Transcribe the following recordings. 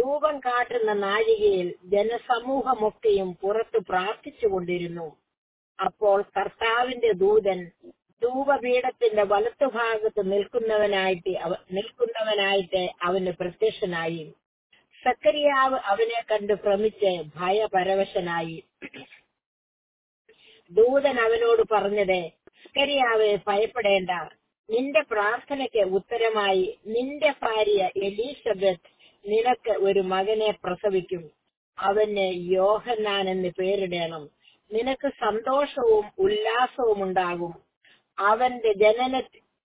ധൂപം കാട്ടുന്ന നാഴികയിൽ ജനസമൂഹമൊക്കെയും പുറത്ത് പ്രാർത്ഥിച്ചുകൊണ്ടിരുന്നു അപ്പോൾ കർത്താവിന്റെ ദൂതൻ ധൂപപീഠത്തിന്റെ വലത്തുഭാഗത്ത് നിൽക്കുന്നവനായിട്ട് അവ- നിൽക്കുന്നവനായിട്ട് അവന് പ്രത്യക്ഷനായി സക്കരിയാവ് അവനെ കണ്ട് ഭ്രമിച്ച് ഭയപരവശനായി ദൂതൻ അവനോട് പറഞ്ഞത് സക്കരിയാവെ ഭയപ്പെടേണ്ട നിന്റെ പ്രാർത്ഥനയ്ക്ക് ഉത്തരമായി നിന്റെ ഭാര്യ എലീസബത്ത് നിനക്ക് ഒരു മകനെ പ്രസവിക്കും അവന് യോഹന്നാൻ എന്ന് പേരിടണം നിനക്ക് സന്തോഷവും ഉല്ലാസവും ഉണ്ടാകും അവന്റെ ജനന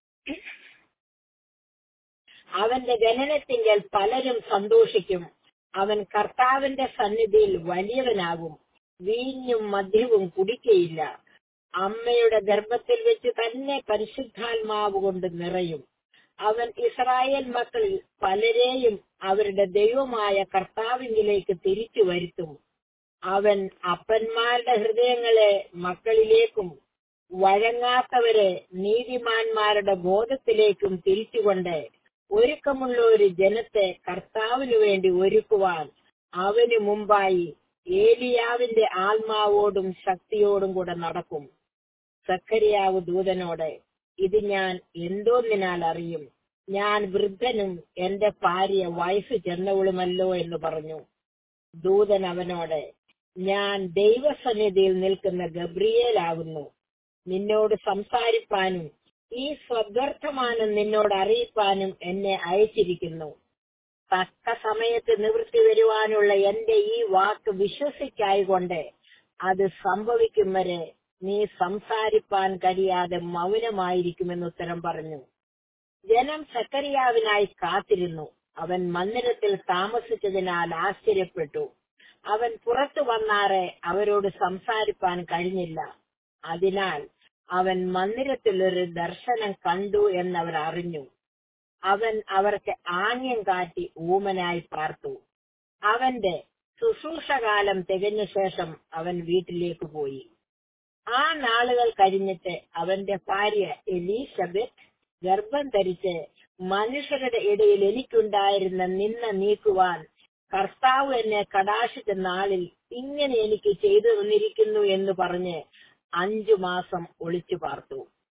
അവന്റെ ജനനത്തിങ്കൽ പലരും സന്തോഷിക്കും അവൻ കർത്താവിന്റെ സന്നിധിയിൽ വലിയവനാകും വീഞ്ഞും മദ്യവും കുടിക്കയില്ല അമ്മയുടെ ഗർഭത്തിൽ വെച്ച് തന്നെ പരിശുദ്ധാത്മാവ് കൊണ്ട് നിറയും അവൻ ഇസ്രായേൽ മക്കളിൽ പലരെയും അവരുടെ ദൈവമായ കർത്താവിങ്കിലേക്ക് തിരിച്ചു വരുത്തും അവൻ അപ്പന്മാരുടെ ഹൃദയങ്ങളെ മക്കളിലേക്കും വഴങ്ങാത്തവരെ നീതിമാന്മാരുടെ ബോധത്തിലേക്കും തിരിച്ചുകൊണ്ട് ഒരുക്കമുള്ള ഒരു ജനത്തെ കർത്താവിനു വേണ്ടി ഒരുക്കുവാൻ അവന് മുമ്പായി ഏലിയാവിന്റെ ആത്മാവോടും ശക്തിയോടും കൂടെ നടക്കും സക്കരിയാവ് ദൂതനോട് ഇത് ഞാൻ എന്തോന്നിനാൽ അറിയും ഞാൻ വൃദ്ധനും എന്റെ ഭാര്യ വയസ്സ് ചെന്നവളുമല്ലോ എന്ന് പറഞ്ഞു ദൂതൻ അവനോട് ഞാൻ ദൈവസന്നിധിയിൽ നിൽക്കുന്ന ഗബ്രിയേലാകുന്നു നിന്നോട് സംസാരിപ്പാനും ഈ സ്വഗർത്ഥമാനം നിന്നോട് അറിയിപ്പാനും എന്നെ അയച്ചിരിക്കുന്നു തക്ക സമയത്ത് നിവൃത്തി വരുവാനുള്ള എന്റെ ഈ വാക്ക് വിശ്വസിക്കായികൊണ്ട് അത് സംഭവിക്കും വരെ നീ സംസാരിപ്പാൻ കഴിയാതെ മൗനമായിരിക്കുമെന്ന് ഉത്തരം പറഞ്ഞു ജനം സക്കരിയാവിനായി കാത്തിരുന്നു അവൻ മന്ദിരത്തിൽ താമസിച്ചതിനാൽ ആശ്ചര്യപ്പെട്ടു അവൻ പുറത്തു വന്നാറെ അവരോട് സംസാരിപ്പാൻ കഴിഞ്ഞില്ല അതിനാൽ അവൻ മന്ദിരത്തിൽ ഒരു ദർശനം കണ്ടു എന്നവർ അറിഞ്ഞു അവൻ അവർക്ക് ആംഗ്യം കാട്ടി ഊമനായി പാർത്തു അവന്റെ ശുശ്രൂഷകാലം തികഞ്ഞ ശേഷം അവൻ വീട്ടിലേക്ക് പോയി ആ നാളുകൾ കഴിഞ്ഞിട്ട് അവന്റെ ഭാര്യ എലീസബത്ത് ഗർഭം ധരിച്ച് മനുഷ്യരുടെ ഇടയിൽ എനിക്കുണ്ടായിരുന്ന നിന്ന നീക്കുവാൻ കർത്താവ് എന്നെ കടാശിച്ച നാളിൽ ഇങ്ങനെ എനിക്ക് ചെയ്തു തന്നിരിക്കുന്നു എന്ന് പറഞ്ഞ് അഞ്ചു മാസം ഒളിച്ചു പാർത്തു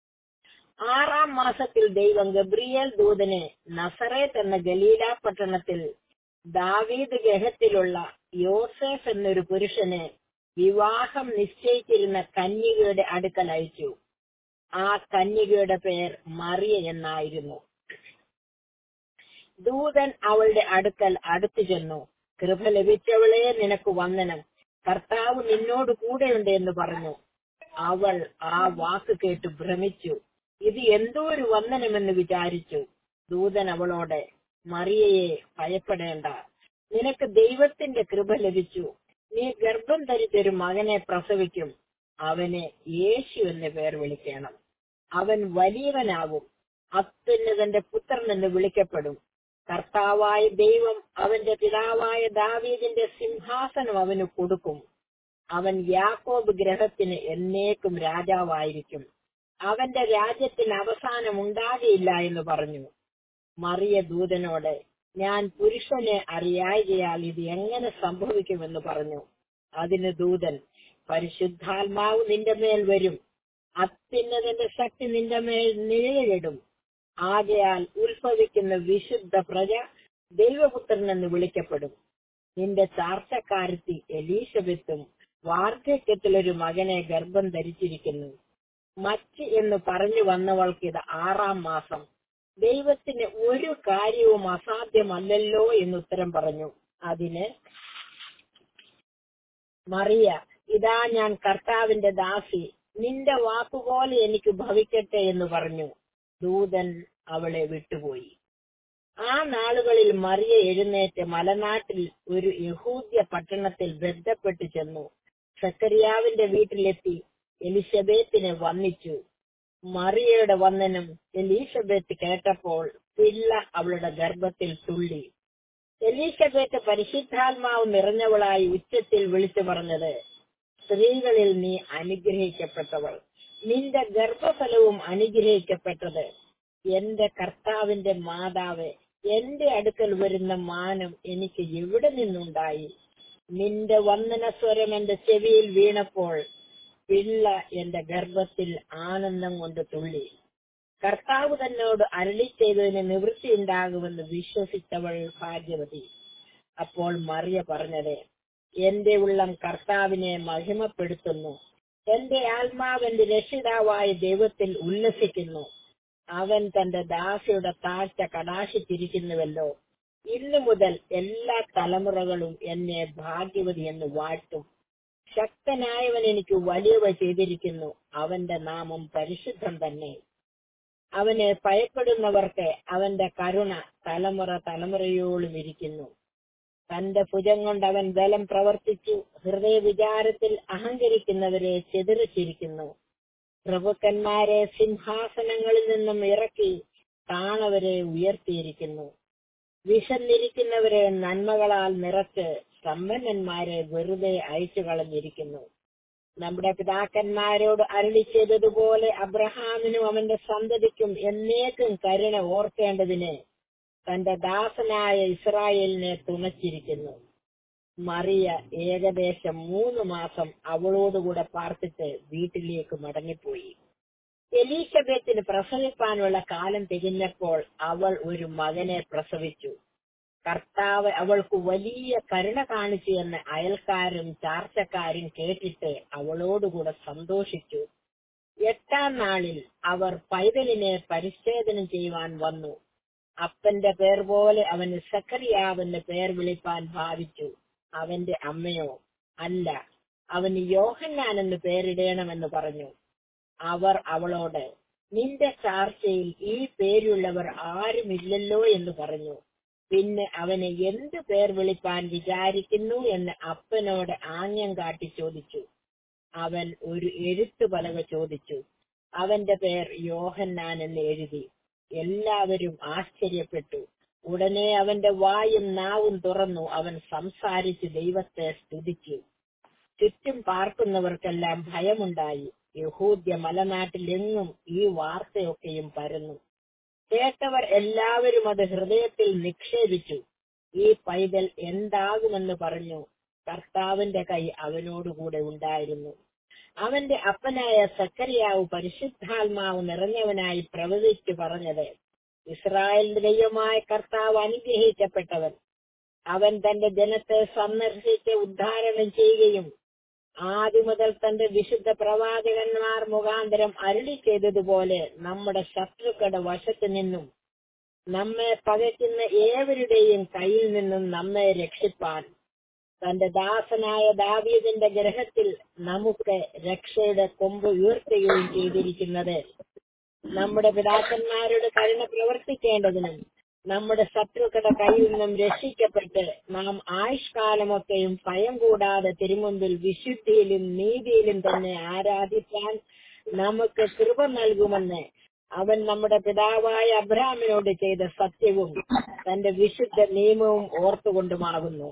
ആറാം മാസത്തിൽ ദൈവം ഗബ്രിയേൽ ദൂതനെ നസറേത്ത് എന്ന ഗലീല പട്ടണത്തിൽ ദാവീദ് ഗൃഹത്തിലുള്ള യോസേഫ് എന്നൊരു പുരുഷന് വിവാഹം നിശ്ചയിച്ചിരുന്ന കന്യകയുടെ അടുക്കൽ അയച്ചു ആ കന്യകയുടെ പേർ മറിയ എന്നായിരുന്നു ദൂതൻ അവളുടെ അടുക്കൽ അടുത്തു ചെന്നു കൃപ ലഭിച്ചവളെ നിനക്ക് വന്ദനം കർത്താവ് നിന്നോട് കൂടെയുണ്ട് എന്ന് പറഞ്ഞു അവൾ ആ വാക്ക് കേട്ട് ഭ്രമിച്ചു ഇത് എന്തോ ഒരു വന്ദനമെന്ന് വിചാരിച്ചു ദൂതൻ അവളോട് മറിയയെ ഭയപ്പെടേണ്ട നിനക്ക് ദൈവത്തിന്റെ കൃപ ലഭിച്ചു നീ ഗർഭം ധരിച്ചൊരു മകനെ പ്രസവിക്കും അവനെ യേശു എന്ന് പേർ വിളിക്കണം അവൻ വലിയവനാകും അത്യുന്നതന്റെ പുത്രൻ എന്ന് വിളിക്കപ്പെടും കർത്താവായ ദൈവം അവന്റെ പിതാവായ ദാവീദിന്റെ സിംഹാസനം അവന് കൊടുക്കും അവൻ യാക്കോബ് ഗ്രഹത്തിന് എന്നേക്കും രാജാവായിരിക്കും അവന്റെ രാജ്യത്തിന് അവസാനം ഉണ്ടാകയില്ല എന്ന് പറഞ്ഞു മറിയ ദൂതനോട് ഞാൻ പുരുഷനെ അറിയായികയാൽ ഇത് എങ്ങനെ സംഭവിക്കുമെന്ന് പറഞ്ഞു അതിന് ദൂതൻ പരിശുദ്ധാത്മാവ് നിന്റെ മേൽ വരും അത്യുന്നതന്റെ ശക്തി നിന്റെ മേൽ നിഴലിടും ആകയാൽ ഉത്ഭവിക്കുന്ന വിശുദ്ധ പ്രജ ദൈവപുത്രൻ എന്ന് വിളിക്കപ്പെടും നിന്റെ ചാർച്ചക്കാരത്തി എലീസബത്തും വാർദ്ധക്യത്തിലൊരു മകനെ ഗർഭം ധരിച്ചിരിക്കുന്നു മച്ച് എന്ന് പറഞ്ഞു വന്നവൾക്ക് ഇത് ആറാം മാസം ദൈവത്തിന് ഒരു കാര്യവും അസാധ്യമല്ലല്ലോ എന്ന് ഉത്തരം പറഞ്ഞു അതിന് മറിയ ഇതാ ഞാൻ കർത്താവിന്റെ ദാസി നിന്റെ വാക്കുപോലെ എനിക്ക് ഭവിക്കട്ടെ എന്ന് പറഞ്ഞു ദൂതൻ അവളെ വിട്ടുപോയി ആ നാളുകളിൽ മറിയ എഴുന്നേറ്റ് മലനാട്ടിൽ ഒരു യഹൂദ്യ പട്ടണത്തിൽ ബന്ധപ്പെട്ടു ചെന്നു സക്കരിയാവിന്റെ വീട്ടിലെത്തി എലിസബത്തിനെ വന്നിച്ചു മറിയയുടെ വന്ദനം എലീസബത്ത് കേട്ടപ്പോൾ പിള്ള അവളുടെ ഗർഭത്തിൽ തുള്ളി എലീസബത്ത് പരിശുദ്ധാത്മാവ് നിറഞ്ഞവളായി ഉച്ചത്തിൽ വിളിച്ചു പറഞ്ഞത് സ്ത്രീകളിൽ നീ അനുഗ്രഹിക്കപ്പെട്ടവൾ നിന്റെ ഗർഭഫലവും അനുഗ്രഹിക്കപ്പെട്ടത് എന്റെ കർത്താവിന്റെ മാതാവ് എന്റെ അടുക്കൽ വരുന്ന മാനം എനിക്ക് എവിടെ നിന്നുണ്ടായി നിന്റെ വന്ദന സ്വരം എന്റെ ചെവിയിൽ വീണപ്പോൾ പിള്ള എന്റെ ഗർഭത്തിൽ ആനന്ദം കൊണ്ട് തുള്ളി കർത്താവ് തന്നോട് അരളി ചെയ്തതിന് നിവൃത്തി ഉണ്ടാകുമെന്ന് വിശ്വസിച്ചവൾ ഭാഗ്യവതി അപ്പോൾ മറിയ പറഞ്ഞത് എന്റെ ഉള്ളം കർത്താവിനെ മഹിമപ്പെടുത്തുന്നു എന്റെ ആത്മാവെന്റെ രക്ഷിതാവായ ദൈവത്തിൽ ഉല്ലസിക്കുന്നു അവൻ തന്റെ ദാസിയുടെ താഴ്ച കടാശിച്ചിരിക്കുന്നുവല്ലോ ഇന്നു മുതൽ എല്ലാ തലമുറകളും എന്നെ ഭാഗ്യവതി എന്ന് വാഴ്ത്തും ശക്തനായവൻ എനിക്ക് വലിയവ ചെയ്തിരിക്കുന്നു അവന്റെ നാമം പരിശുദ്ധം തന്നെ അവനെ ഭയപ്പെടുന്നവർക്ക് അവന്റെ കരുണ തലമുറ തലമുറയോളം ഇരിക്കുന്നു തന്റെ ഭുജം കൊണ്ട് അവൻ ബലം പ്രവർത്തിച്ചു ഹൃദയ വിചാരത്തിൽ അഹങ്കരിക്കുന്നവരെ ചെതിറിച്ചിരിക്കുന്നു പ്രഭുക്കന്മാരെ സിംഹാസനങ്ങളിൽ നിന്നും ഇറക്കി താണവരെ ഉയർത്തിയിരിക്കുന്നു വിശന്നിരിക്കുന്നവരെ നന്മകളാൽ നിറച്ച് സമ്പന്നന്മാരെ വെറുതെ അയച്ചു കളഞ്ഞിരിക്കുന്നു നമ്മുടെ പിതാക്കന്മാരോട് അരളി ചെയ്തതുപോലെ അബ്രഹാമിനും അവന്റെ സന്തതിക്കും എന്നേക്കും കരുണ ഓർക്കേണ്ടതിന് തന്റെ ദാസനായ ഇസ്രായേലിനെ തുണച്ചിരിക്കുന്നു മറിയ ഏകദേശം മൂന്ന് മാസം അവളോടുകൂടെ പാർത്തിട്ട് വീട്ടിലേക്ക് മടങ്ങിപ്പോയി എലീസബത്തിന് പ്രസവിപ്പാനുള്ള കാലം തികഞ്ഞപ്പോൾ അവൾ ഒരു മകനെ പ്രസവിച്ചു കർത്താവ് അവൾക്ക് വലിയ കരുണ കാണിച്ചു എന്ന് അയൽക്കാരും ചാർച്ചക്കാരും കേട്ടിട്ട് അവളോടുകൂടെ സന്തോഷിച്ചു എട്ടാം നാളിൽ അവർ പൈതലിനെ പരിച്ഛേദനം ചെയ്യുവാൻ വന്നു അപ്പന്റെ പേർ പോലെ അവന് സക്കറിയാവെന്ന് പേർ വിളിപ്പാൻ ഭാവിച്ചു അവന്റെ അമ്മയോ അല്ല അവന് യോഹന്നാൻ എന്ന് പേരിടണമെന്ന് പറഞ്ഞു അവർ അവളോട് നിന്റെ ചാർച്ചയിൽ ഈ പേരുള്ളവർ ആരുമില്ലല്ലോ എന്ന് പറഞ്ഞു പിന്നെ അവന് എന്ത് പേർ വിളിപ്പാൻ വിചാരിക്കുന്നു എന്ന് അപ്പനോട് ആംഗ്യം കാട്ടി ചോദിച്ചു അവൻ ഒരു എഴുത്തു പലക ചോദിച്ചു അവന്റെ പേർ യോഹന്നാൻ എന്ന് എഴുതി എല്ലാവരും ആശ്ചര്യപ്പെട്ടു ഉടനെ അവന്റെ വായും നാവും തുറന്നു അവൻ സംസാരിച്ച് ദൈവത്തെ സ്തുതിച്ചു ചുറ്റും പാർക്കുന്നവർക്കെല്ലാം ഭയമുണ്ടായി യഹൂദ്യ മലനാട്ടിലെങ്ങും ഈ വാർത്തയൊക്കെയും പരന്നു കേട്ടവർ എല്ലാവരും അത് ഹൃദയത്തിൽ നിക്ഷേപിച്ചു ഈ പൈതൽ എന്താകുമെന്ന് പറഞ്ഞു കർത്താവിന്റെ കൈ അവനോടുകൂടെ ഉണ്ടായിരുന്നു അവന്റെ അപ്പനായ സക്കറിയാവ് പരിശുദ്ധാത്മാവ് നിറഞ്ഞവനായി പ്രവചിച്ചു പറഞ്ഞത് ഇസ്രായേലിന്റെ ദൈവമായ കർത്താവ് അനുഗ്രഹിക്കപ്പെട്ടവൻ അവൻ തന്റെ ജനത്തെ സന്ദർശിച്ച് ഉദ്ധാരണം ചെയ്യുകയും ആദ്യം മുതൽ തന്റെ വിശുദ്ധ പ്രവാചകന്മാർ മുഖാന്തരം അരുളി ചെയ്തതുപോലെ നമ്മുടെ ശത്രുക്കളുടെ വശത്തു നിന്നും നമ്മെ പകയ്ക്കുന്ന ഏവരുടെയും കയ്യിൽ നിന്നും നമ്മെ രക്ഷിപ്പാൻ തന്റെ ദാസനായ ദാവീദിന്റെ ഗ്രഹത്തിൽ നമുക്ക് രക്ഷയുടെ കൊമ്പ് ഉയർത്തുകയും ചെയ്തിരിക്കുന്നത് നമ്മുടെ പിതാക്കന്മാരുടെ കരുണ പ്രവർത്തിക്കേണ്ടതിനും നമ്മുടെ ശത്രുക്കളുടെ കയ്യിൽ നിന്നും രക്ഷിക്കപ്പെട്ട് നാം ആയുഷ്കാലമൊക്കെയും ഭയം കൂടാതെ തിരുമുമ്പിൽ വിശുദ്ധിയിലും നീതിയിലും തന്നെ ആരാധിക്കാൻ നമുക്ക് കൃപ നൽകുമെന്ന് അവൻ നമ്മുടെ പിതാവായ അബ്രാമിനോട് ചെയ്ത സത്യവും തന്റെ വിശുദ്ധ നിയമവും ഓർത്തുകൊണ്ടുമാകുന്നു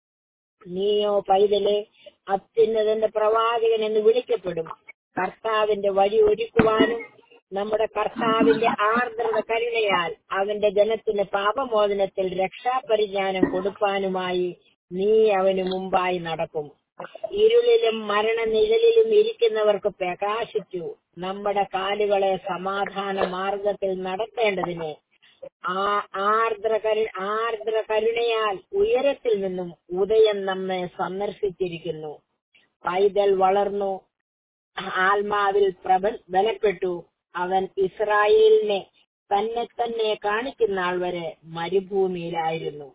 നീയോ പൈതലെ അത്യുന്നതന്റെ പ്രവാചകൻ എന്ന് വിളിക്കപ്പെടും കർത്താവിന്റെ വഴി ഒരുക്കുവാനും നമ്മുടെ കർത്താവിന്റെ ആർദ്രത കരുണയാൽ അവന്റെ ജനത്തിന് പാപമോചനത്തിൽ രക്ഷാപരിജ്ഞാനം കൊടുക്കാനുമായി നീ അവന് മുമ്പായി നടക്കും ഇരുളിലും മരണനിഴലിലും ഇരിക്കുന്നവർക്ക് പ്രകാശിച്ചു നമ്മുടെ കാലുകളെ സമാധാന മാർഗത്തിൽ നടത്തേണ്ടതിന് ആ ആർദ്ര കരു ആർദ്ര കരുണയാൽ ഉയരത്തിൽ നിന്നും ഉദയം നമ്മെ സന്ദർശിച്ചിരിക്കുന്നു പൈതൽ വളർന്നു ആത്മാവിൽ പ്രബ ബലപ്പെട്ടു അവൻ ഇസ്രായേലിനെ തന്നെ തന്നെ കാണിക്കുന്ന ആൾ വരെ മരുഭൂമിയിലായിരുന്നു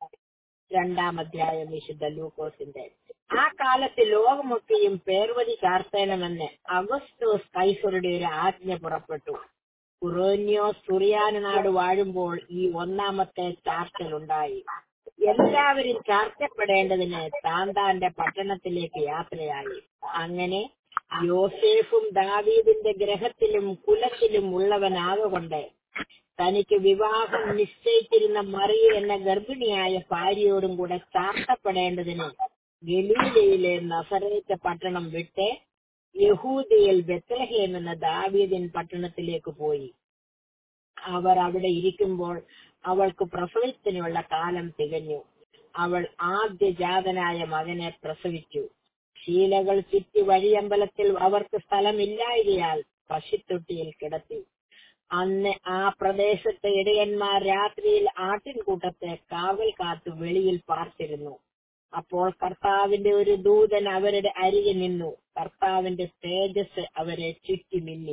രണ്ടാം അധ്യായം വിശുദ്ധ ലൂക്കോസിന്റെ ആ കാലത്ത് ലോകമൊക്കെയും പേർവതി ചാർത്തേണമെന്ന് അഗസ്റ്റോസ് കൈസറുടെ ഒരു ആജ്ഞ പുറപ്പെട്ടു കുറോന്യോസ് സുറിയാന നാട് വാഴുമ്പോൾ ഈ ഒന്നാമത്തെ ചാർച്ചലുണ്ടായി എല്ലാവരും ചാർച്ചപ്പെടേണ്ടതിന് താൻ താന്റെ പട്ടണത്തിലേക്ക് യാത്രയായി അങ്ങനെ യോസേഫും ദാവീദിന്റെ ഗ്രഹത്തിലും കുലത്തിലും ഉള്ളവനാകൊണ്ട് തനിക്ക് വിവാഹം നിശ്ചയിച്ചിരുന്ന മറിയ എന്ന ഗർഭിണിയായ ഭാര്യയോടും കൂടെ ചാർത്തപ്പെടേണ്ടതിന് ഗലീലയിലെ നസറേറ്റ പട്ടണം വിട്ട് യഹൂദയിൽ ബെത്തലഹേം എന്ന ദാവീദിൻ പട്ടണത്തിലേക്ക് പോയി അവർ അവിടെ ഇരിക്കുമ്പോൾ അവൾക്ക് പ്രസവത്തിനുള്ള കാലം തികഞ്ഞു അവൾ ആദ്യജാതനായ മകനെ പ്രസവിച്ചു ശീലകൾ ചുറ്റി വഴിയമ്പലത്തിൽ അവർക്ക് സ്ഥലമില്ലായകയാൽ പശുത്തൊട്ടിയിൽ കിടത്തി അന്ന് ആ പ്രദേശത്തെ ഇടയന്മാർ രാത്രിയിൽ ആട്ടിൻകൂട്ടത്തെ കാവൽ കാത്തു വെളിയിൽ പാർത്തിരുന്നു അപ്പോൾ കർത്താവിന്റെ ഒരു ദൂതൻ അവരുടെ അരികെ നിന്നു കർത്താവിന്റെ തേജസ് അവരെ ചുറ്റി മിന്നി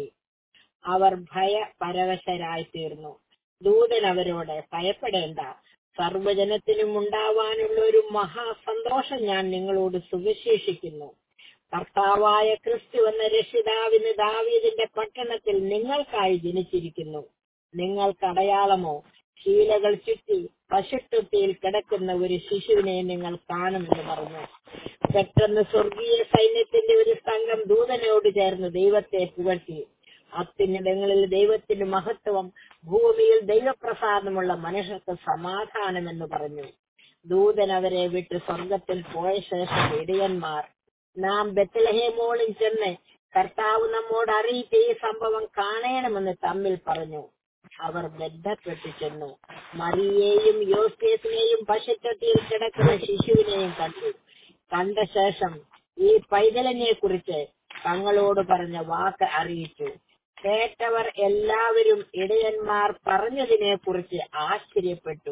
അവർ ഭയ പരവശരായി തീർന്നു ദൂതൻ അവരോട് ഭയപ്പെടേണ്ട സർവജനത്തിനും ഉണ്ടാവാനുള്ള ഒരു മഹാസന്തോഷം ഞാൻ നിങ്ങളോട് സുവിശേഷിക്കുന്നു കർത്താവായ ക്രിസ്തു എന്ന രക്ഷിതാവിന് ദാവീദിന്റെ പട്ടണത്തിൽ നിങ്ങൾക്കായി ജനിച്ചിരിക്കുന്നു നിങ്ങൾക്കടയാളമോ ശീലകൾ ചുറ്റി പശുത്തൊട്ടിയിൽ കിടക്കുന്ന ഒരു ശിശുവിനെ നിങ്ങൾ കാണുമെന്ന് പറഞ്ഞു പെട്ടെന്ന് സ്വർഗീയ സൈന്യത്തിന്റെ ഒരു സംഘം ദൂതനോട് ചേർന്ന് ദൈവത്തെ പുകഴ്ത്തി അത്യുന്നതങ്ങളിൽ ദൈവത്തിന് മഹത്വം ഭൂമിയിൽ ദൈവപ്രസാദമുള്ള മനുഷ്യർക്ക് സമാധാനമെന്ന് പറഞ്ഞു ദൂതൻ അവരെ വിട്ട് സ്വർഗത്തിൽ പോയ ശേഷം ഇടയന്മാർ നാം ബത്തലഹേമോളിൽ ചെന്ന് കർത്താവ് നമ്മോട് അറിയിച്ച ഈ സംഭവം കാണണമെന്ന് തമ്മിൽ പറഞ്ഞു അവർ ബന്ധപ്പെട്ടു ചെന്നു മറിയെയും യോസേഫിനെയും പശുത്തൊട്ടിയിൽ കിടക്കുന്ന ശിശുവിനെയും കണ്ടു കണ്ട ശേഷം ഈ പൈതലിനെ കുറിച്ച് തങ്ങളോട് പറഞ്ഞ വാക്ക് അറിയിച്ചു കേട്ടവർ എല്ലാവരും ഇടയന്മാർ പറഞ്ഞതിനെ കുറിച്ച് ആശ്ചര്യപ്പെട്ടു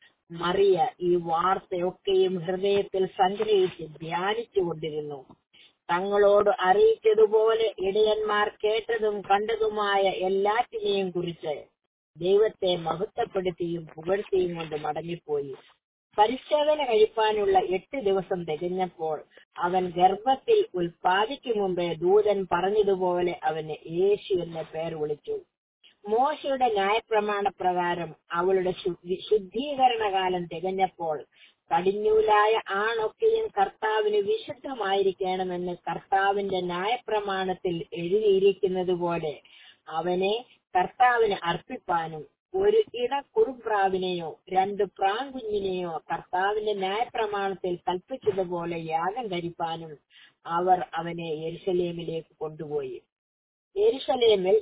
മറിയ ഈ വാർത്തയൊക്കെയും ഹൃദയത്തിൽ സംഗ്രഹിച്ച് ധ്യാനിച്ചുകൊണ്ടിരുന്നു തങ്ങളോട് അറിയിച്ചതുപോലെ ഇടയന്മാർ കേട്ടതും കണ്ടതുമായ എല്ലാറ്റിനെയും കുറിച്ച് ദൈവത്തെ മഹത്വപ്പെടുത്തിയും പുകഴ്ത്തിയും കൊണ്ട് മടങ്ങിപ്പോയി പരിശോധന കഴിപ്പാനുള്ള എട്ട് ദിവസം തികഞ്ഞപ്പോൾ അവൻ ഗർഭത്തിൽ ഉൽപ്പാദിക്കും മുമ്പേ ദൂതൻ പറഞ്ഞതുപോലെ അവന് യേശു എന്ന പേർ വിളിച്ചു മോശയുടെ ന്യായപ്രമാണ പ്രകാരം അവളുടെ ശുദ്ധി- ശുദ്ധീകരണ കാലം തികഞ്ഞപ്പോൾ കടിഞ്ഞൂലായ ആണൊക്കെയും കർത്താവിന് വിശുദ്ധമായിരിക്കണമെന്ന് കർത്താവിന്റെ ന്യായപ്രമാണത്തിൽ എഴുതിയിരിക്കുന്നത് പോലെ അവനെ കർത്താവിന് അർപ്പിപ്പാനും ഒരു ഇട കുറുപ്രാവിനെയോ രണ്ട് പ്രാങ്കുഞ്ഞിനെയോ കർത്താവിന്റെ ന്യായപ്രമാണത്തിൽ കൽപ്പിച്ചതുപോലെ യാഗം കരിപ്പാനും അവർ അവനെ യെരുശലേമിലേക്ക് കൊണ്ടുപോയി യെരുശലേമിൽ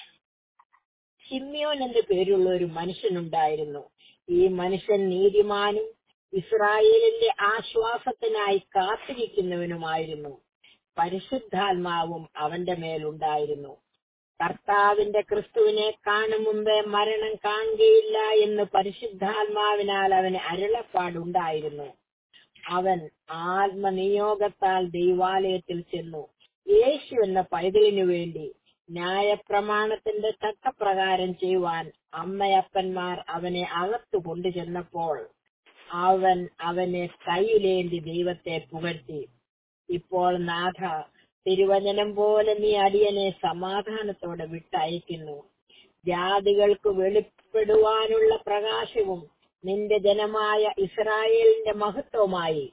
ഷിമ്യോൻ എന്നു പേരുള്ള ഒരു മനുഷ്യനുണ്ടായിരുന്നു ഈ മനുഷ്യൻ നീതിമാനും ഇസ്രായേലിന്റെ ആശ്വാസത്തിനായി കാത്തിരിക്കുന്നവനുമായിരുന്നു പരിശുദ്ധാത്മാവും അവന്റെ മേലുണ്ടായിരുന്നു കർത്താവിന്റെ ക്രിസ്തുവിനെ കാണും മുമ്പേ മരണം കാണുകയില്ല എന്ന് പരിശുദ്ധാത്മാവിനാൽ അവന് അരുളപ്പാടുണ്ടായിരുന്നു അവൻ ആത്മനിയോഗത്താൽ ദൈവാലയത്തിൽ ചെന്നു യേശു എന്ന പൈതലിനു വേണ്ടി ന്യായപ്രമാണത്തിന്റെ തക്കപ്രകാരം ചെയ്യുവാൻ അമ്മയപ്പന്മാർ അവനെ അകത്തു കൊണ്ടുചെന്നപ്പോൾ അവൻ അവനെ കൈയിലേന്തി ദൈവത്തെ പുകഴ്ത്തി ഇപ്പോൾ നാഥ തിരുവചനം പോലെ നീ അടിയനെ സമാധാനത്തോടെ വിട്ടയക്കുന്നു ജാതികൾക്ക് വെളിപ്പെടുവാനുള്ള പ്രകാശവും നിന്റെ ജനമായ ഇസ്രായേലിന്റെ മഹത്വമായി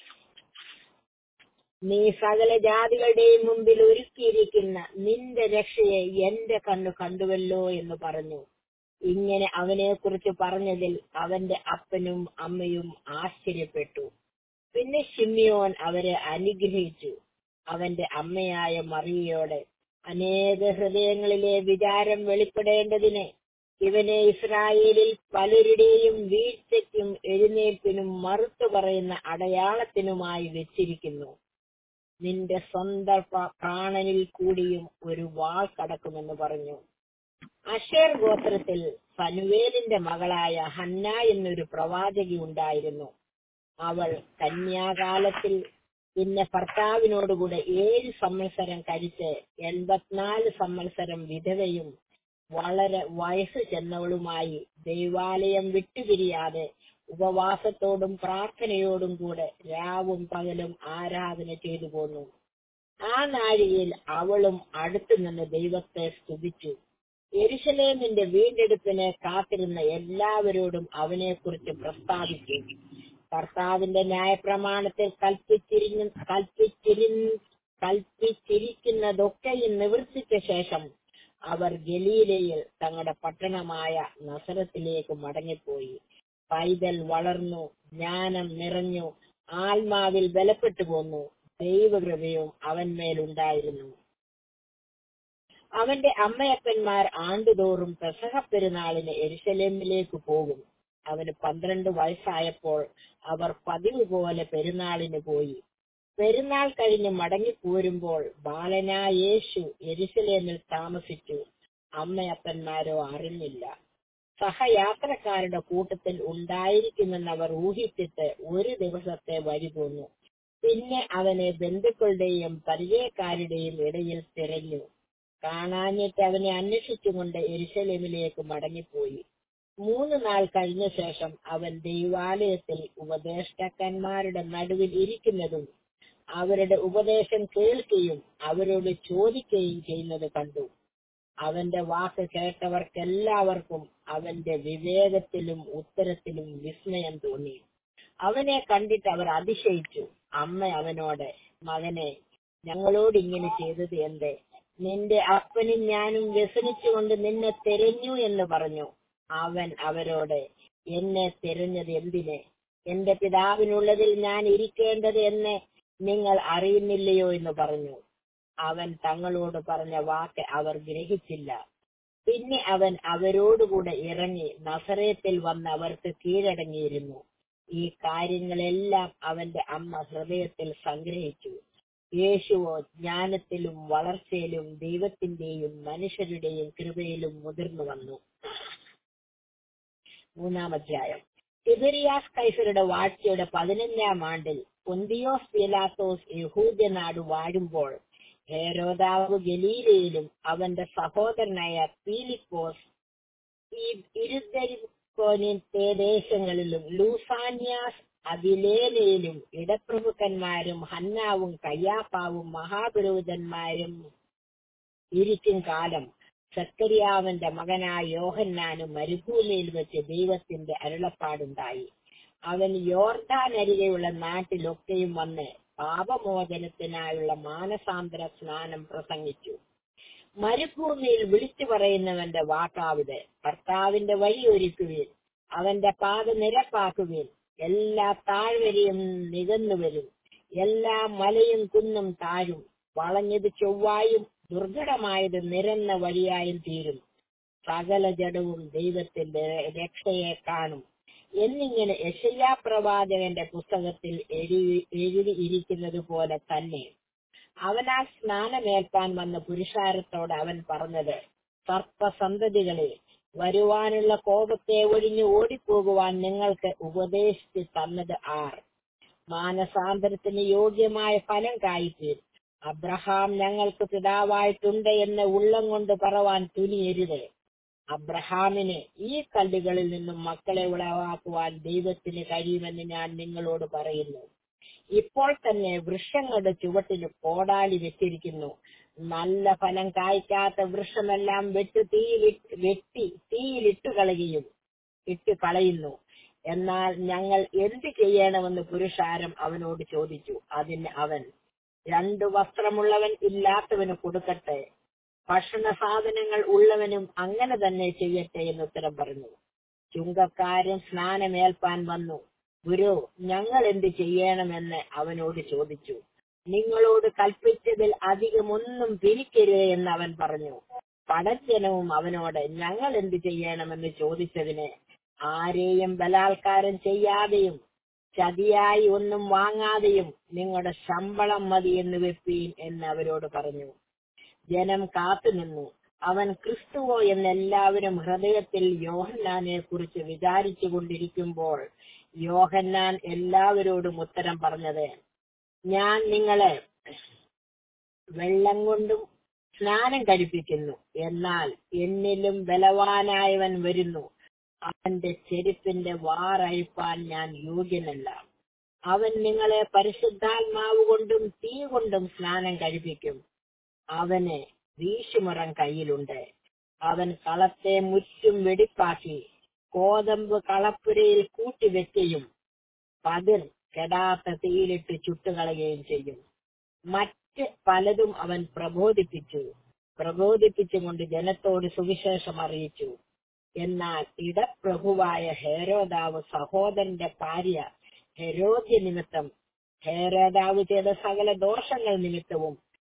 നീ സകല ജാതികളുടെയും മുമ്പിൽ ഒരുക്കിയിരിക്കുന്ന നിന്റെ രക്ഷയെ എന്റെ കണ്ണു കണ്ടുവല്ലോ എന്ന് പറഞ്ഞു ഇങ്ങനെ അവനെ കുറിച്ച് പറഞ്ഞതിൽ അവന്റെ അപ്പനും അമ്മയും ആശ്ചര്യപ്പെട്ടു പിന്നെ ഷിമ്യോൻ അവരെ അനുഗ്രഹിച്ചു അവന്റെ അമ്മയായ മറിയയോടെ അനേക ഹൃദയങ്ങളിലെ വിചാരം വെളിപ്പെടേണ്ടതിന് ഇവനെ ഇസ്രായേലിൽ പലരുടെയും വീഴ്ചയ്ക്കും എഴുന്നേൽപ്പിനും മറുത്തു പറയുന്ന അടയാളത്തിനുമായി വെച്ചിരിക്കുന്നു നിന്റെ സ്വന്തം പ്ര- പ്രാണനിൽ കൂടിയും ഒരു വാൾ കടക്കുമെന്ന് പറഞ്ഞു അഷേർ ഗോത്രത്തിൽ ഫനുവേലിന്റെ മകളായ ഹന്ന എന്നൊരു പ്രവാചകി ഉണ്ടായിരുന്നു അവൾ കന്യാകാലത്തിൽ പിന്നെ ഭർത്താവിനോടുകൂടെ ഏഴ് സംവത്സരം കഴിച്ച് എൺപത്തിനാല് സംവത്സരം വിധവയും വളരെ വയസ്സ് ചെന്നവളുമായി ദൈവാലയം വിട്ടുപിരിയാതെ ഉപവാസത്തോടും പ്രാർത്ഥനയോടും കൂടെ രാവും പകലും ആരാധന ചെയ്തു പോന്നു ആ നാഴികയിൽ അവളും അടുത്തു നിന്ന് ദൈവത്തെ സ്തുതിച്ചു യെരുശലേമിന്റെ വീണ്ടെടുപ്പിനെ കാത്തിരുന്ന എല്ലാവരോടും അവനെക്കുറിച്ച് പ്രസ്താവിച്ചു കർത്താവിന്റെ ന്യായപ്രമാണത്തിൽ കൽപ്പിച്ചിരിഞ്ഞ കൽപ്പിച്ചിരി കൽപ്പിച്ചിരിക്കുന്നതൊക്കെയും നിവർത്തിച്ച ശേഷം അവർ ഗലീലയിൽ തങ്ങളുടെ പട്ടണമായ നസറത്തിലേക്ക് മടങ്ങിപ്പോയി പൈതൽ വളർന്നു ജ്ഞാനം നിറഞ്ഞു ആത്മാവിൽ ബലപ്പെട്ടു പോന്നു ദൈവകൃപയും അവന്മേലുണ്ടായിരുന്നു അവന്റെ അമ്മയപ്പന്മാർ ആണ്ടുതോറും പെസഹ പെരുന്നാളിന് എരുശലേമിലേക്ക് പോകും അവന് പന്ത്രണ്ട് വയസ്സായപ്പോൾ അവർ പതിവ് പോലെ പെരുന്നാളിന് പോയി പെരുന്നാൾ കഴിഞ്ഞ് മടങ്ങിപ്പോരുമ്പോൾ ബാലനായ യേശു എരുശലേമിൽ താമസിച്ചു അമ്മയപ്പന്മാരോ അറിഞ്ഞില്ല സഹയാത്രക്കാരുടെ കൂട്ടത്തിൽ ഉണ്ടായിരിക്കുമെന്ന് അവർ ഊഹിച്ചിട്ട് ഒരു ദിവസത്തെ വഴി പോന്നു പിന്നെ അവനെ ബന്ധുക്കളുടെയും പരിചയക്കാരുടെയും ഇടയിൽ തിരഞ്ഞു കാണാഞ്ഞിട്ട് അവനെ അന്വേഷിച്ചുകൊണ്ട് എരുശലേമിലേക്ക് മടങ്ങിപ്പോയി മൂന്ന് നാൾ കഴിഞ്ഞ ശേഷം അവൻ ദൈവാലയത്തിൽ ഉപദേഷ്ടാക്കന്മാരുടെ നടുവിൽ ഇരിക്കുന്നതും അവരുടെ ഉപദേശം കേൾക്കുകയും അവരോട് ചോദിക്കുകയും ചെയ്യുന്നത് കണ്ടു അവന്റെ വാക്ക് കേട്ടവർക്കെല്ലാവർക്കും അവന്റെ വിവേകത്തിലും ഉത്തരത്തിലും വിസ്മയം തോന്നി അവനെ കണ്ടിട്ട് അവർ അതിശയിച്ചു അമ്മ അവനോട് മകനെ ഞങ്ങളോട് ഇങ്ങനെ ചെയ്തത് എന്തേ നിന്റെ അപ്പനും ഞാനും വ്യസനിച്ചുകൊണ്ട് നിന്നെ തിരഞ്ഞു എന്ന് പറഞ്ഞു അവൻ അവരോട് എന്നെ തിരഞ്ഞത് എന്തിന് എന്റെ പിതാവിനുള്ളതിൽ ഞാൻ ഇരിക്കേണ്ടത് എന്ന് നിങ്ങൾ അറിയുന്നില്ലയോ എന്ന് പറഞ്ഞു അവൻ തങ്ങളോട് പറഞ്ഞ വാക്ക് അവർ ഗ്രഹിച്ചില്ല പിന്നെ അവൻ അവരോടുകൂടെ ഇറങ്ങി നസറേത്തിൽ വന്ന് അവർക്ക് കീഴടങ്ങിയിരുന്നു ഈ കാര്യങ്ങളെല്ലാം അവന്റെ അമ്മ ഹൃദയത്തിൽ സംഗ്രഹിച്ചു യേശുവോ ജ്ഞാനത്തിലും വളർച്ചയിലും ദൈവത്തിന്റെയും മനുഷ്യരുടെയും കൃപയിലും മുതിർന്നു വന്നു മൂന്നാം അധ്യായം തിബരിയാസ് കൈസരുടെ വാഴ്ചയുടെ പതിനഞ്ചാം ആണ്ടിൽ പൊന്തിയോസ് പീലാത്തോസ് യഹൂദ്യ നാട് വാഴുമ്പോൾ ഹേരോദാവ് ഗലീലയിലും അവന്റെ സഹോദരനായ പീലിപ്പോസ് ഈ ഇരുദ്ധരിപ്പോനിത്തെ ദേശങ്ങളിലും ലൂസാന്യാസ് അബിലേലയിലും ഇടപ്രഭുക്കന്മാരും ഹന്നാവും കയ്യാപ്പാവും മഹാപുരോഹിതന്മാരും ഇരിക്കും കാലം സക്കരിയാവന്റെ മകനായ യോഹന്നാനും മരുഭൂമിയിൽ വെച്ച് ദൈവത്തിന്റെ അരുളപ്പാടുണ്ടായി അവൻ യോർദാൻ അരികെയുള്ള നാട്ടിലൊക്കെയും വന്ന് പാപമോചനത്തിനായുള്ള മാനസാന്തര സ്നാനം പ്രസംഗിച്ചു മരുഭൂമിയിൽ വിളിച്ചു പറയുന്നവന്റെ വാക്കാവിത് കർത്താവിന്റെ വഴി ഒരുക്കുവീൻ അവന്റെ പാത നിരപ്പാക്കുവീൻ എല്ലാ താഴ്വരയും നികന്നു വരും എല്ലാ മലയും കുന്നും താഴും വളഞ്ഞത് ചൊവ്വായും ദുർഘടമായത് നിരന്ന വഴിയായും തീരും സകല ജഡവും ദൈവത്തിന്റെ രക്ഷയെ കാണും എന്നിങ്ങനെ യശയ്യാ പ്രവാചകന്റെ പുസ്തകത്തിൽ എഴുതി എഴുതിയിരിക്കുന്നത് പോലെ തന്നെ അവനാൽ സ്നാനമേൽപ്പാൻ വന്ന പുരുഷാരത്തോട് അവൻ പറഞ്ഞത് സർപ്പസന്തതികളെ വരുവാനുള്ള കോപത്തെ ഒഴിഞ്ഞു ഓടിപ്പോകുവാൻ നിങ്ങൾക്ക് ഉപദേശിച്ച് തന്നത് ആർ മാനസാന്തരത്തിന് യോഗ്യമായ ഫലം കായ്പീർ അബ്രഹാം ഞങ്ങൾക്ക് പിതാവായിട്ടുണ്ട് എന്ന് ഉള്ളം കൊണ്ട് പറവാൻ തുനിയരുത് അബ്രഹാമിന് ഈ കല്ലുകളിൽ നിന്നും മക്കളെ ഉളവാക്കുവാൻ ദൈവത്തിന് കഴിയുമെന്ന് ഞാൻ നിങ്ങളോട് പറയുന്നു ഇപ്പോൾ തന്നെ വൃക്ഷങ്ങളുടെ ചുവട്ടിന് കോടാലി വെച്ചിരിക്കുന്നു നല്ല ഫലം കായ്ക്കാത്ത വൃക്ഷമെല്ലാം വെട്ടി തീയിൽ വെട്ടി തീയിലിട്ടു കളയുകയും ഇട്ട് കളയുന്നു എന്നാൽ ഞങ്ങൾ എന്ത് ചെയ്യണമെന്ന് പുരുഷാരം അവനോട് ചോദിച്ചു അതിന് അവൻ രണ്ടു വസ്ത്രമുള്ളവൻ ഇല്ലാത്തവന് കൊടുക്കട്ടെ ഭക്ഷണ സാധനങ്ങൾ ഉള്ളവനും അങ്ങനെ തന്നെ ചെയ്യട്ടെ എന്ന് ഉത്തരം പറഞ്ഞു ചുങ്കക്കാരൻ സ്നാനമേൽപ്പാൻ വന്നു ഗുരു ഞങ്ങൾ എന്ത് ചെയ്യണമെന്ന് അവനോട് ചോദിച്ചു നിങ്ങളോട് കൽപ്പിച്ചതിൽ അധികമൊന്നും പിരിക്കരുത് എന്ന് അവൻ പറഞ്ഞു പടജനവും അവനോട് ഞങ്ങൾ എന്ത് ചെയ്യണമെന്ന് ചോദിച്ചതിന് ആരെയും ബലാത്കാരം ചെയ്യാതെയും ചതിയായി ഒന്നും വാങ്ങാതെയും നിങ്ങളുടെ ശമ്പളം മതി എന്ന് വെപ്പീൻ എന്ന് അവരോട് പറഞ്ഞു ജനം കാത്തുനിന്നു അവൻ ക്രിസ്തുവോ എന്നെല്ലാവരും ഹൃദയത്തിൽ യോഹന്നാനെ കുറിച്ച് വിചാരിച്ചു കൊണ്ടിരിക്കുമ്പോൾ യോഹന്നാൻ എല്ലാവരോടും ഉത്തരം പറഞ്ഞത് ഞാൻ നിങ്ങളെ വെള്ളം കൊണ്ടും സ്നാനം കഴിപ്പിക്കുന്നു എന്നാൽ എന്നിലും ബലവാനായവൻ വരുന്നു അവന്റെ ചെരുപ്പിന്റെ വാറഴിപ്പാൻ ഞാൻ യോഗ്യനല്ല അവൻ നിങ്ങളെ പരിശുദ്ധാത്മാവ് കൊണ്ടും തീ കൊണ്ടും സ്നാനം കഴിപ്പിക്കും അവന് വീശുമുറം കയ്യിലുണ്ട് അവൻ കളത്തെ മുറ്റും വെടിപ്പാക്കി കോതമ്പ് കളപ്പുരയിൽ കൂട്ടിവെക്കുകയും പതിർ കെടാത്ത തീയിലിട്ട് ചുട്ടുകളയുകയും ചെയ്യും മറ്റ് പലതും അവൻ പ്രബോധിപ്പിച്ചു പ്രബോധിപ്പിച്ചുകൊണ്ട് ജനത്തോട് സുവിശേഷം അറിയിച്ചു എന്നാൽ ഇടപ്രഭുവായ ഹേരോദാവ് സഹോദരന്റെ ഭാര്യ ഹെരോദ്യ നിമിത്തം ഹേരോദാവ് ചെയ്ത സകല ദോഷങ്ങൾ നിമിത്തവും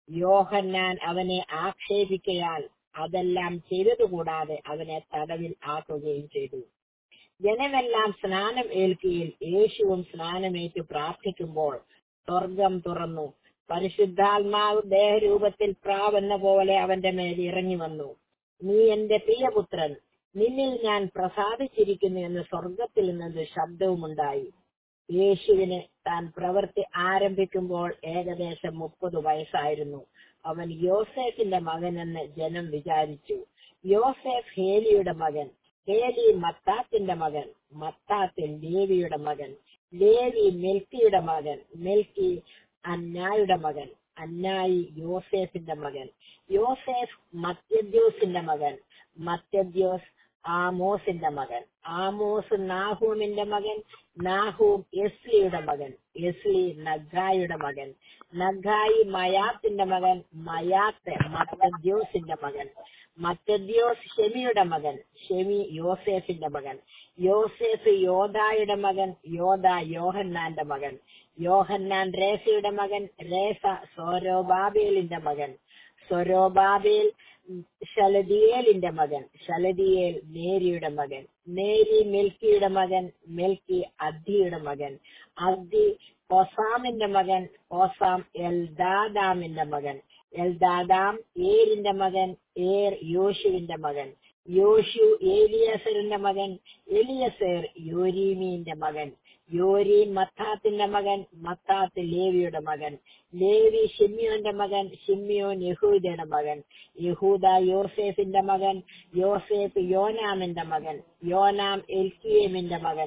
യോഹന്നാൻ അവനെ ആക്ഷേപിക്കയാൽ അതെല്ലാം ചെയ്തതുകൂടാതെ അവനെ തടവിൽ ആക്കുകയും ചെയ്തു ജനമെല്ലാം സ്നാനം ഏൽക്കുകയിൽ യേശുവും സ്നാനമേറ്റ് പ്രാർത്ഥിക്കുമ്പോൾ സ്വർഗം തുറന്നു പരിശുദ്ധാത്മാവ് ദേഹരൂപത്തിൽ പ്രാവെന്ന പോലെ അവന്റെ മേൽ ഇറങ്ങി വന്നു നീ എന്റെ പ്രിയപുത്രൻ നിന്നിൽ ഞാൻ പ്രസാദിച്ചിരിക്കുന്നു എന്ന് സ്വർഗത്തിൽ നിന്നൊരു ശബ്ദവുമുണ്ടായി യേശുവിന് താൻ പ്രവൃത്തി ആരംഭിക്കുമ്പോൾ ഏകദേശം മുപ്പത് വയസ്സായിരുന്നു അവൻ യോസേഫിന്റെ മകനെന്ന് ജനം വിചാരിച്ചു യോസേഫ് ഹേലിയുടെ മകൻ ഹേലി മത്താത്തിന്റെ മകൻ മത്താത്തിൽ ലേവിയുടെ മകൻ ലേവി മെൽക്കിയുടെ മകൻ മെൽക്കി അന്നായുടെ മകൻ അന്നായി യോസേഫിന്റെ മകൻ യോസേഫ് മത്യദ്യോസിന്റെ മകൻ മത്യദ്യോസ് ആമോസിന്റെ മകൻ ആമോസ് നാഹൂമിന്റെ മകൻ നാഹൂം എസ്ലിയുടെ മകൻ എസ്ലി നഗായുടെ മകൻ നഗായി മയാത്തിന്റെ മകൻ മയാത്ത് മത്തദ്യോസിന്റെ മകൻ മത്തദ്യോസ് ഷെമിയുടെ മകൻ ഷെമി യോസേഫിന്റെ മകൻ യോസേഫ് യോദായുടെ മകൻ യോദ യോഹന്നാന്റെ മകൻ യോഹന്നാൻ രേസയുടെ മകൻ രേസ സോരോബാബേലിന്റെ മകൻ സൊരോബാബേൽ ശലദിയേലിന്റെ മകൻ ശലദിയേൽ നേരിയുടെ മകൻ നേരി മെൽക്കിയുടെ മകൻ മെൽക്കി അദ്ദിയുടെ മകൻ അദ്ദി ഹൊസാമിന്റെ മകൻ ഹൊസാം എൽദാദാമിന്റെ മകൻ എൽദാദാം ഏരിന്റെ മകൻ ഏർ യോശുവിന്റെ മകൻ യോശു ഏലിയസറിന്റെ മകൻ എലിയസേർ യോരീമീന്റെ മകൻ യോരീം മത്താത്തിന്റെ മകൻ മത്താത്ത് ലേവിയുടെ മകൻ ലേവി ഷിമ്യോന്റെ മകൻ ഷിമ്യോൻ യഹൂദയുടെ മകൻ യഹൂദ യോസേഫിന്റെ മകൻ യോസേഫ് യോനാമിന്റെ മകൻ യോനാം എൽക്കിയേമിന്റെ മകൻ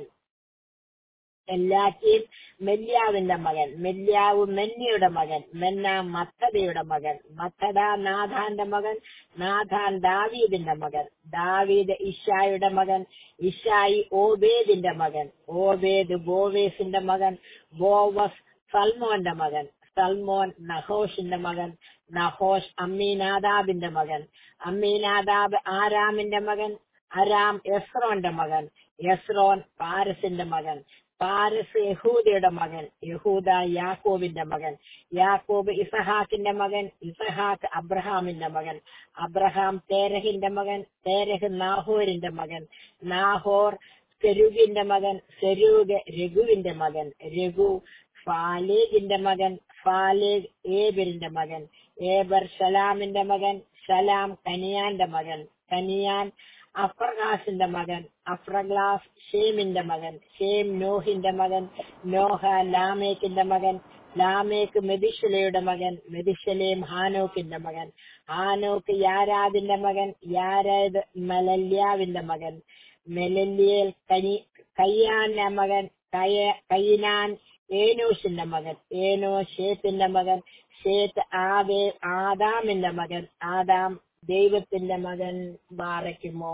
എല്ലാക്കീം മെല്യാവിന്റെ മകൻ മെല്യാവ് മെന്നിയുടെ മകൻ മെന്ന മത്തതയുടെ മകൻ മത്തട നാഥാന്റെ മകൻ നാഥാൻ ദാവീദിന്റെ മകൻ ദാവീദ് ഇഷായുടെ മകൻ ഇഷായി ഓബേദിന്റെ മകൻ ഓബേദ് ബോവേസിന്റെ മകൻ ബോവസ് സൽമോന്റെ മകൻ സൽമോൻ നഹോഷിന്റെ മകൻ നഹോഷ് അമ്മീനാദാബിന്റെ മകൻ അമ്മീനാദാബ് ആരാമിന്റെ മകൻ അരാം എസ്രോന്റെ മകൻ എസ്രോൻ പാരസിന്റെ മകൻ പാരസ് യഹൂദയുടെ മകൻ യഹൂദ യാക്കോബിന്റെ മകൻ യാക്കോബ് ഇസഹാക്കിന്റെ മകൻ ഇസഹാക്ക് അബ്രഹാമിന്റെ മകൻ അബ്രഹാം തേരഹിന്റെ മകൻ തേരഹ് നാഹോരിന്റെ മകൻ നാഹോർ സെരൂഗിന്റെ മകൻ സെരൂഗ് രഘുവിന്റെ മകൻ രഘു ഫാലേഗിന്റെ മകൻ ഫാലേഗ് ഏബരിന്റെ മകൻ ഏബർ ശലാമിന്റെ മകൻ ശലാം കനിയാന്റെ മകൻ കനിയാൻ അഫ്രഗാസിന്റെ മകൻ അഫ്രഗ്ലാസ് ഷേമിന്റെ മകൻ ഷേം നോഹിന്റെ മകൻ നോഹ ലാമേക്കിന്റെ മകൻ ലാമേക്ക് മെതിഷലയുടെ മകൻ മെതിഷലേം ഹാനോക്കിന്റെ മകൻ ഹാനോക്ക് യാരാദിന്റെ മകൻ യാരാദ് മെലല്യാവിന്റെ മകൻ മെലല്യേൽ കനി കയ്യാന്റെ മകൻ കയ കയ്യനാൻ ഏനോഷിന്റെ മകൻ ഏനോ ഷേത്തിന്റെ മകൻ ഷേത്ത് ആദേ ആദാമിന്റെ മകൻ ആദാം ദൈവത്തിന്റെ മകൻ ബാറയ്ക്കുമോ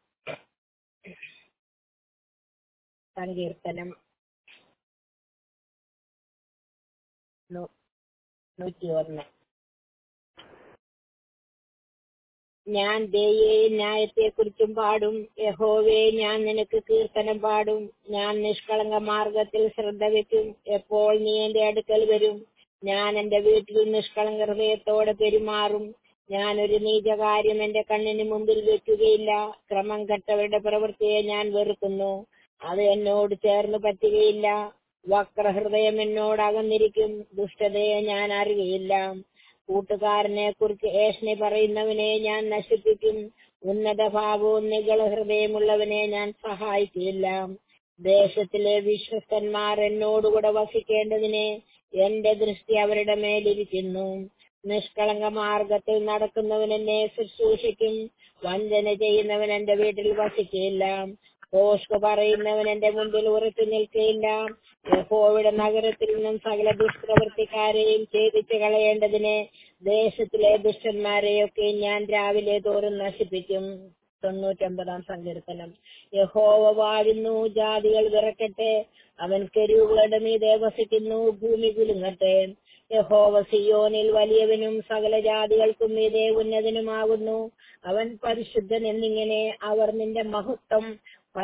സങ്കീർത്തനം നൂറ്റി ഒന്ന് ഞാൻ ദയയെയും ന്യായത്തെക്കുറിച്ചും പാടും യഹോവേ ഞാൻ നിനക്ക് കീർത്തനം പാടും ഞാൻ നിഷ്കളങ്ക മാർഗത്തിൽ ശ്രദ്ധ വെക്കും എപ്പോൾ നീ എന്റെ അടുക്കൽ വരും ഞാൻ എന്റെ വീട്ടിൽ നിഷ്കളങ്ക ഹൃദയത്തോടെ പെരുമാറും ഞാൻ ഒരു നീചകാര്യം എന്റെ കണ്ണിന് മുമ്പിൽ വെക്കുകയില്ല ക്രമം കെട്ടവരുടെ പ്രവൃത്തിയെ ഞാൻ വെറുക്കുന്നു അത് എന്നോട് ചേർന്ന് പറ്റുകയില്ല വക്രഹൃദയം എന്നോട് അകന്നിരിക്കും ദുഷ്ടതയെ ഞാൻ അറിയുകയില്ല കൂട്ടുകാരനെ കുറിച്ച് ഏഷണി പറയുന്നവനെ ഞാൻ നശിപ്പിക്കും ഉന്നത ഭാവവും നികള ഹൃദയമുള്ളവനെ ഞാൻ സഹായിക്കില്ല ദേശത്തിലെ വിശ്വസ്തന്മാർ എന്നോടുകൂടെ വസിക്കേണ്ടതിനെ എന്റെ ദൃഷ്ടി അവരുടെ മേലിരിക്കുന്നു നിഷ്കളങ്ക മാർഗത്തിൽ നടക്കുന്നവൻ എന്നെ ശുശ്രൂഷിക്കും വഞ്ചന ചെയ്യുന്നവൻ എന്റെ വീട്ടിൽ വസിക്കുകയില്ല ദോഷ പറയുന്നവൻ എന്റെ മുമ്പിൽ ഉറച്ചു നിൽക്കുകയില്ല യഹോവയുടെ നഗരത്തിൽ നിന്നും സകല ദുഷ്പ്രവൃത്തിക്കാരെയും ഛേദിച്ചു കളയേണ്ടതിന് ദേശത്തിലെ ദുഷ്ടന്മാരെയൊക്കെ ഞാൻ രാവിലെ തോറും നശിപ്പിക്കും തൊണ്ണൂറ്റൊമ്പതാം സങ്കീർത്തനം യഹോവ വാഴുന്നു ജാതികൾ വിറക്കട്ടെ അവൻ കെരുവുകളുടെ മീതെ വസിക്കുന്നു ഭൂമി കുലുങ്ങട്ടെ യഹോവ സിയോനിൽ വലിയവനും സകല ജാതികൾക്കും മീതെ ഉന്നതനുമാകുന്നു അവൻ പരിശുദ്ധൻ എന്നിങ്ങനെ അവർ നിന്റെ മഹത്വം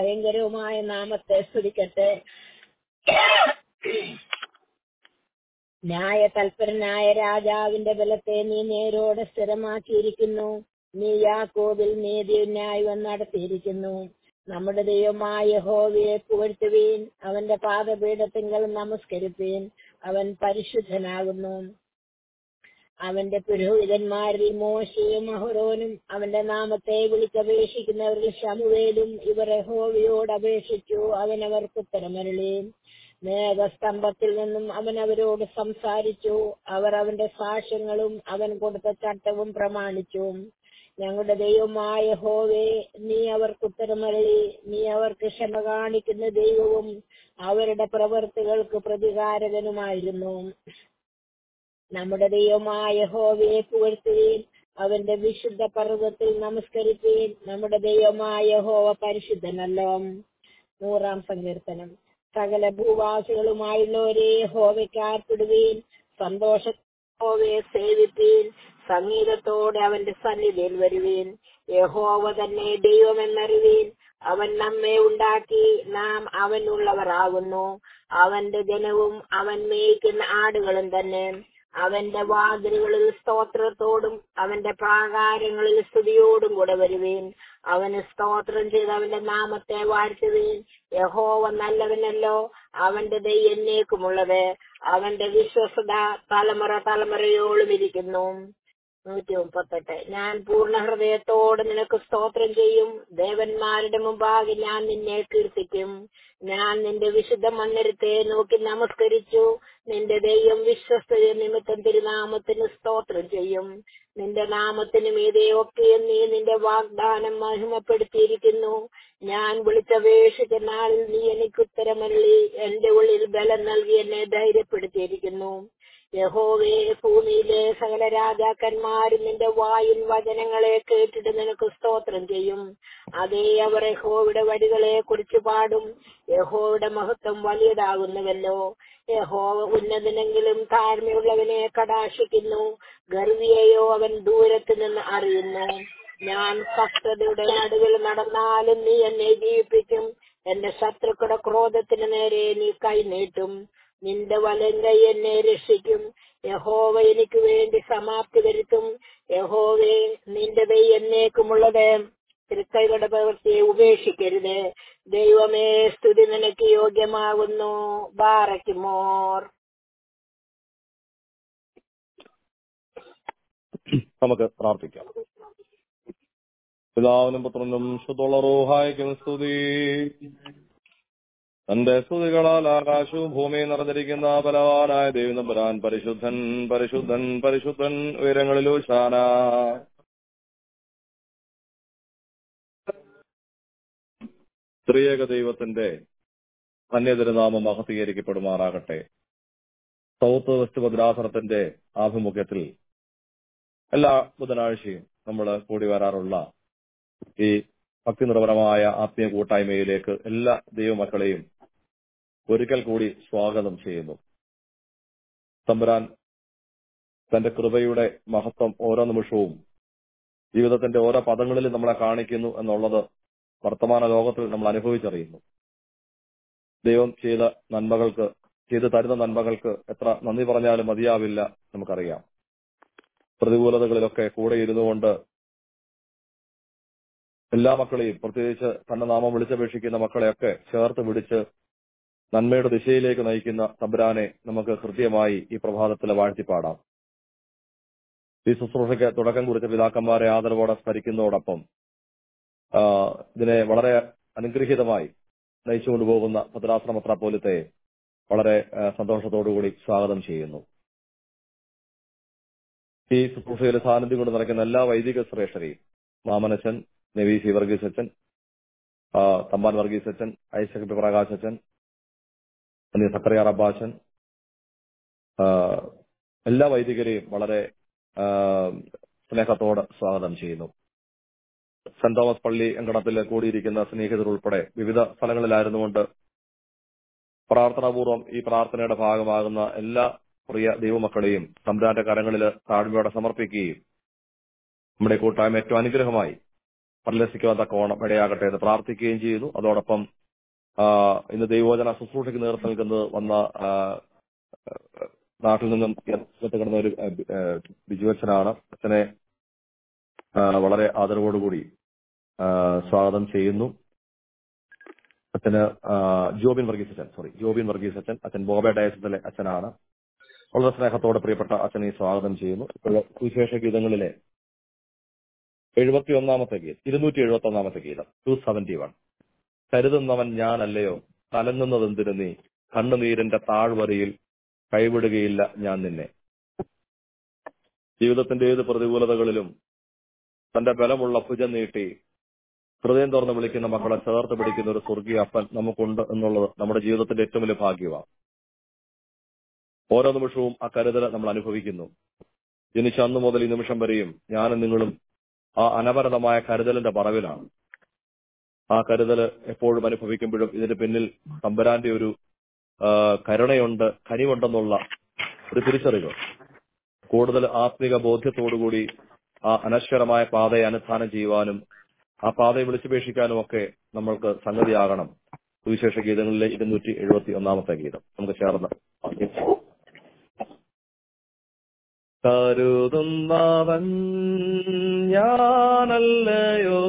ഭയങ്കരവുമായ നാമത്തെ സ്തുതിക്കട്ടെ ന്യായ തൽപരനായ രാജാവിന്റെ ബലത്തെ നീ നേരോടെ സ്ഥിരമാക്കിയിരിക്കുന്നു നീ യാക്കോബിൽ നീതിയും ന്യായവും നടത്തിയിരിക്കുന്നു നമ്മുടെ ദൈവമായ ഹോവയെ പുകഴ്ത്തുവീൻ അവന്റെ പാദപീഠത്തിങ്കൽ നമസ്കരിപ്പീൻ അവൻ പരിശുദ്ധനാകുന്നു അവന്റെ പുരോഹിതന്മാരിൽ മോശയും അഹുറോനും അവന്റെ നാമത്തെ വിളിച്ചപേക്ഷിക്കുന്നവരിൽ ശമുവേലും ഇവർ യഹോവയോട് അപേക്ഷിച്ചു അവൻ അവർക്ക് ഉത്തരമരുളി മേഘസ്തംഭത്തിൽ നിന്നും അവൻ അവരോട് സംസാരിച്ചു അവർ അവന്റെ സാക്ഷ്യങ്ങളും അവൻ കൊടുത്ത ചട്ടവും പ്രമാണിച്ചു ഞങ്ങളുടെ ദൈവമായ ഹോവേ നീ അവർക്ക് ഉത്തരമരളി നീ അവർക്ക് ക്ഷമ കാണിക്കുന്ന ദൈവവും അവരുടെ പ്രവൃത്തികൾക്ക് പ്രതികാരകനുമായിരുന്നു നമ്മുടെ ദൈവമായ ഹോവയെ പുകഴ്ത്തുകയും അവന്റെ വിശുദ്ധ പർവ്വത്തിൽ നമസ്കരിക്കുകയും നമ്മുടെ ദൈവമായ ഹോവ പരിശുദ്ധനല്ലോ നൂറാം സങ്കീർത്തനം സകല ഭൂവാസികളുമായുള്ളവരെ ഹോവയ്ക്ക് ആർപ്പിടുകയും സന്തോഷ ഹോവയെ സേവിപ്പീൻ സംഗീതത്തോടെ അവന്റെ സന്നിധിയിൽ വരുവീൻ യഹോവ തന്നെ ദൈവമെന്നറിവീൻ അവൻ നമ്മെ ഉണ്ടാക്കി നാം അവനുള്ളവരാകുന്നു അവന്റെ ജനവും അവൻ മേയ്ക്കുന്ന ആടുകളും തന്നെ അവന്റെ വാതിലുകളിൽ സ്തോത്രത്തോടും അവന്റെ പ്രാകാരങ്ങളിൽ സ്തുതിയോടും കൂടെ വരുവീൻ അവന് സ്തോത്രം ചെയ്ത് അവന്റെ നാമത്തെ വാഴ്ത്തുവീൻ യഹോവ നല്ലവനല്ലോ അവന്റെ ദൈ എന്നേക്കുമുള്ളത് അവന്റെ വിശ്വസത തലമുറ തലമുറയോളം ഇരിക്കുന്നു നൂറ്റി മുപ്പത്തെട്ട് ഞാൻ പൂർണ്ണ ഹൃദയത്തോടെ നിനക്ക് സ്തോത്രം ചെയ്യും ദേവന്മാരുടെ മുമ്പാകെ ഞാൻ നിന്നെ കീർത്തിക്കും ഞാൻ നിന്റെ വിശുദ്ധ മന്ദിരത്തെ നോക്കി നമസ്കരിച്ചു നിന്റെ ദൈവം വിശ്വസ്തത നിമിത്തം തിരുനാമത്തിന് സ്തോത്രം ചെയ്യും നിന്റെ നാമത്തിന് മീതെയൊക്കെ നീ നിന്റെ വാഗ്ദാനം മഹിമപ്പെടുത്തിയിരിക്കുന്നു ഞാൻ വിളിച്ചപേക്ഷിച്ച നാളിൽ നീ എനിക്ക് ഉത്തരമരളി എന്റെ ഉള്ളിൽ ബലം നൽകി എന്നെ ധൈര്യപ്പെടുത്തിയിരിക്കുന്നു യഹോവേ ഭൂമിയിലെ സകല രാജാക്കന്മാരും നിന്റെ വായിൻ വചനങ്ങളെ കേട്ടിട്ട് നിനക്ക് സ്തോത്രം ചെയ്യും അതേ അവർ യഹോയുടെ വഴികളെ കുറിച്ച് പാടും യഹോയുടെ മഹത്വം വലിയതാകുന്നുവല്ലോ യഹോവ ഉന്നതനെങ്കിലും താഴ്മയുള്ളവനെ കടാക്ഷിക്കുന്നു ഗർവിയെയോ അവൻ ദൂരത്ത് നിന്ന് അറിയുന്നു ഞാൻ കഷ്ടതയുടെ നടുവിൽ നടന്നാലും നീ എന്നെ ജീവിപ്പിക്കും എന്റെ ശത്രുക്കളുടെ ക്രോധത്തിന് നേരെ നീ കൈ നീട്ടും നിന്റെ വലങ്കൈ എന്നെ രക്ഷിക്കും യഹോവ എനിക്ക് വേണ്ടി സമാപ്തി വരുത്തും യഹോവേ നിന്റെ ദൈ എന്നേക്കുമുള്ളത് തൃക്കൈകളുടെ പ്രവൃത്തിയെ ഉപേക്ഷിക്കരുത് ദൈവമേ സ്തുതി നിനക്ക് യോഗ്യമാകുന്നു ബാറയ്ക്കുമോർ നമുക്ക് പ്രാർത്ഥിക്കാം പിതാവിനും പുത്രനും ശുദ്ധുളറൂഹായിക്കും സ്തുതി തന്റെ സ്തുതികളാൽ ആകാശവും ഭൂമിയും നിറഞ്ഞിരിക്കുന്ന ബലവാനായ ദൈവനമ്പുരാൻ പരിശുദ്ധൻ പരിശുദ്ധൻ പരിശുദ്ധൻ ഉയരങ്ങളിലോ ശാന ത്രിയേക ദൈവത്തിന്റെ അന്യതിരുനാമം മഹത്തീകരിക്കപ്പെടുമാറാകട്ടെ സൗത്ത് വെസ്റ്റ് ഭദ്രാസനത്തിന്റെ ആഭിമുഖ്യത്തിൽ എല്ലാ ബുധനാഴ്ചയും നമ്മൾ കൂടി വരാറുള്ള ഈ ഭക്തി നിർഭരമായ ആത്മീയ കൂട്ടായ്മയിലേക്ക് എല്ലാ ദൈവമക്കളെയും ഒരിക്കൽ കൂടി സ്വാഗതം ചെയ്യുന്നു തമ്പുരാൻ തന്റെ കൃപയുടെ മഹത്വം ഓരോ നിമിഷവും ജീവിതത്തിന്റെ ഓരോ പദങ്ങളിലും നമ്മളെ കാണിക്കുന്നു എന്നുള്ളത് വർത്തമാന ലോകത്തിൽ നമ്മൾ അനുഭവിച്ചറിയുന്നു ദൈവം ചെയ്ത നന്മകൾക്ക് ചെയ്തു തരുന്ന നന്മകൾക്ക് എത്ര നന്ദി പറഞ്ഞാലും മതിയാവില്ല നമുക്കറിയാം പ്രതികൂലതകളിലൊക്കെ കൂടെ ഇരുന്നുകൊണ്ട് എല്ലാ മക്കളെയും പ്രത്യേകിച്ച് തന്റെ നാമം വിളിച്ചപേക്ഷിക്കുന്ന മക്കളെയൊക്കെ ചേർത്ത് പിടിച്ച് നന്മയുടെ ദിശയിലേക്ക് നയിക്കുന്ന തമ്പുരാനെ നമുക്ക് കൃത്യമായി ഈ പ്രഭാതത്തിൽ വാഴ്ത്തിപ്പാടാം ഈ ശുശ്രൂഷയ്ക്ക് തുടക്കം കുറിച്ച പിതാക്കന്മാരെ ആദരവോടെ സ്മരിക്കുന്നതോടൊപ്പം ആ, ഇതിനെ വളരെ അനുഗ്രഹീതമായി നയിച്ചുകൊണ്ടുപോകുന്ന ഭദ്രാശ്രമത്ര പോലത്തെ വളരെ ആ, സന്തോഷത്തോടുകൂടി സ്വാഗതം ചെയ്യുന്നു ഈ ശുശ്രൂഷയിൽ സാന്നിധ്യം കൊണ്ട് നിറയ്ക്കുന്ന എല്ലാ വൈദിക ശ്രേഷ്ഠരെയും മാമനച്ചൻ നവീസി വർഗീസ് അച്ഛൻ ആ, തമ്പാൻ വർഗീസ് അച്ഛൻ ഐസക് പി. പ്രകാശ് അച്ഛൻ അന്യ സക്കറിയ റബ്ബാച്ചൻ ആ, എല്ലാ വൈദികരെയും വളരെ ആ, സ്നേഹത്തോടെ സ്വാഗതം ചെയ്യുന്നു സെന്റ് തോമസ് പള്ളി അങ്കണത്തിൽ കൂടിയിരിക്കുന്ന സ്നേഹിതർ ഉൾപ്പെടെ വിവിധ സ്ഥലങ്ങളിലായിരുന്നുകൊണ്ട് പ്രാർത്ഥനാപൂർവം ഈ പ്രാർത്ഥനയുടെ ഭാഗമാകുന്ന എല്ലാ പ്രിയ ദൈവമക്കളെയും തമ്പുരാന്റെ കരങ്ങളിൽ താഴ്മയോടെ സമർപ്പിക്കുകയും നമ്മുടെ കൂട്ടായ്മ ഏറ്റവും അനുഗ്രഹമായി പരിലസിക്കുവാൻ തക്കവണ്ണം ഇടയാകട്ടെ എന്ന് പ്രാർത്ഥിക്കുകയും ചെയ്യുന്നു അതോടൊപ്പം ആ, ഇന്ന് ദൈവോചന ശുശ്രൂഷയ്ക്ക് നേതൃത്വം നൽകുന്നത് വന്ന ആ, നാട്ടിൽ നിന്നും ഇറങ്ങത്ത് കിടന്ന ഒരു ഏഹ്, ഏഹ്, ബിജു അച്ഛനാണ് അച്ഛനെ ആ, വളരെ ആദരവോടുകൂടി ആ, സ്വാഗതം ചെയ്യുന്നു അച്ഛന് ആ, ജോബിൻ വർഗീസ് അച്ഛൻ സോറി ജോബിൻ വർഗീസ് അച്ഛൻ അച്ഛൻ ബോബെ ഡയസത്തിലെ അച്ഛനാണ് വളരെ സ്നേഹത്തോടെ പ്രിയപ്പെട്ട അച്ഛനെ സ്വാഗതം ചെയ്യുന്നു ഇപ്പോൾ സുവിശേഷ ഗീതങ്ങളിലെ എഴുപത്തി ഒന്നാമത്തെ ഗീതം ഇരുന്നൂറ്റി എഴുപത്തി ഒന്നാമത്തെ ഗീതം ടു സെവന്റി വൺ കരുതുന്നവൻ ഞാനല്ലയോ കലങ്ങുന്നതെന്തിനു നീ കണ്ണുനീരിന്റെ താഴ്വരയിൽ കൈവിടുകയില്ല ഞാൻ നിന്നെ ജീവിതത്തിന്റെ ഏത് പ്രതികൂലതകളിലും തന്റെ ബലമുള്ള ഭുജം നീട്ടി ഹൃദയം തുറന്ന് വിളിക്കുന്ന മക്കളെ ചേർത്ത് പിടിക്കുന്ന ഒരു സ്വർഗീയ അപ്പൻ നമുക്കുണ്ട് എന്നുള്ളത് നമ്മുടെ ജീവിതത്തിന്റെ ഏറ്റവും വലിയ ഭാഗ്യമാണ് ഓരോ നിമിഷവും ആ കരുതൽ നമ്മൾ അനുഭവിക്കുന്നു ജനിച്ച അന്ന് മുതൽ ഈ നിമിഷം വരെയും ഞാനും നിങ്ങളും ആ അനവരതമായ കരുതലിന്റെ പറവിലാണ് ആ കരുതൽ എപ്പോഴും അനുഭവിക്കുമ്പോഴും ഇതിന് പിന്നിൽ തമ്പുരാന്റെ ഒരു ആ, കരുണയുണ്ട് കനിവുണ്ടെന്നുള്ള ഒരു തിരിച്ചറിവ് കൂടുതൽ ആത്മിക ബോധ്യത്തോടുകൂടി ആ അനശ്വരമായ പാതയെ അനുധാനം ചെയ്യുവാനും ആ പാതയെ വിളിച്ചുപേക്ഷിക്കാനും ഒക്കെ നമ്മൾക്ക് സംഗതിയാകണം സുവിശേഷ ഗീതങ്ങളിലെ ഇരുന്നൂറ്റി എഴുപത്തി ഒന്നാമത്തെ ഗീതം നമുക്ക് ചേർന്ന് പാടിക്കാം. കരുതുന്നവൻ ഞാനല്ലയോ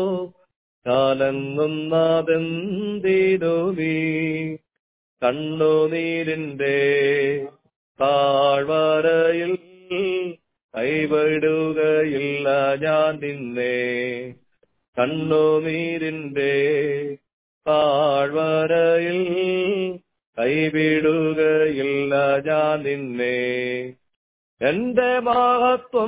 കലങ്ങുന്നതെന്തിനു നീ കണ്ണുനീരിന്റെ താഴ്വരയിൽ കൈവിടുകയില്ല ഞാൻ നിന്നെ കണ്ണുനീരിന്റെ താഴ്വരയിൽ കൈവിടുകയില്ല ഞാൻ നിന്നെ എന്റെ മഹത്വം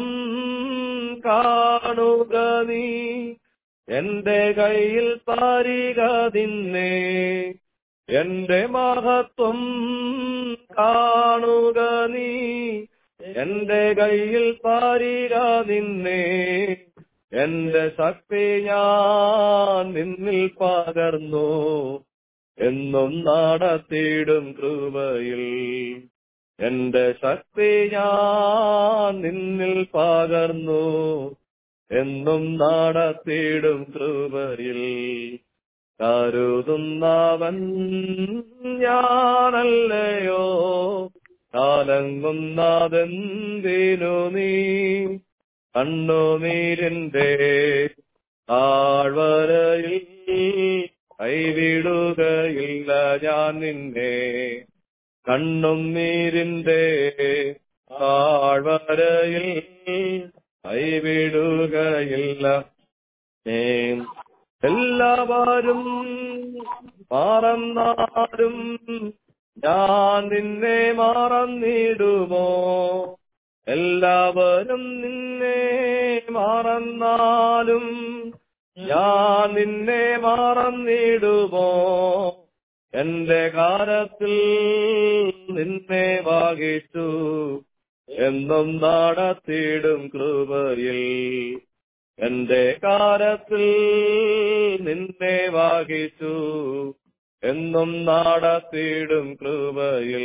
കാണുക നീ എന്റെ കയ്യിൽ താരിക നിന്നെ എന്റെ മഹത്വം കാണുക നീ എന്റെ കയ്യിൽ താരിക നിന്നെ എന്റെ ശക്തി ഞാൻ നിന്നിൽ പകർന്നു എന്നും നടത്തിയിടും കൃപയിൽ എന്റെ ശക്തി ഞാൻ നിന്നിൽ പകർന്നു എന്നും നടത്തിയിടും കൃപയിൽ കരുതുന്നവൻ ഞാനല്ലയോ കാലങ്ങുന്നതെന്തിനു നീ കണ്ണുനീരിന്റെ താഴ്വരയിൽ കൈവിടുകയില്ല ഞാൻ നിന്നെ കണ്ണും നീരിന്റെ താഴ്വരയിൽ കൈവിടുകയില്ല ഏ, എല്ലാവരും മറന്നാലും ഞാൻ നിന്നെ മറന്നിടുമോ എല്ലാവരും നിന്നെ മറന്നാലും ഞാൻ നിന്നെ മറന്നിടുമോ എന്റെ കാലത്തിൽ നിന്നെ വാകിച്ചു എന്നും നടത്തിയിടും കൃപയിൽ എന്റെ കാലത്തിൽ നിന്നെ വാകിച്ചു എന്നും നടത്തിയിടും കൃപയിൽ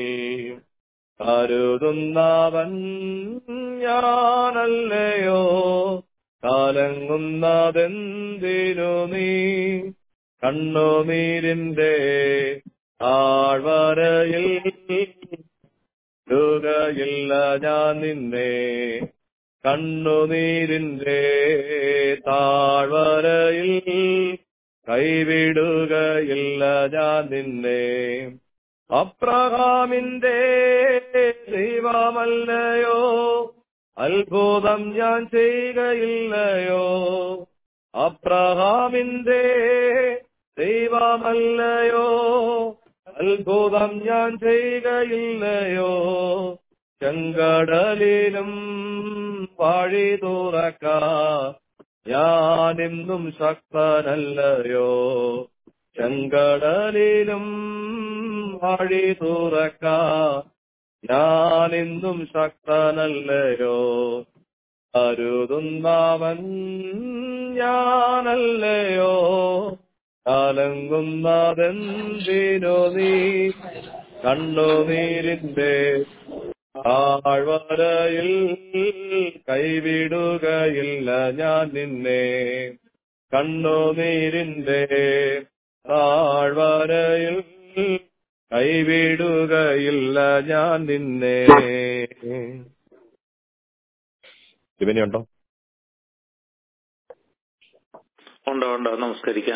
കരുതുന്നവൻ ഞാനല്ലയോ കാലങ്ങുന്നതെന്തിനു നീ കണ്ണുനീരിന്റെ താഴ്വരയിൽ ുകയില്ല ഞാൻ നിന്നെ കണ്ണുനീരിന്റെ താഴ്വരയിൽ കൈവിടുകയില്ല ഞാൻ നിന്നെ അബ്രഹാമിന്റെ ദൈവമല്ലയോ അത്ഭുതം ഞാൻ ചെയ്യുകയില്ലയോ അബ്രഹാമിന്റെ ദൈവമല്ലയോ അത്ഭുതം ഞാൻ ചെയ്യുകയില്ലയോ ചെങ്കടലിലും വഴി തുറക്ക ഞാനെന്നും ശക്തനല്ലയോ ചെങ്കടലിലും വഴി തുറക്ക ഞാനെന്നും ശക്തനല്ലയോ അരുതുന്നവൻ ഞാനല്ലയോ കലങ്ങുന്നതെന്തിനോ നീ കണ്ണുനീരിന്റെ താഴ്വരയിൽ കൈവിടുകയില്ല ഞാൻ നിന്നെ കണ്ണുനീരിന്റെ താഴ്വരയിൽ കൈവിടുകയില്ല ഞാൻ നിന്നെ ഇവനെയുണ്ടോ ഉണ്ട് ഉണ്ട് നമസ്കരിക്കാം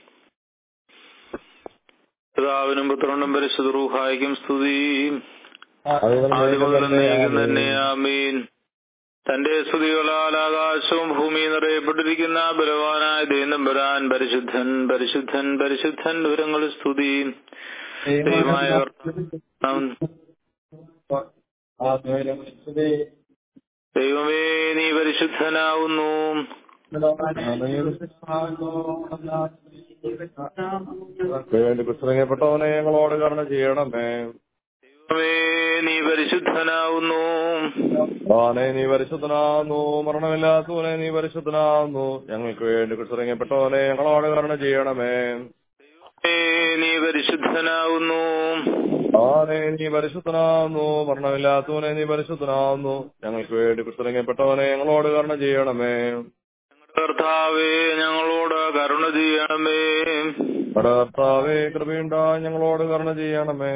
പിതാവിനും പുത്രനും പരിശുദ്ധ റൂഹായിക്കും സ്തുതി ആദ്യം മുതൽ എന്നേക്കും തന്നെ ആമീൻ തന്റെ സ്തുതികളാൽ ആകാശവും ഭൂമിയും നിറയപ്പെട്ടിരിക്കുന്ന ബലവാനായ ദേനമ്പരാൻ പരിശുദ്ധൻ പരിശുദ്ധൻ പരിശുദ്ധൻ വിവരങ്ങൾ സ്തുതി ദൈവമായ കർത്താവ്, ദൈവമേ നീ പരിശുദ്ധനാവുന്നു വേണ്ടി പുസ്തകപ്പെട്ടവനെ ഞങ്ങളോട് കരുണ ചെയ്യണമേ ദൈവമേ നീ പരിശുദ്ധനാവുന്നു ആനെ നീ പരിശുദ്ധനാകുന്നു മരണമില്ലാത്തവനെ നീ പരിശുദ്ധനാകുന്നു ഞങ്ങൾക്ക് വേണ്ടി കുറിച്ചിറങ്ങപ്പെട്ടവനെ ഞങ്ങളോട് കരുണ ചെയ്യണമേ ദൈവമേ നീ പരിശുദ്ധനാവുന്നു ആനെ നീ പരിശുദ്ധനാകുന്നു മരണമില്ലാത്തവനെ നീ പരിശുദ്ധനാകുന്നു ഞങ്ങൾക്ക് വേണ്ടി കുറിച്ചിറങ്ങപ്പെട്ടവനെ ഞങ്ങളോട് കരുണ ചെയ്യണമേ കർത്താവേ ഞങ്ങളോട് കരുണ ചെയ്യണമേ നമ്മുടെ കർത്താവേ കൃപയുണ്ടാ ഞങ്ങളോട് കരുണ ചെയ്യണമേ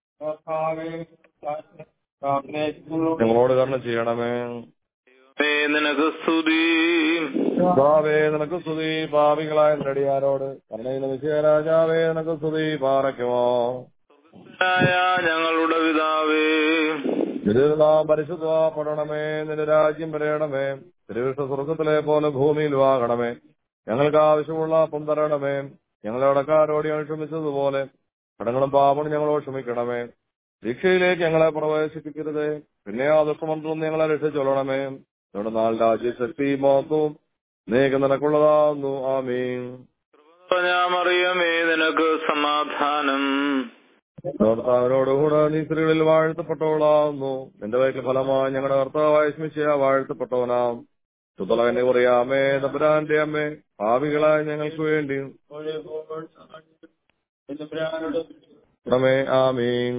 ഞങ്ങളോട് കരുണ ചെയ്യണമേ ദൈവമേ, നിനക്ക് സ്തുതി കർത്താവേ നിനക്ക് സ്തുതി പാപികളായ നടിയാരോട് കരുണയിലെ വിജയരാജാവേ നിനക്ക് സ്തുതി പാറയ്ക്കുമോ ായ ഞങ്ങളുടെ പിതാവേ ഇതിൽ നാം പരിശുദ്ധപ്പെടണമേ നിന്റെ രാജ്യം വരയണമേ തിരുവിഷ്ട സ്വർഗത്തിലെ പോലെ ഭൂമിയിൽ വാകണമേ ഞങ്ങൾക്ക് ആവശ്യമുള്ള അപ്പം തരണമേ ഞങ്ങളെ അടക്കാരോട് ഞങ്ങൾ ക്ഷമിച്ചതുപോലെ കടങ്ങളും പാപങ്ങളും ഞങ്ങളോട് ക്ഷമിക്കണമേ ശിക്ഷയിലേക്ക് ഞങ്ങളെ പ്രവേശിപ്പിക്കരുതേ പിന്നെ ആ ദുഷ്ടമന്ത്രം ഞങ്ങളെ രക്ഷിച്ചൊല്ലണമേ നമ്മുടെ നാല് രാജ്യശക്തി മഹത്വവും നീക്ക് നിനക്കുള്ളതാകുന്നു ആമീൻ ഞാൻ അറിയമേ നിനക്ക് സമാധാനം കർത്താവിനോടുകൂടെ നീ സ്ത്രീകളിൽ വാഴ്ത്തപ്പെട്ടവളാവുന്നു നിന്റെ വയറ്റിൽ ഫലമായി ഞങ്ങളുടെ കർത്താവായ സ്മിശയ വാഴ്ത്തപ്പെട്ടവനാം സുതലകനെ പറയാമേ തമ്പുരാന്റെ അമ്മേ ഭാവികളായ ഞങ്ങൾക്ക് വേണ്ടി ണമേ ആമീൻ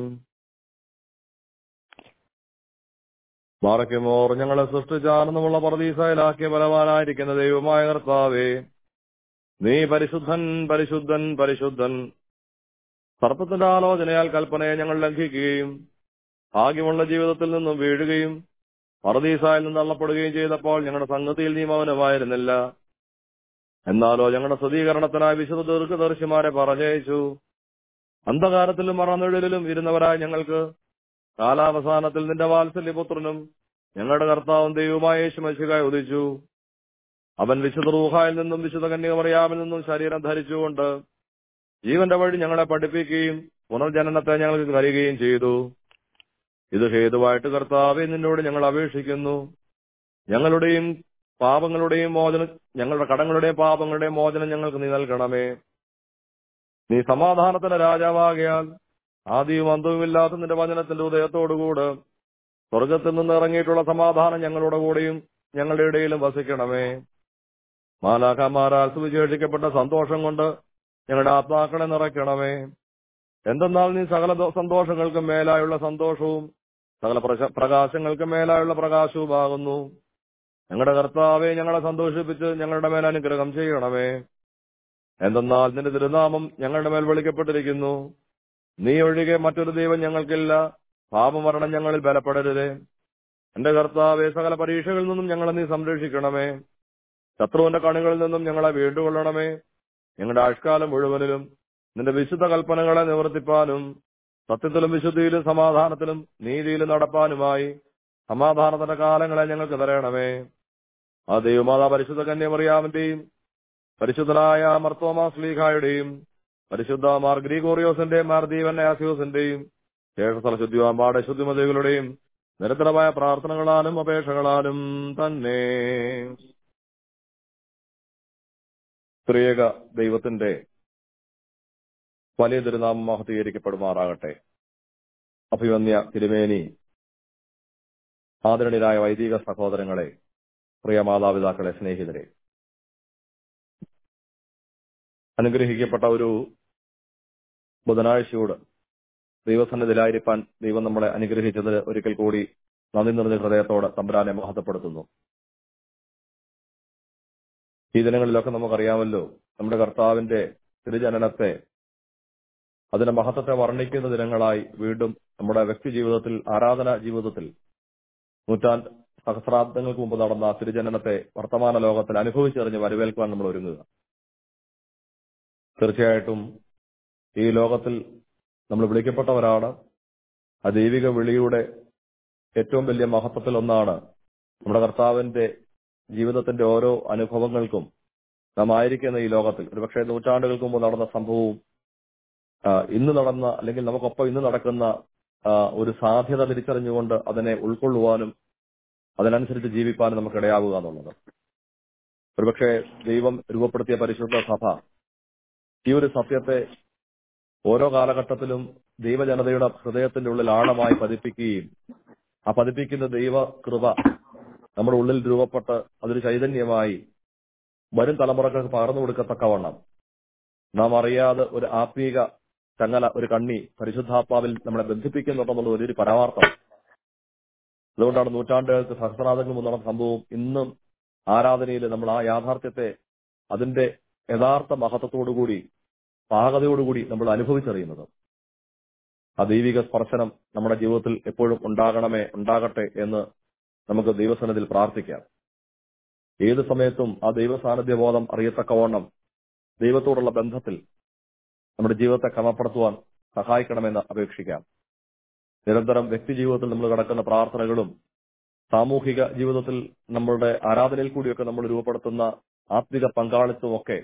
മാറയ്ക്കുമോർ ഞങ്ങളെ സൃഷ്ടിച്ചാർന്നുമുള്ള പ്രതീസയിലാക്കിയ ബലവാനായിരിക്കുന്ന ദൈവമായ കർത്താവേ നീ പരിശുദ്ധൻ പരിശുദ്ധൻ പരിശുദ്ധൻ സർപ്പത്തിന്റെ ആലോചനയാൽ കൽപ്പനയെ ഞങ്ങൾ ലംഘിക്കുകയും ഭാഗ്യമുള്ള ജീവിതത്തിൽ നിന്നും വീഴുകയും പറദീസായിൽ നിന്ന് തള്ളപ്പെടുകയും ചെയ്തപ്പോൾ ഞങ്ങളുടെ സംഗതിയിൽ നീ മൗനമായിരുന്നില്ല എന്നാലോ ഞങ്ങളുടെ സ്ഥിരീകരണത്തിനായി വിശുദ്ധ ദീർഘദർശിമാരെ പറഞ്ഞയച്ചു അന്ധകാരത്തിലും മറന്നിഴലിലും ഇരുന്നവരായ ഞങ്ങൾക്ക് കാലാവസാനത്തിൽ നിന്റെ വാത്സല്യപുത്രനും ഞങ്ങളുടെ കർത്താവും ദൈവമായ യേശുമശികായി ഉദിച്ചു അവൻ വിശുദ്ധ റൂഹായിൽ നിന്നും വിശുദ്ധ കന്യകമറിയാമിൽ നിന്നും ശരീരം ധരിച്ചുകൊണ്ട് ജീവന്റെ വഴി ഞങ്ങളെ പഠിപ്പിക്കുകയും പുനർജനനത്തെ ഞങ്ങൾക്ക് കഴിയുകയും ചെയ്തു ഇത് ഹേതുവായിട്ട് കർത്താവെ നിന്നോട് ഞങ്ങൾ അപേക്ഷിക്കുന്നു ഞങ്ങളുടെയും പാപങ്ങളുടെയും മോചനം ഞങ്ങളുടെ കടങ്ങളുടെയും പാപങ്ങളുടെയും മോചനം ഞങ്ങൾക്ക് നീ നൽകണമേ നീ സമാധാനത്തിന്റെ രാജാവാകിയാൽ ആദ്യവും അന്തവുമില്ലാത്ത നിന്റെ വചനത്തിന്റെ ഉദയത്തോടുകൂടെ സ്വർഗത്തിൽ നിന്ന് ഇറങ്ങിയിട്ടുള്ള സമാധാനം ഞങ്ങളുടെ കൂടെയും ഞങ്ങളുടെ ഇടയിലും വസിക്കണമേ മാലാഖമാരാൽ സുവിശേഷിക്കപ്പെട്ട സന്തോഷം കൊണ്ട് ഞങ്ങളുടെ ആത്മാക്കളെ നിറയ്ക്കണമേ എന്തെന്നാൽ നീ സകല ദോ- സന്തോഷങ്ങൾക്കും മേലായുള്ള സന്തോഷവും സകല പ്രശ- പ്രകാശങ്ങൾക്കും മേലായുള്ള പ്രകാശവുമാകുന്നു ഞങ്ങളുടെ കർത്താവെ ഞങ്ങളെ സന്തോഷിപ്പിച്ച് ഞങ്ങളുടെ മേൽ അനുഗ്രഹം ചെയ്യണമേ എന്തെന്നാൽ നിന്റെ തിരുനാമം ഞങ്ങളുടെ മേൽ വിളിക്കപ്പെട്ടിരിക്കുന്നു നീ ഒഴികെ മറ്റൊരു ദൈവം ഞങ്ങൾക്കില്ല പാപമരണം ഞങ്ങളിൽ ബലപ്പെടരുതേ എന്റെ കർത്താവെ സകല പരീക്ഷകളിൽ നിന്നും ഞങ്ങളെ നീ സംരക്ഷിക്കണമേ ശത്രുവിന്റെ കണികളിൽ നിന്നും ഞങ്ങളെ വീണ്ടുകൊള്ളണമേ ഞങ്ങളുടെ ആഴ്കാലം മുഴുവനിലും നിന്റെ വിശുദ്ധ കൽപ്പനകളെ നിവർത്തിപ്പാനും സത്യത്തിലും വിശുദ്ധിയിലും സമാധാനത്തിലും നീതിയിലും നടപ്പാനുമായി സമാധാനത്തിന്റെ കാലങ്ങളെ ഞങ്ങൾക്ക് തരണമേ ആ ദൈവമാതാ പരിശുദ്ധ കന്യമറിയാമിന്റെയും പരിശുദ്ധനായ മർത്തോമാ സ്ലീഹായുടെയും പരിശുദ്ധ മാർ ഗ്രീഗോറിയോസിന്റെയും മാർ ദീവൻ ആസിയോസിന്റെയും ശേഷസ്ഥല ശുദ്ധിവാമ്പാടെ ശുദ്ധിമതികളുടെയും നിരന്തരമായ പ്രാർത്ഥനകളാലും അപേക്ഷകളാലും തന്നെ ത്രിയേക ദൈവത്തിന്റെ വലിയ തിരുനാമം മഹത്തീകരിക്കപ്പെടുമാറാകട്ടെ അഭിവന്യ തിരുമേനി ആദരണീയരായ വൈദിക സഹോദരങ്ങളെ പ്രിയ മാതാപിതാക്കളെ സ്നേഹിതരെ അനുഗ്രഹിക്കപ്പെട്ട ഒരു ബുധനാഴ്ചയോട് ദൈവസന്നിധിയിലായിരിക്കാൻ ദൈവം നമ്മളെ അനുഗ്രഹിച്ചത് ഒരിക്കൽ കൂടി നന്ദി നിറഞ്ഞ ഹൃദയത്തോടെ തമ്പുരാനെ മഹത്വപ്പെടുത്തുന്നു ഈ ദിനങ്ങളിലൊക്കെ നമുക്കറിയാമല്ലോ നമ്മുടെ കർത്താവിന്റെ തിരുജനനത്തെ അതിന്റെ മഹത്വത്തെ വർണ്ണിക്കുന്ന ദിനങ്ങളായി വീണ്ടും നമ്മുടെ വ്യക്തി ജീവിതത്തിൽ ആരാധന ജീവിതത്തിൽ നൂറ്റാണ്ട് സഹസ്രാബ്ദങ്ങൾക്ക് മുമ്പ് നടന്ന തിരുജനനത്തെ വർത്തമാന ലോകത്തിൽ അനുഭവിച്ചറിഞ്ഞ് വരവേൽക്കുവാൻ നമ്മൾ ഒരുങ്ങുക തീർച്ചയായിട്ടും ഈ ലോകത്തിൽ നമ്മൾ വിളിക്കപ്പെട്ടവരാണ് ആ ദൈവിക വിളിയുടെ ഏറ്റവും വലിയ മഹത്വത്തിൽ ഒന്നാണ് നമ്മുടെ കർത്താവിന്റെ ജീവിതത്തിന്റെ ഓരോ അനുഭവങ്ങൾക്കും നാം ആയിരിക്കുന്ന ഈ ലോകത്തിൽ ഒരുപക്ഷെ നൂറ്റാണ്ടുകൾക്ക് മുമ്പ് നടന്ന സംഭവവും ആ, ഇന്ന് നടന്ന അല്ലെങ്കിൽ നമുക്കൊപ്പം ഇന്ന് നടക്കുന്ന ആ, ഒരു സാധ്യത തിരിച്ചറിഞ്ഞുകൊണ്ട് അതിനെ ഉൾക്കൊള്ളുവാനും അതിനനുസരിച്ച് ജീവിപ്പാനും നമുക്ക് ഇടയാവുക എന്നുള്ളത് ഒരുപക്ഷെ ദൈവം രൂപപ്പെടുത്തിയ പരിശുദ്ധ സഭ ഈ ഒരു സത്യത്തെ ഓരോ കാലഘട്ടത്തിലും ദൈവജനതയുടെ ഹൃദയത്തിന്റെ ഉള്ളിൽ ആഴമായി പതിപ്പിക്കുകയും ആ പതിപ്പിക്കുന്ന ദൈവ കൃപ നമ്മുടെ ഉള്ളിൽ രൂപപ്പെട്ട് അതൊരു ചൈതന്യമായി വരും തലമുറകൾക്ക് പകർന്നു കൊടുക്കത്തക്കവണ്ണം നാം അറിയാതെ ഒരു ആത്മീക ചങ്ങല ഒരു കണ്ണി പരിശുദ്ധാത്മാവിൽ നമ്മളെ ബന്ധിപ്പിക്കുന്നുണ്ടെന്നുള്ള വലിയൊരു പരമാർത്ഥം അതുകൊണ്ടാണ് നൂറ്റാണ്ടുകൾക്ക് സഹസ്രാതങ്ങൾ മുന്നുള്ള സംഭവം ഇന്നും ആരാധനയിൽ നമ്മൾ ആ യാഥാർത്ഥ്യത്തെ അതിന്റെ യഥാർത്ഥ മഹത്വത്തോടുകൂടി പാകതയോടുകൂടി നമ്മൾ അനുഭവിച്ചറിയുന്നത് ആ ദൈവിക സ്പർശനം നമ്മുടെ ജീവിതത്തിൽ എപ്പോഴും ഉണ്ടാകണമേ ഉണ്ടാകട്ടെ എന്ന് നമുക്ക് ദൈവസനത്തിൽ പ്രാർത്ഥിക്കാം ഏത് സമയത്തും ആ ദൈവ സാന്നിധ്യ ബോധം അറിയത്തക്കവണ്ണം ദൈവത്തോടുള്ള ബന്ധത്തിൽ നമ്മുടെ ജീവിതത്തെ ക്രമപ്പെടുത്തുവാൻ സഹായിക്കണമെന്ന് അപേക്ഷിക്കാം നിരന്തരം വ്യക്തി ജീവിതത്തിൽ നമ്മൾ കിടക്കുന്ന പ്രാർത്ഥനകളും സാമൂഹിക ജീവിതത്തിൽ നമ്മളുടെ ആരാധനയിൽ കൂടിയൊക്കെ നമ്മൾ രൂപപ്പെടുത്തുന്ന ആത്മിക പങ്കാളിത്തവും ഒക്കെ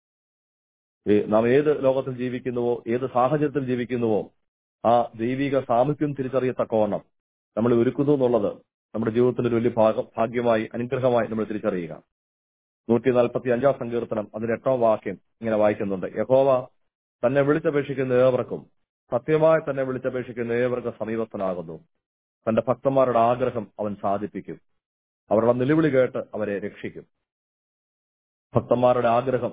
ഈ നാം ഏത് ലോകത്തിൽ ജീവിക്കുന്നുവോ ഏത് സാഹചര്യത്തിൽ ജീവിക്കുന്നുവോ ആ ദൈവിക സാമീപ്യം തിരിച്ചറിയത്തക്കവണ്ണം നമ്മൾ ഒരുക്കുന്നു എന്നുള്ളത് നമ്മുടെ ജീവിതത്തിൽ ഒരു വലിയ ഭാഗം ഭാഗ്യമായി അനുഗ്രഹമായി നമ്മൾ തിരിച്ചറിയുക നൂറ്റി നാൽപ്പത്തി അഞ്ചാം സങ്കീർത്തനം അതിന്റെ എട്ടാം വാക്യം ഇങ്ങനെ വായിക്കുന്നുണ്ട് യഹോവ തന്നെ വിളിച്ചപേക്ഷിക്കുന്ന ഏവർക്കും സത്യമായി തന്നെ വിളിച്ചപേക്ഷിക്കുന്ന ഏവർക്കും സമീപസ്ഥനാകുന്നു തന്റെ ഭക്തന്മാരുടെ ആഗ്രഹം അവൻ സാധിപ്പിക്കും അവരുടെ നിലവിളി കേട്ട് അവരെ രക്ഷിക്കും ഭക്തന്മാരുടെ ആഗ്രഹം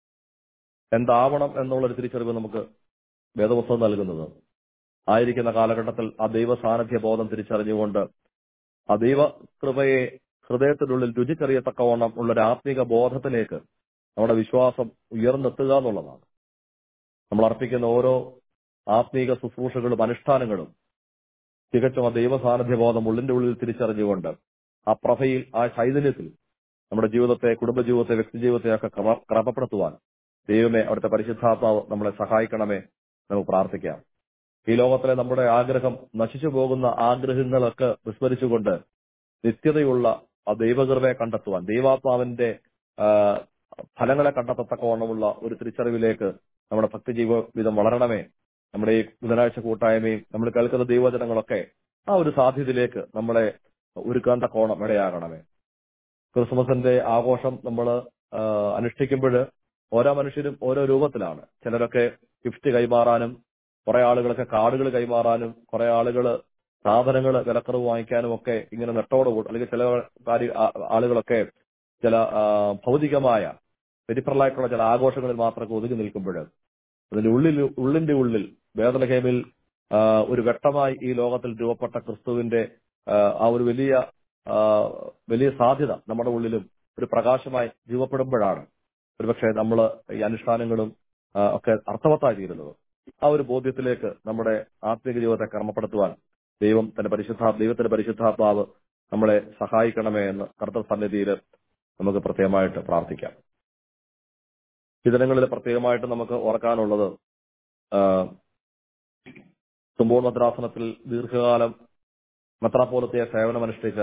എന്താവണം എന്നുള്ളൊരു തിരിച്ചറിവ് നമുക്ക് വേദപുസ്തകം നൽകുന്നത് ആയിരിക്കുന്ന കാലഘട്ടത്തിൽ ആ ദൈവ സാന്നിധ്യ ബോധം തിരിച്ചറിഞ്ഞുകൊണ്ട് ആ ദൈവ കൃപയെ ഹൃദയത്തിനുള്ളിൽ രുചിച്ചറിയത്തക്കവണ്ണം ഉള്ള ഒരു ആത്മീക ബോധത്തിലേക്ക് നമ്മുടെ വിശ്വാസം ഉയർന്നെത്തുക എന്നുള്ളതാണ് നമ്മൾ അർപ്പിക്കുന്ന ഓരോ ആത്മീക ശുശ്രൂഷകളും അനുഷ്ഠാനങ്ങളും തികച്ചും ആ ദൈവ സാന്നിധ്യ ബോധം ഉള്ളിന്റെ ഉള്ളിൽ തിരിച്ചറിഞ്ഞുകൊണ്ട് ആ പ്രഭയിൽ ആ ചൈതന്യത്തിൽ നമ്മുടെ ജീവിതത്തെ കുടുംബജീവിതത്തെ വ്യക്തിജീവിതത്തെ ഒക്കെ ക്രമ- ക്രമപ്പെടുത്തുവാൻ ദൈവമേ അവിടുത്തെ പരിശുദ്ധാത്മാവ് നമ്മളെ സഹായിക്കണമേ നമുക്ക് പ്രാർത്ഥിക്കാം ഈ ലോകത്തിലെ നമ്മുടെ ആഗ്രഹം നശിച്ചു പോകുന്ന ആഗ്രഹങ്ങളൊക്കെ വിസ്മരിച്ചുകൊണ്ട് നിത്യതയുള്ള ആ ദൈവകൃപയെ കണ്ടെത്തുവാൻ ദൈവാത്മാവിന്റെ ആ, ഫലങ്ങളെ കണ്ടെത്തത്തക്കവണ്ണമുള്ള ഒരു തിരിച്ചറിവിലേക്ക് നമ്മുടെ ഭക്തി ജീവിതം വളരണമേ നമ്മുടെ ഈ ബുധനാഴ്ച കൂട്ടായ്മയും നമ്മൾ കേൾക്കുന്ന ദൈവവചനങ്ങളൊക്കെ ആ ഒരു സാധ്യതയിലേക്ക് നമ്മളെ ഒരുക്കാൻ തക്കോണം ഇടയാകണമേ ക്രിസ്മസിന്റെ ആഘോഷം നമ്മൾ അനുഷ്ഠിക്കുമ്പോൾ ഓരോ മനുഷ്യരും ഓരോ രൂപത്തിലാണ് ചിലരൊക്കെ ഗിഫ്റ്റ് കൈമാറാനും കുറെ ആളുകളൊക്കെ കാർഡുകൾ കൈമാറാനും കുറെ ആളുകൾ സാധനങ്ങൾ വിലക്കുറവ് വാങ്ങിക്കാനും ഒക്കെ ഇങ്ങനെ നെട്ടോട് കൂടും അല്ലെങ്കിൽ ചില കാര്യ ആ- ആളുകളൊക്കെ ചില ആ, ഭൗതികമായ പെരിഫറലായിട്ടുള്ള ചില ആഘോഷങ്ങളിൽ മാത്രമൊക്കെ ഒതുങ്ങി നിൽക്കുമ്പോൾ അതിന്റെ ഉള്ളിൽ ഉള്ളിന്റെ ഉള്ളിൽ വേദനഹേമിൽ ആ, ഒരു ഘട്ടമായി ഈ ലോകത്തിൽ രൂപപ്പെട്ട ക്രിസ്തുവിന്റെ ആ, ആ ഒരു വലിയ ആ, വലിയ സാധ്യത നമ്മുടെ ഉള്ളിലും ഒരു പ്രകാശമായി രൂപപ്പെടുമ്പോഴാണ് ഒരുപക്ഷെ നമ്മൾ ഈ അനുഷ്ഠാനങ്ങളും ആ, ഒക്കെ അർത്ഥവത്തായി തീരുന്നത് ആ ഒരു ബോധ്യത്തിലേക്ക് നമ്മുടെ ആത്മീക ജീവിതത്തെ കർമ്മപ്പെടുത്തുവാൻ ദൈവം തന്റെ പരിശുദ്ധ ദൈവത്തിന്റെ പരിശുദ്ധാത്മാവ് നമ്മളെ സഹായിക്കണമേ എന്ന് കർത്തൃ സന്നിധിയിൽ നമുക്ക് പ്രത്യേകമായിട്ട് പ്രാർത്ഥിക്കാം ഈ ദിനങ്ങളിൽ പ്രത്യേകമായിട്ട് നമുക്ക് ഓർക്കാനുള്ളത് ആ, തുമ്പോൺ മദ്രാസനത്തിൽ ദീർഘകാലം മെത്രാപോലത്തെ സേവനമനുഷ്ഠിച്ച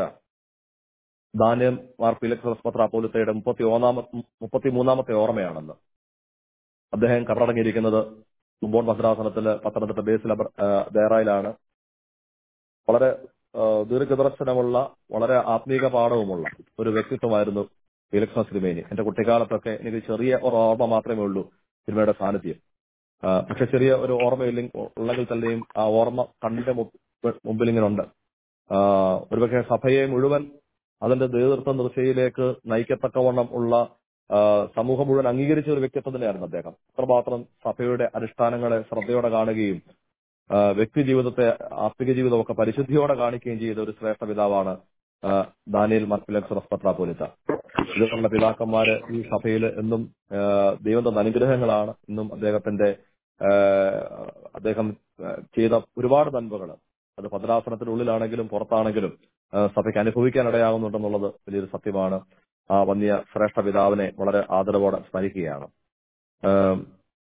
ദാന്യം മാർ ഫിലക്സ് മെത്രാപോലത്തയുടെ മുപ്പത്തി ഒന്നാമത്തെ മുപ്പത്തി മൂന്നാമത്തെ ഓർമ്മയാണെന്ന് അദ്ദേഹം കബറടങ്ങിയിരിക്കുന്നത് തുമ്പോൺ ഭദ്രാസനത്തില് പത്തനംതിട്ട ബേസിൽ ദേറായിലാണ് വളരെ ആ, ദീർഘദർശനമുള്ള വളരെ ആത്മീക പാഠവുമുള്ള ഒരു വ്യക്തിത്വമായിരുന്നു ഫിലിക്സ് സിനിമേനി എന്റെ കുട്ടിക്കാലത്തൊക്കെ എനിക്ക് ചെറിയ ഒരു ഓർമ്മ മാത്രമേ ഉള്ളൂ സിനിമയുടെ സാന്നിധ്യം ആ, പക്ഷെ ചെറിയ ഒരു ഓർമ്മയില്ലെങ്കിൽ ഉള്ളെങ്കിൽ തന്നെയും ആ ഓർമ്മ കണ്ണിന്റെ മുമ്പ് മുമ്പിൽ ഇങ്ങനെ ഉണ്ട് ആ, ഒരുപക്ഷെ സഭയെ മുഴുവൻ അതിന്റെ നേതൃത്വ ദിശയിലേക്ക് നയിക്കത്തക്കവണ്ണം ഉള്ള ആ, സമൂഹം മുഴുവൻ അംഗീകരിച്ച ഒരു വ്യക്തിത്വം തന്നെയായിരുന്നു അദ്ദേഹം അത്രമാത്രം സഭയുടെ അനുഷ്ഠാനങ്ങളെ ശ്രദ്ധയോടെ കാണുകയും ആ, വ്യക്തി ജീവിതത്തെ ആത്മിക ജീവിതമൊക്കെ പരിശുദ്ധിയോടെ കാണിക്കുകയും ചെയ്ത ഒരു ശ്രേഷ്ഠ പിതാവാണ് ആ, ദാനിയൽ മർപ്പിലക്സ് റസ്പത്രാപോലിത്ത ഇതുപോലുള്ള പിതാക്കന്മാര് ഈ സഭയിൽ എന്നും ആ, ദൈവം തന്ന അനുഗ്രഹങ്ങളാണ് ഇന്നും അദ്ദേഹത്തിന്റെ ആ, അദ്ദേഹം ആ, ചെയ്ത ഒരുപാട് നന്മകൾ അത് ഭദ്രാസനത്തിനുള്ളിലാണെങ്കിലും പുറത്താണെങ്കിലും ആ, സഭയ്ക്ക് അനുഭവിക്കാൻ ഇടയാകുന്നുണ്ടെന്നുള്ളത് വലിയൊരു സത്യമാണ് ആ വന്യ ശ്രേഷ്ഠ പിതാവിനെ വളരെ ആദരവോടെ സ്മരിക്കുകയാണ് ആം,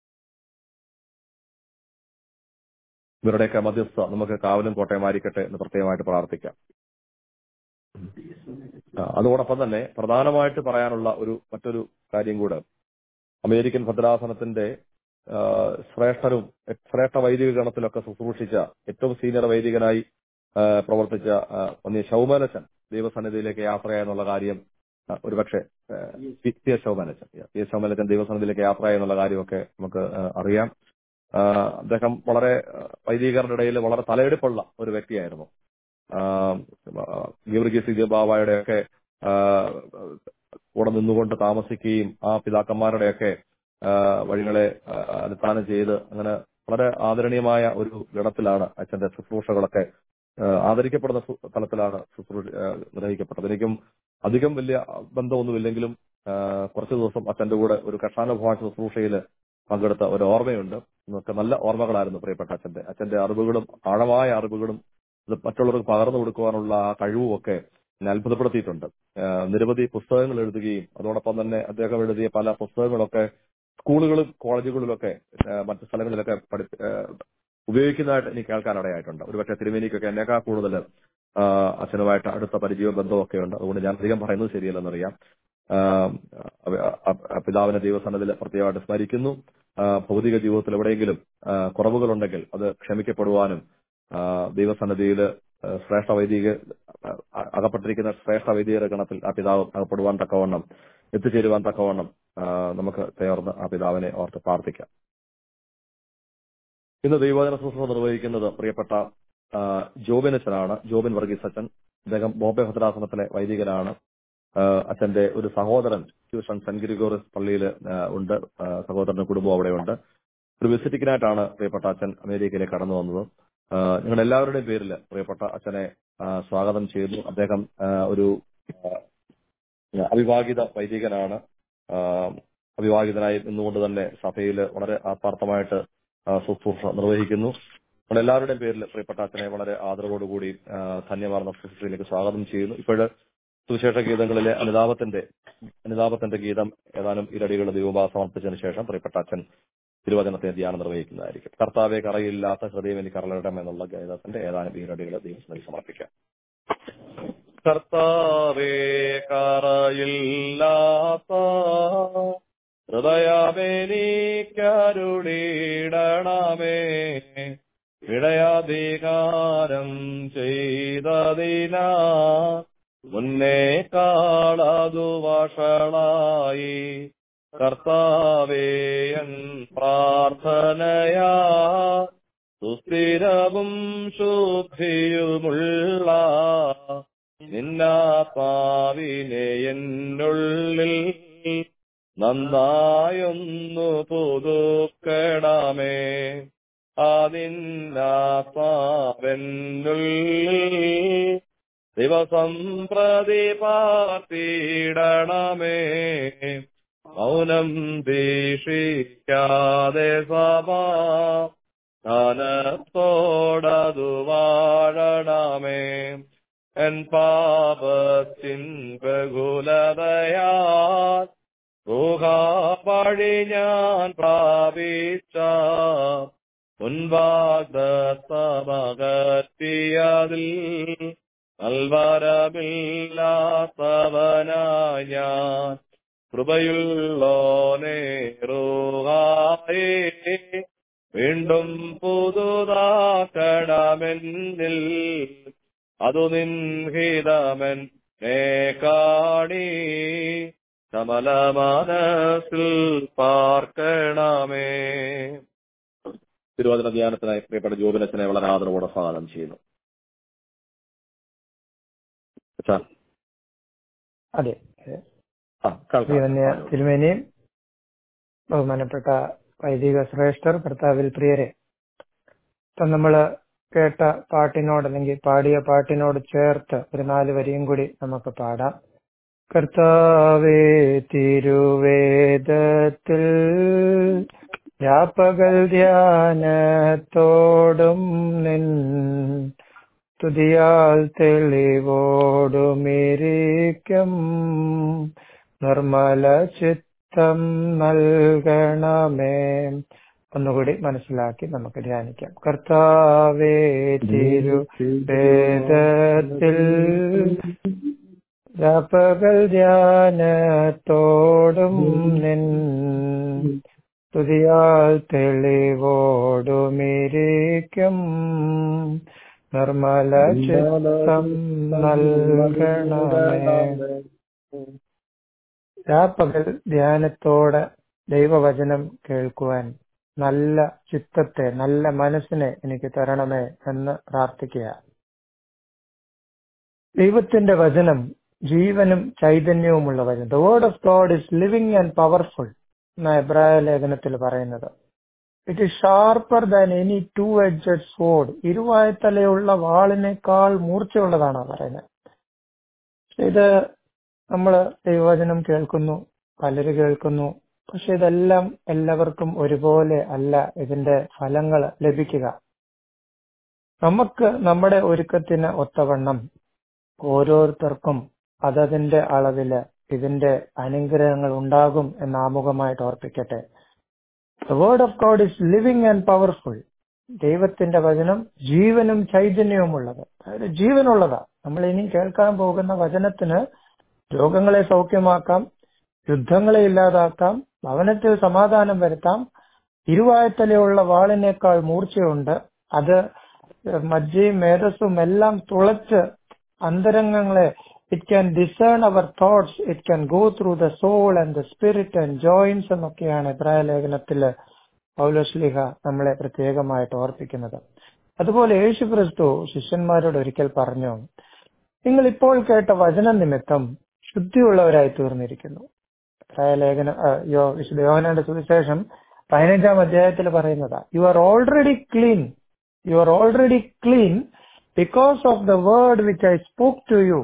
ഇവരുടെയൊക്കെ മധ്യസ്ഥ നമുക്ക് കാവലും കോട്ടയമായിരിക്കട്ടെ എന്ന് പ്രത്യേകമായിട്ട് പ്രാർത്ഥിക്കാം ആ, അതോടൊപ്പം തന്നെ പ്രധാനമായിട്ട് പറയാനുള്ള ഒരു മറ്റൊരു കാര്യം കൂടെ അമേരിക്കൻ ഭദ്രാസനത്തിന്റെ ആ, ശ്രേഷ്ഠരും ശ്രേഷ്ഠ വൈദിക ഗണത്തിലൊക്കെ ശുശ്രൂഷിച്ച ഏറ്റവും സീനിയർ വൈദികനായി ആ, പ്രവർത്തിച്ച ആ, വന്യ ശൗമനച്ചൻ ദൈവസന്നിധിയിലേക്ക് യാത്രയായെന്നുള്ള കാര്യം ആ, ഒരുപക്ഷെ ആ, P P S Shoumanachan P S Shoumanachan ദൈവസന്നിധിയിലേക്ക് യാത്രയായെന്നുള്ള കാര്യമൊക്കെ നമുക്ക് ആ, അറിയാം ആ, അദ്ദേഹം വളരെ ആ, വൈദികരുടെ ഇടയിൽ വളരെ തലയെടുപ്പുള്ള ഒരു വ്യക്തിയായിരുന്നു ഗീവർഗീസ് ബാബായുടെ ഒക്കെ കൂടെ നിന്നുകൊണ്ട് താമസിക്കുകയും ആ പിതാക്കന്മാരുടെയൊക്കെ ആ, വഴികളെ ആ, അനുഷ്ഠാനം ചെയ്ത് അങ്ങനെ വളരെ ആദരണീയമായ ഒരു ഗണത്തിലാണ് അച്ഛന്റെ ശുശ്രൂഷകളൊക്കെ ആ, ആദരിക്കപ്പെടുന്ന സു- തലത്തിലാണ് ശുശ്രൂഷ ആ, നിർവഹിക്കപ്പെട്ടത് എനിക്കും അധികം വലിയ ബന്ധമൊന്നുമില്ലെങ്കിലും ആ, കുറച്ച് ദിവസം അച്ഛന്റെ കൂടെ ഒരു കഷാനുഭവ ശുശ്രൂഷയിൽ പങ്കെടുത്ത ഒരു ഓർമ്മയുണ്ട് എന്നൊക്കെ നല്ല ഓർമ്മകളായിരുന്നു പ്രിയപ്പെട്ട അച്ഛന്റെ അച്ഛന്റെ അറിവുകളും ആഴമായ അറിവുകളും ഇത് മറ്റുള്ളവർക്ക് പകർന്നു കൊടുക്കുവാനുള്ള ആ കഴിവും ഒക്കെ എന്നെ അത്ഭുതപ്പെടുത്തിയിട്ടുണ്ട് ആ, നിരവധി പുസ്തകങ്ങൾ എഴുതുകയും അതോടൊപ്പം തന്നെ അദ്ദേഹം എഴുതിയ പല പുസ്തകങ്ങളൊക്കെ സ്കൂളുകളും കോളേജുകളിലൊക്കെ ആ, മറ്റു സ്ഥലങ്ങളിലൊക്കെ പഠി ആ, ഉപയോഗിക്കുന്നതായിട്ട് എനിക്ക് കേൾക്കാനിടയായിട്ടുണ്ട് ഒരുപക്ഷെ തിരുമേനിക്കൊക്കെ എന്നേക്കാൾ കൂടുതൽ ആ, അച്ഛനുമായിട്ട് അടുത്ത പരിചയവും ബന്ധമൊക്കെ ഉണ്ട് അതുകൊണ്ട് ഞാൻ അധികം പറയുന്നത് ശരിയല്ലെന്നറിയാം ആ, അവ- അ- അ- പിതാവിനെ ദൈവസന്നതിൽ പ്രത്യേകമായിട്ട് സ്മരിക്കുന്നു ആ, ഭൗതിക ജീവിതത്തിൽ എവിടെയെങ്കിലും ആ, കുറവുകളുണ്ടെങ്കിൽ അത് ക്ഷമിക്കപ്പെടുവാനും ആ, ദൈവസന്നിധിയിൽ ആ, ശ്രേഷ്ഠ വൈദിക ആ, അകപ്പെട്ടിരിക്കുന്ന ശ്രേഷ്ഠ വൈദികരുടെ ഗണത്തിൽ ആ പിതാവ് അകപ്പെടുവാൻ തക്കവണ്ണം എത്തിച്ചേരുവാൻ തക്കവണ്ണം ആ, നമുക്ക് ചേർന്ന് ആ പിതാവിനെ ഓർത്ത് പ്രാർത്ഥിക്കാം ഇന്ന് ദൈവവചന ശുശ്രൂഷ നിർവഹിക്കുന്നത് പ്രിയപ്പെട്ട ആ, ജോബിൻ അച്ഛനാണ് ജോബിൻ വർഗീസ് അച്ഛൻ അദ്ദേഹം ബോംബെ ഭദ്രാസനത്തിലെ വൈദികനാണ് ആ, അച്ഛന്റെ ഒരു സഹോദരൻ ട്യൂഷൻ സെന്റ് ഗ്രിഗോറിയസ് പള്ളിയിൽ ഉണ്ട് ആ, സഹോദരന്റെ കുടുംബം അവിടെയുണ്ട് ഒരു വിസിറ്റിങ്ങിനായിട്ടാണ് പ്രിയപ്പെട്ട അച്ഛൻ അമേരിക്കയിലേക്ക് കടന്നു വന്നത് ആ, നിങ്ങളുടെ എല്ലാവരുടെയും പേരിൽ പ്രിയപ്പെട്ട അച്ഛനെ ആ, സ്വാഗതം ചെയ്യുന്നു അദ്ദേഹം ആ, ഒരു ആ, അവിവാഹിത വൈദികനാണ് ആ, അവിവാഹിതനായി നിന്നുകൊണ്ട് തന്നെ സഭയിൽ വളരെ ആത്മാർത്ഥമായിട്ട് ആ, ശുശ്രൂഷ നിർവഹിക്കുന്നു നമ്മുടെ എല്ലാവരുടെയും പേരിൽ പ്രിയപ്പെട്ട അച്ഛനെ വളരെ ആദരവോടുകൂടി ആ, ധന്യമാർന്ന ശുശ്രൂഷയിലേക്ക് സ്വാഗതം ചെയ്യുന്നു ഇപ്പോഴ് സുവിശേഷ ഗീതങ്ങളിലെ അനുതാപത്തിന്റെ അനുതാപത്തിന്റെ ഗീതം ഏതാനും ഇരടികൾ ദൈവഭാ സമർപ്പിച്ചതിന് ശേഷം പ്രിയപ്പെട്ട അച്ഛൻ തിരുവചനത്തെ ധ്യാനം നിർവഹിക്കുന്നതായിരിക്കും കർത്താവെ കറയില്ലാത്ത ഹൃദയം എനിക്ക് കറളിടം എന്നുള്ള ഗീതത്തിന്റെ ഏതാനും ഈരടികൾ ദൈവത്തിന് സമർപ്പിക്കാം കർത്താവേ കറയില്ലാത്ത ഹൃദയമെനിക്കരുളിടണമേ ഇടയാധികാരം ചെയ്തതിനാ മുന്നേ കാളതു വഷളായി കർത്താവേയൻ പ്രാർത്ഥനയാ സുസ്ഥിരവും ശുദ്ധിയുമുള്ള നിന്നാത്മാവിനെ എന്നുള്ളിൽ നന്നായൊന്നു പുതുക്കണമേ അതിന്നാത്മാവെന്നുള്ളിൽ ദിവസം പ്രതി പാർത്തിടണമേ മൗനം ദീക്ഷിക്കാതെ സഭാ ധനത്തോടതു വാഴണമേ എൻ പാപത്തിൻ ബഹുലതയാ ൂഹാപഴി ഞാൻ പ്രാപിച്ച മുൻപാകത്തമകറ്റിയതിൽ നൽവരമില്ലാത്തവനായ ഞാൻ കൃപയുള്ളോനേ റൂഹായേ വീണ്ടും പുതുതാക്കണമെന്നിൽ അതു നിൻഹിതമൻ നേ കാണി കമല മനസ്സിൽ പാർക്കണമേ തിരുവചന ധ്യാനത്തിനായി പ്രിയപ്പെട്ട ജോബിനച്ചനെ വളരെ ആദരവോടെ സ്വാഗതം ചെയ്യുന്നു അച്ഛാ, അതെ ആ, കേൾക്കാം. ശ്രീധന്യ തിരുമേനിയും ബഹുമാനപ്പെട്ട വൈദിക ശ്രേഷ്ഠർ ഭർത്താവിൽ പ്രിയരെ ഇപ്പം നമ്മൾ കേട്ട പാട്ടിനോട് അല്ലെങ്കിൽ പാടിയ പാട്ടിനോട് ചേർത്ത് ഒരു നാല് വരിയും കൂടി നമുക്ക് പാടാം കർത്താവേ തിരുവേദത്തിൽ രാപ്പകൽ ധ്യാനത്തോടും നിൻ തുതിയാൽ തെളിവോടുമിരിക്കും നിർമ്മല ചിത്തം നൽകണമേ ഒന്നുകൂടി മനസ്സിലാക്കി നമുക്ക് ധ്യാനിക്കാം കർത്താവേ തിരു വേദത്തിൽ രാപ്പകൽ ധ്യാനത്തോടും നിൻ തുതിയാൽ തെളിവോടുമിരിക്കും നിർമ്മല ചിത്തം നൽകണമേ രാപ്പകൽ ധ്യാനത്തോടെ ദൈവവചനം കേൾക്കുവാൻ നല്ല ചിത്തത്തെ നല്ല മനസ്സിനെ എനിക്ക് തരണമേ എന്ന് പ്രാർത്ഥിക്കുക ദൈവത്തിന്റെ വചനം ജീവനും ചൈതന്യവുമുള്ള വചനം the word of God is living and powerful എന്ന എബ്രായ ലേഖനത്തിൽ പറയുന്നത് it is sharper than any two edged sword ഇരുവായത്തലയുള്ള വാളിനേക്കാൾ മൂർച്ചയുള്ളതാണ് പറയുന്നത് ഇത് നമ്മൾ ദൈവവചനം കേൾക്കുന്നു പലര് കേൾക്കുന്നു പക്ഷെ ഇതെല്ലാം എല്ലാവർക്കും ഒരുപോലെ അല്ല ഇതിന്റെ ഫലങ്ങൾ ലഭിക്കുക നമുക്ക് നമ്മുടെ ഒരുക്കത്തിന് ഒത്തവണ്ണം ഓരോരുത്തർക്കും അതതിന്റെ അളവില് ഇതിന്റെ അനുഗ്രഹങ്ങൾ ഉണ്ടാകും എന്ന് ആമുഖമായിട്ട് ഓർപ്പിക്കട്ടെ the word of God is living and powerful ദൈവത്തിന്റെ വചനം ജീവനും ചൈതന്യവുമുള്ളത് അതായത് ജീവനുള്ളതാ നമ്മൾ ഇനി കേൾക്കാൻ പോകുന്ന വചനത്തിന് രോഗങ്ങളെ സൗഖ്യമാക്കാം യുദ്ധങ്ങളെ ഇല്ലാതാക്കാം ഭവനത്തിൽ സമാധാനം വരുത്താം ഇരുവായത്തലയുള്ള വാളിനേക്കാൾ മൂർച്ചയുണ്ട് അത് മജ്ജയും മേധസ്സും എല്ലാം തുളച്ച് അന്തരംഗങ്ങളെ it can discern our thoughts it can go through the soul and the spirit and joins എന്നൊക്കെയാണ് ഇബ്രായ ലേഖനത്തില് പൗലോസ്ലിഹ നമ്മളെ പ്രത്യേകമായിട്ട് ഓർപ്പിക്കുന്നത് അതുപോലെ യേശു ക്രിസ്തു ശിഷ്യന്മാരോട് ഒരിക്കൽ പറഞ്ഞു നിങ്ങൾ ഇപ്പോൾ കേട്ട വചന നിമിത്തം ശുദ്ധിയുള്ളവരായി തീർന്നിരിക്കുന്നു ലേഖന വിശുദ്ധ യോഹനന്റെ സുവിശേഷം പതിനഞ്ചാം അധ്യായത്തിൽ പറയുന്നതാ you are already clean you are already clean because of the word which I spoke to you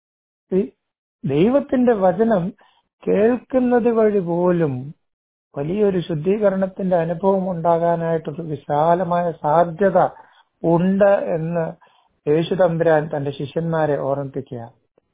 ദൈവത്തിന്റെ വചനം കേൾക്കുന്നത് വഴി പോലും വലിയൊരു ശുദ്ധീകരണത്തിന്റെ അനുഭവം ഉണ്ടാകാനായിട്ടൊരു വിശാലമായ സാധ്യത ഉണ്ട് എന്ന് യേശു തമ്പുരാൻ തന്റെ ശിഷ്യന്മാരെ ഓർമ്മിപ്പിക്കുക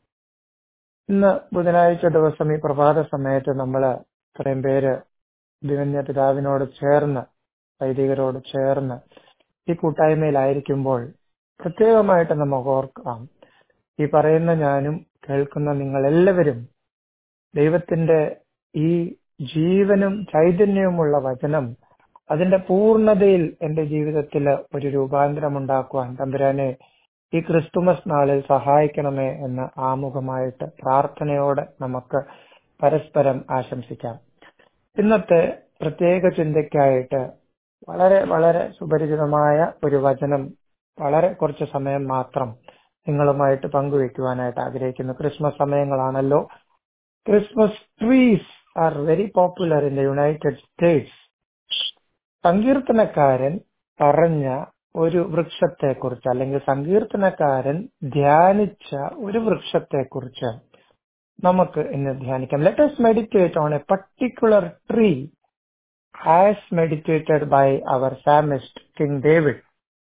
ഇന്ന് ബുധനാഴ്ച ദിവസം ഈ പ്രഭാത സമയത്ത് നമ്മൾ ഇത്രയും പേര് ദിവന്യ പിതാവിനോട് ചേർന്ന് വൈദികരോട് ചേർന്ന് ഈ കൂട്ടായ്മയിലായിരിക്കുമ്പോൾ പ്രത്യേകമായിട്ട് നമുക്ക് ഓർക്കാം ഈ പറയുന്ന ഞാനും കേൾക്കുന്ന നിങ്ങൾ എല്ലാവരും ദൈവത്തിന്റെ ഈ ജീവനും ചൈതന്യവുമുള്ള വചനം അതിന്റെ പൂർണ്ണതയിൽ എന്റെ ജീവിതത്തിൽ ഒരു രൂപാന്തരം ഉണ്ടാക്കുവാൻ തമ്പുരാനെ ഈ ക്രിസ്തുമസ് നാളിൽ സഹായിക്കണമേ എന്ന് ആമുഖമായിട്ട് പ്രാർത്ഥനയോടെ നമുക്ക് പരസ്പരം ആശംസിക്കാം ഇന്നത്തെ പ്രത്യേക ചിന്തയ്ക്കായിട്ട് വളരെ വളരെ സുപരിചിതമായ ഒരു വചനം വളരെ കുറച്ച് സമയം മാത്രം നിങ്ങളുമായിട്ട് പങ്കുവെക്കുവാനായിട്ട് ആഗ്രഹിക്കുന്നു ക്രിസ്മസ് സമയങ്ങളാണല്ലോ Christmas trees are very popular in the United States സങ്കീർത്തനക്കാരൻ പറഞ്ഞ ഒരു വൃക്ഷത്തെക്കുറിച്ച് അല്ലെങ്കിൽ സങ്കീർത്തനക്കാരൻ ധ്യാനിച്ച ഒരു വൃക്ഷത്തെക്കുറിച്ച് നമുക്ക് ഇന്ന് ധ്യാനിക്കാം let us meditate on a particular tree as meditated by our psalmist king David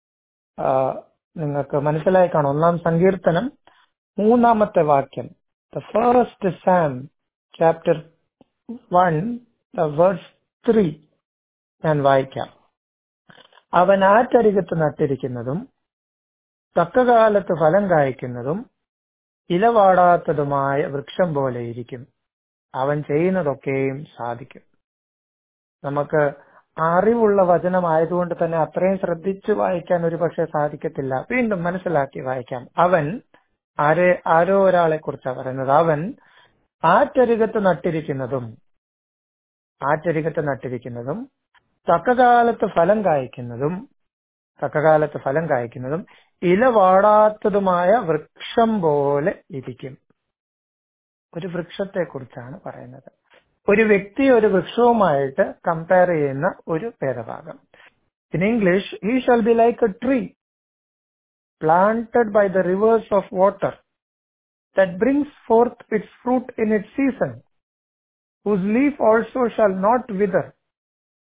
നിങ്ങൾക്ക് മനസ്സിലായി കാണും ഒന്നാം സങ്കീർത്തനം മൂന്നാമത്തെ വാക്യം the first psalm chapter one the words three ഞാൻ വായിക്കാം അവൻ ആറ്റരികത്ത് നട്ടിരിക്കുന്നതും തക്കകാലത്ത് ഫലം കായ്ക്കുന്നതും ഇലവാടാത്തതുമായ വൃക്ഷം പോലെ ഇരിക്കും അവൻ ചെയ്യുന്നതൊക്കെയും സാധിക്കും നമുക്ക് അറിവുള്ള വചനമായതുകൊണ്ട് തന്നെ അത്രയും ശ്രദ്ധിച്ചു വായിക്കാൻ ഒരു പക്ഷെ സാധിക്കത്തില്ല വീണ്ടും മനസ്സിലാക്കി വായിക്കാം അവൻ ആരെ ആരോ ഒരാളെ കുറിച്ചാണ് പറയുന്നത് അവൻ ആറ്റരികത്ത് നട്ടിരിക്കുന്നതും ആറ്റരികത്ത് നട്ടിരിക്കുന്നതും തക്കകാലത്ത് ഫലം കായ്ക്കുന്നതും തക്കകാലത്ത് ഫലം കായ്ക്കുന്നതും ഇല വാടാത്തതുമായ വൃക്ഷം പോലെ ഇരിക്കും ഒരു വൃക്ഷത്തെ കുറിച്ചാണ് പറയുന്നത് ഒരു വ്യക്തി ഒരു വൃക്ഷവുമായിട്ട് കമ്പയർ ചെയ്യുന്ന ഒരു ഭേദഭാഗം in English he shall be like a tree planted by the rivers of water that brings forth its fruit in its season, whose leaf also shall not wither,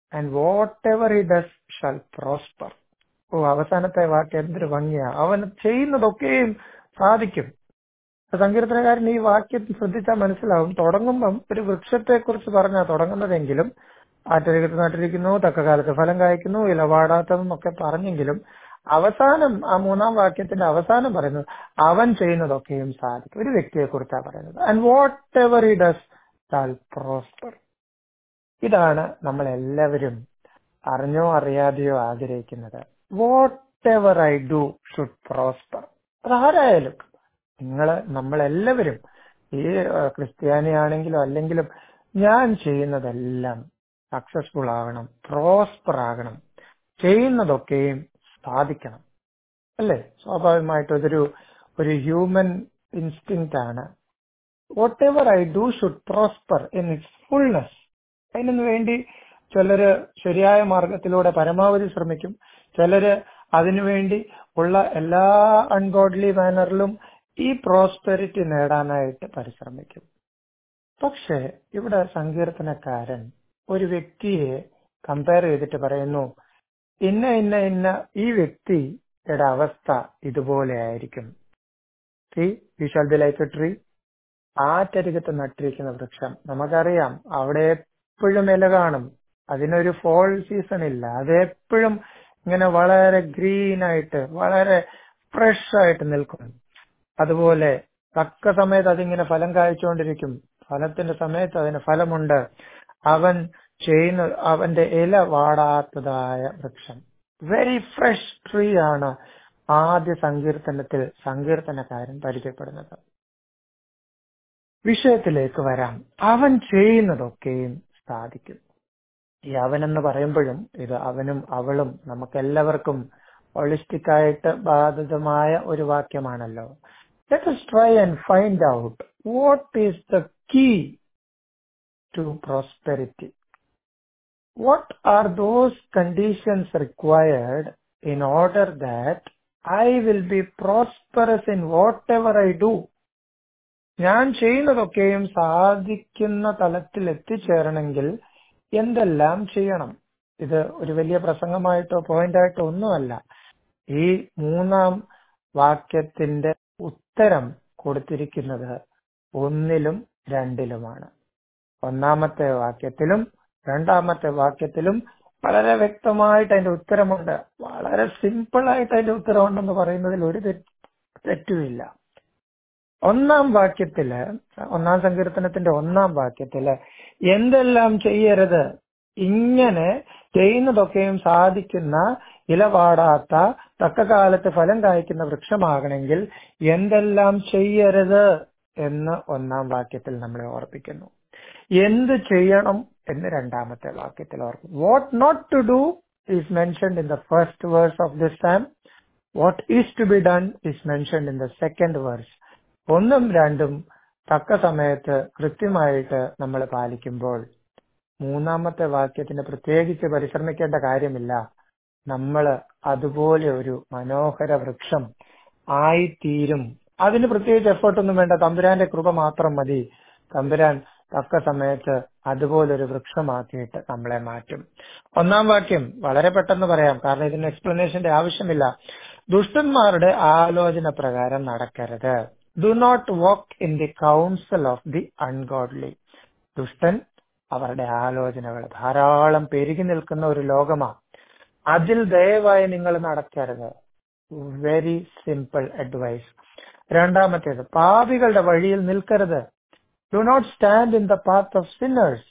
and whatever he does shall prosper ഓ അവസാനത്തെ വാക്ക് എന്തൊരു ഭംഗിയാ അവൻ ചെയ്യുന്നതൊക്കെയും സാധിക്കും സങ്കീർത്തനകാരൻ ഈ വാക്യം ശ്രദ്ധിച്ചാൽ മനസ്സിലാവും തുടങ്ങുമ്പം ഒരു വൃക്ഷത്തെ കുറിച്ച് പറഞ്ഞാ തുടങ്ങുന്നതെങ്കിലും ആറ്റരികത്ത് നട്ടിരിക്കുന്നു തക്ക കാലത്ത് ഫലം കായ്ക്കുന്നു ഇലവാടാത്തതെന്നൊക്കെ പറഞ്ഞെങ്കിലും അവസാനം ആ മൂന്നാം വാക്യത്തിന്റെ അവസാനം പറയുന്നത് അവൻ ചെയ്യുന്നതൊക്കെയും സാധിക്കും ഒരു വ്യക്തിയെ കുറിച്ചാണ് പറയുന്നത് and whatever he does shall prosper ഇതാണ് നമ്മൾ എല്ലാവരും അറിഞ്ഞോ അറിയാതെയോ ആഗ്രഹിക്കുന്നത് whatever I do should prosper അതാരായാലും നിങ്ങള് നമ്മളെല്ലാവരും ഈ ക്രിസ്ത്യാനിയാണെങ്കിലും അല്ലെങ്കിലും ഞാൻ ചെയ്യുന്നതെല്ലാം സക്സസ്ഫുൾ ആകണം പ്രോസ്പർ ആകണം ചെയ്യുന്നതൊക്കെയും സാധിക്കണം അല്ലേ സ്വാഭാവികമായിട്ടും ഇതൊരു ഒരു ഹ്യൂമൻ ഇൻസ്റ്റിങ് ആണ് whatever I do should prosper in its fullness അതിനു വേണ്ടി ചിലര് ശരിയായ മാർഗത്തിലൂടെ പരമാവധി ശ്രമിക്കും ചിലര് അതിനുവേണ്ടി ഉള്ള എല്ലാ അൺഗോഡ്ലി മാനറിലും ഈ പ്രോസ്പെരിറ്റി നേടാനായിട്ട് പരിശ്രമിക്കും പക്ഷെ ഇവിടെ സങ്കീർത്തനക്കാരൻ ഒരു വ്യക്തിയെ കമ്പയർ ചെയ്തിട്ട് പറയുന്നു ഇന്ന ഇന്ന ഇന്ന ഈ വ്യക്തിയുടെ അവസ്ഥ ഇതുപോലെ ആയിരിക്കും tree we shall be like a tree ആറ്റരികത്ത് നട്ടിരിക്കുന്ന വൃക്ഷം നമുക്കറിയാം അവിടെ എപ്പോഴും ഇല കാണും അതിനൊരു ഫോൾ സീസൺ ഇല്ല അത് എപ്പോഴും ഇങ്ങനെ വളരെ ഗ്രീൻ ആയിട്ട് വളരെ ഫ്രഷ് ആയിട്ട് നിൽക്കും അതുപോലെ തക്ക സമയത്ത് അതിങ്ങനെ ഫലം കായ്ച്ചുകൊണ്ടിരിക്കും ഫലത്തിന്റെ സമയത്ത് അതിന് ഫലമുണ്ട് അവൻ ചെയ്യുന്ന അവന്റെ ഇല വാടാത്തതായ വൃക്ഷം വെരി ഫ്രഷ് ട്രീ ആണ് ആദ്യ സങ്കീർത്തനത്തിൽ സങ്കീർത്തനക്കാരൻ പരിചയപ്പെടുന്നത് വിഷയത്തിലേക്ക് വരാം അവൻ ചെയ്യുന്നതൊക്കെയും സാധിക്കും ഈ അവനെന്ന് പറയുമ്പോഴും ഇത് അവനും അവളും നമുക്കെല്ലാവർക്കും ഹോളിസ്റ്റിക് ആയിട്ട് ബാധിതമായ ഒരു വാക്യമാണല്ലോ let us try and find out what is the key to prosperity. What are those conditions required in order that I will be prosperous in whatever I do? ഞാൻ ചെയ്യുന്നതൊക്കെയും സാധിക്കുന്ന തലത്തിൽ എത്തിച്ചേരണമെങ്കിൽ എന്തെല്ലാം ചെയ്യണം ഇത് ഒരു വലിയ പ്രസംഗമായിട്ടോ പോയിന്റായിട്ടോ ഒന്നുമല്ല ഈ മൂന്നാം വാക്യത്തിന്റെ ഉത്തരം കൊടുത്തിരിക്കുന്നത് ഒന്നിലും രണ്ടിലുമാണ് ഒന്നാമത്തെ വാക്യത്തിലും രണ്ടാമത്തെ വാക്യത്തിലും വളരെ വ്യക്തമായിട്ട് അതിന്റെ ഉത്തരമുണ്ട് വളരെ സിമ്പിൾ ആയിട്ട് അതിന്റെ ഉത്തരമുണ്ടെന്ന് പറയുന്നതിൽ ഒരു തെറ്റുമില്ല ഒന്നാം വാക്യത്തില് ഒന്നാം സങ്കീർത്തനത്തിന്റെ ഒന്നാം വാക്യത്തില് എന്തെല്ലാം ചെയ്യരുത് ഇങ്ങനെ ചെയ്യുന്നതൊക്കെയും സാധിക്കുന്ന ഇലപാടാത്ത തക്ക കാലത്ത് ഫലം കായ്ക്കുന്ന വൃക്ഷമാകണമെങ്കിൽ എന്തെല്ലാം ചെയ്യരുത് എന്ന് ഒന്നാം വാക്യത്തിൽ നമ്മളെ ഓർപ്പിക്കുന്നു എന്ത് ചെയ്യണം എന്ന് രണ്ടാമത്തെ വാക്യത്തിൽ ഓർക്കും what not to do is mentioned in the first verse of this time what is to be done is mentioned in the second verse ഒന്നും രണ്ടും തക്ക സമയത്ത് കൃത്യമായിട്ട് നമ്മൾ പാലിക്കുമ്പോൾ മൂന്നാമത്തെ വാക്യത്തിന് പ്രത്യേകിച്ച് പരിശ്രമിക്കേണ്ട കാര്യമില്ല നമ്മൾ അതുപോലെ ഒരു മനോഹര വൃക്ഷം ആയിത്തീരും അതിന് പ്രത്യേകിച്ച് എഫേർട്ടൊന്നും വേണ്ട തമ്പുരാന്റെ കൃപ മാത്രം മതി തമ്പുരാൻ തക്ക സമയത്ത് അതുപോലൊരു വൃക്ഷമാക്കിയിട്ട് നമ്മളെ മാറ്റും ഒന്നാം വാക്യം വളരെ പെട്ടെന്ന് പറയാം കാരണം ഇതിന് എക്സ്പ്ലനേഷന്റെ ആവശ്യമില്ല ദുഷ്ടന്മാരുടെ ആലോചന പ്രകാരം നടക്കരുത് do not walk in the council of the ungodly ദുഷ്ടൻ അവരുടെ ആലോചനകൾ ധാരാളം പെരുകി നിൽക്കുന്ന ഒരു ലോകമാണ് അതിൽ ദയവായി നിങ്ങൾ നടക്കരുത് വെരി സിമ്പിൾ അഡ്വൈസ് രണ്ടാമത്തേത് പാപികളുടെ വഴിയിൽ നിൽക്കരുത് do not stand in the path of sinners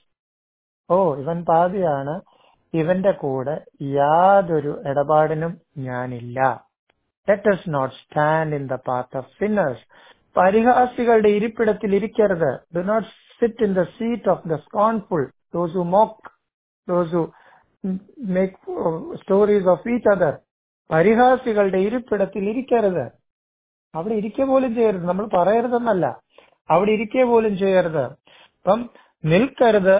ഓ ഇവൻ പാപിയാണ് ഇവന്റെ കൂടെ യാതൊരു ഇടപാടിനും ഞാനില്ല let us not stand in the path of sinners പരിഹാസികളുടെ ഇരിപ്പിടത്തിൽ ഇരിക്കരുത് do not sit in the seat of the scornful those who mock those who make stories of each other പരിഹാസികളുടെ ഇരിപ്പിടത്തിൽ ഇരിക്കരുത് അവിടെ ഇരിക്കുക പോലും ചെയ്യരുത് നമ്മൾ പറയരുതെന്നല്ല അവിടെ ഇരിക്കുക പോലും ചെയ്യരുത് അപ്പം നിൽക്കരുത്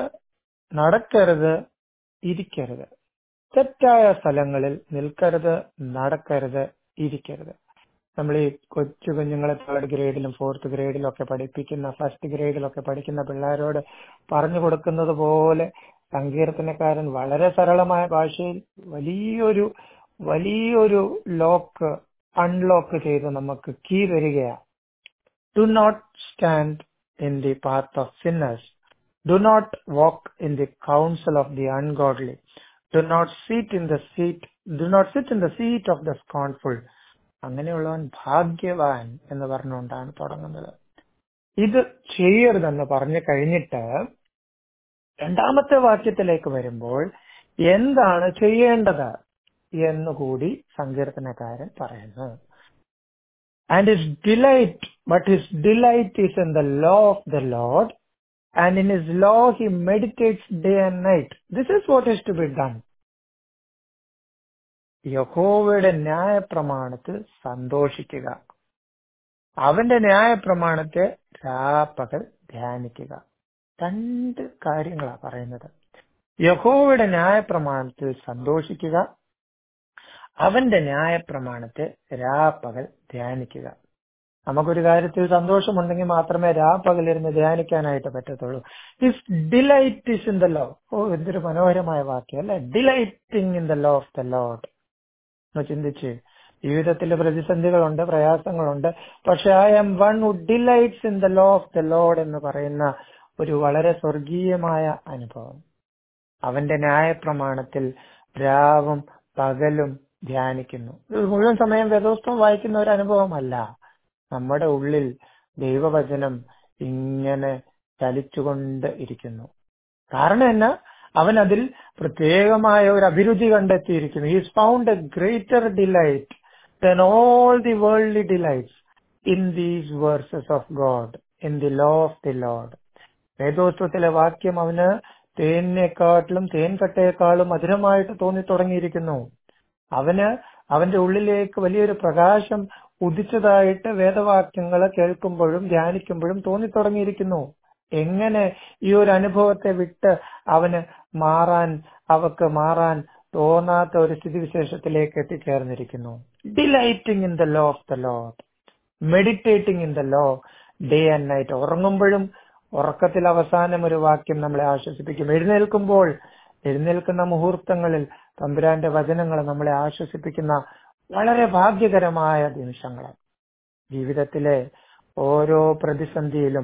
നടക്കരുത് ഇരിക്കരുത് തെറ്റായ സ്ഥലങ്ങളിൽ നിൽക്കരുത് നടക്കരുത് ഇരിക്കരുത് നമ്മൾ ഈ കൊച്ചു കുഞ്ഞുങ്ങളെ തേർഡ് ഗ്രേഡിലും ഫോർത്ത് ഗ്രേഡിലും ഒക്കെ പഠിപ്പിക്കുന്ന ഫസ്റ്റ് ഗ്രേഡിലൊക്കെ പഠിക്കുന്ന പിള്ളേരോട് പറഞ്ഞു കൊടുക്കുന്നത് പോലെ സങ്കീർത്തനക്കാരൻ വളരെ സരളമായ ഭാഷയിൽ വലിയൊരു വലിയൊരു ലോക്ക് അൺലോക്ക് ചെയ്ത് നമുക്ക് കീ തരികയാണ് do not stand in the path of sinners do not walk in the council of the ungodly do not seat in the seat do not sit in the seat of the scornful അങ്ങനെയുള്ളവൻ ഭാഗ്യവാൻ എന്ന് പറഞ്ഞുകൊണ്ടാണ് തുടങ്ങുന്നത് ഇത് ചെയ്യരുതെന്ന് പറഞ്ഞു കഴിഞ്ഞിട്ട് രണ്ടാമത്തെ വാക്യത്തിലേക്ക് വരുമ്പോൾ എന്താണ് ചെയ്യേണ്ടത് എന്നുകൂടി സങ്കീർത്തനക്കാരൻ പറയുന്നു and his delight but his delight is in the law of the Lord and in his law he meditates day and night this is what is to be done യഹോവയുടെ ന്യായപ്രമാണത്തിൽ സന്തോഷിക്കുക അവന്റെ ന്യായപ്രമാണത്തെ രാപ്പകൽ ധ്യാനിക്കുക രണ്ട് കാര്യങ്ങളാണ് പറയുന്നത് യഹോവയുടെ ന്യായപ്രമാണത്തിൽ സന്തോഷിക്കുക അവന്റെ ന്യായപ്രമാണത്തെ രാപ്പകൽ ധ്യാനിക്കുക നമുക്കൊരു കാര്യത്തിൽ സന്തോഷമുണ്ടെങ്കിൽ മാത്രമേ രാപ്പകലിരുന്ന് ധ്യാനിക്കാനായിട്ട് പറ്റത്തുള്ളൂ his delight is in the law ഓ എന്തൊരു മനോഹരമായ വാക്യം അല്ലെ delighting in the law of the Lord എന്ന് ചിന്തിച്ച് ജീവിതത്തിൽ പ്രതിസന്ധികളുണ്ട് പ്രയാസങ്ങളുണ്ട് പക്ഷെ I am one who delights in the law of the Lord എന്ന് പറയുന്ന ഒരു വളരെ സ്വർഗീയമായ അനുഭവം അവന്റെ ന്യായപ്രമാണത്തിൽ രാവും പകലും ധ്യാനിക്കുന്നു ഇത് മുഴുവൻ സമയം വേദോസ്തവം വായിക്കുന്ന ഒരു അനുഭവമല്ല നമ്മുടെ ഉള്ളിൽ ദൈവവചനം ഇങ്ങനെ ചലിച്ചുകൊണ്ട് ഇരിക്കുന്നു കാരണം എന്നാ അവൻ അതിൽ പ്രത്യേകമായ ഒരു അഭിരുചി കണ്ടെത്തിയിരിക്കുന്നു he's found a greater delight than all the worldly delights in these verses of God in the law of the Lord വേദോത്വത്തിലെ വാക്യം അവന് തേനിനെക്കാട്ടിലും തേൻകട്ടയെക്കാളും മധുരമായിട്ട് തോന്നി തുടങ്ങിയിരിക്കുന്നു അവന് അവന്റെ ഉള്ളിലേക്ക് വലിയൊരു പ്രകാശം ഉദിച്ചതായിട്ട് വേദവാക്യങ്ങൾ കേൾക്കുമ്പോഴും ധ്യാനിക്കുമ്പോഴും തോന്നി തുടങ്ങിയിരിക്കുന്നു എങ്ങനെ ഈ ഒരു അനുഭവത്തെ വിട്ട് അവന് മാറാൻ അവക്ക് മാറാൻ തോന്നാത്ത ഒരു സ്ഥിതിവിശേഷത്തിലേക്ക് എത്തിച്ചേർന്നിരിക്കുന്നു delighting in the law of the Lord meditating in the law day and night ഉറങ്ങുമ്പോഴും ഉറക്കത്തിൽ അവസാനം ഒരു വാക്യം നമ്മളെ ആശ്വസിപ്പിക്കും എഴുന്നേൽക്കുമ്പോൾ എഴുന്നേൽക്കുന്ന മുഹൂർത്തങ്ങളിൽ തമ്പുരാന്റെ വചനങ്ങൾ നമ്മളെ ആശ്വസിപ്പിക്കുന്ന വളരെ ഭാഗ്യകരമായ നിമിഷങ്ങൾ ജീവിതത്തിലെ ഓരോ പ്രതിസന്ധിയിലും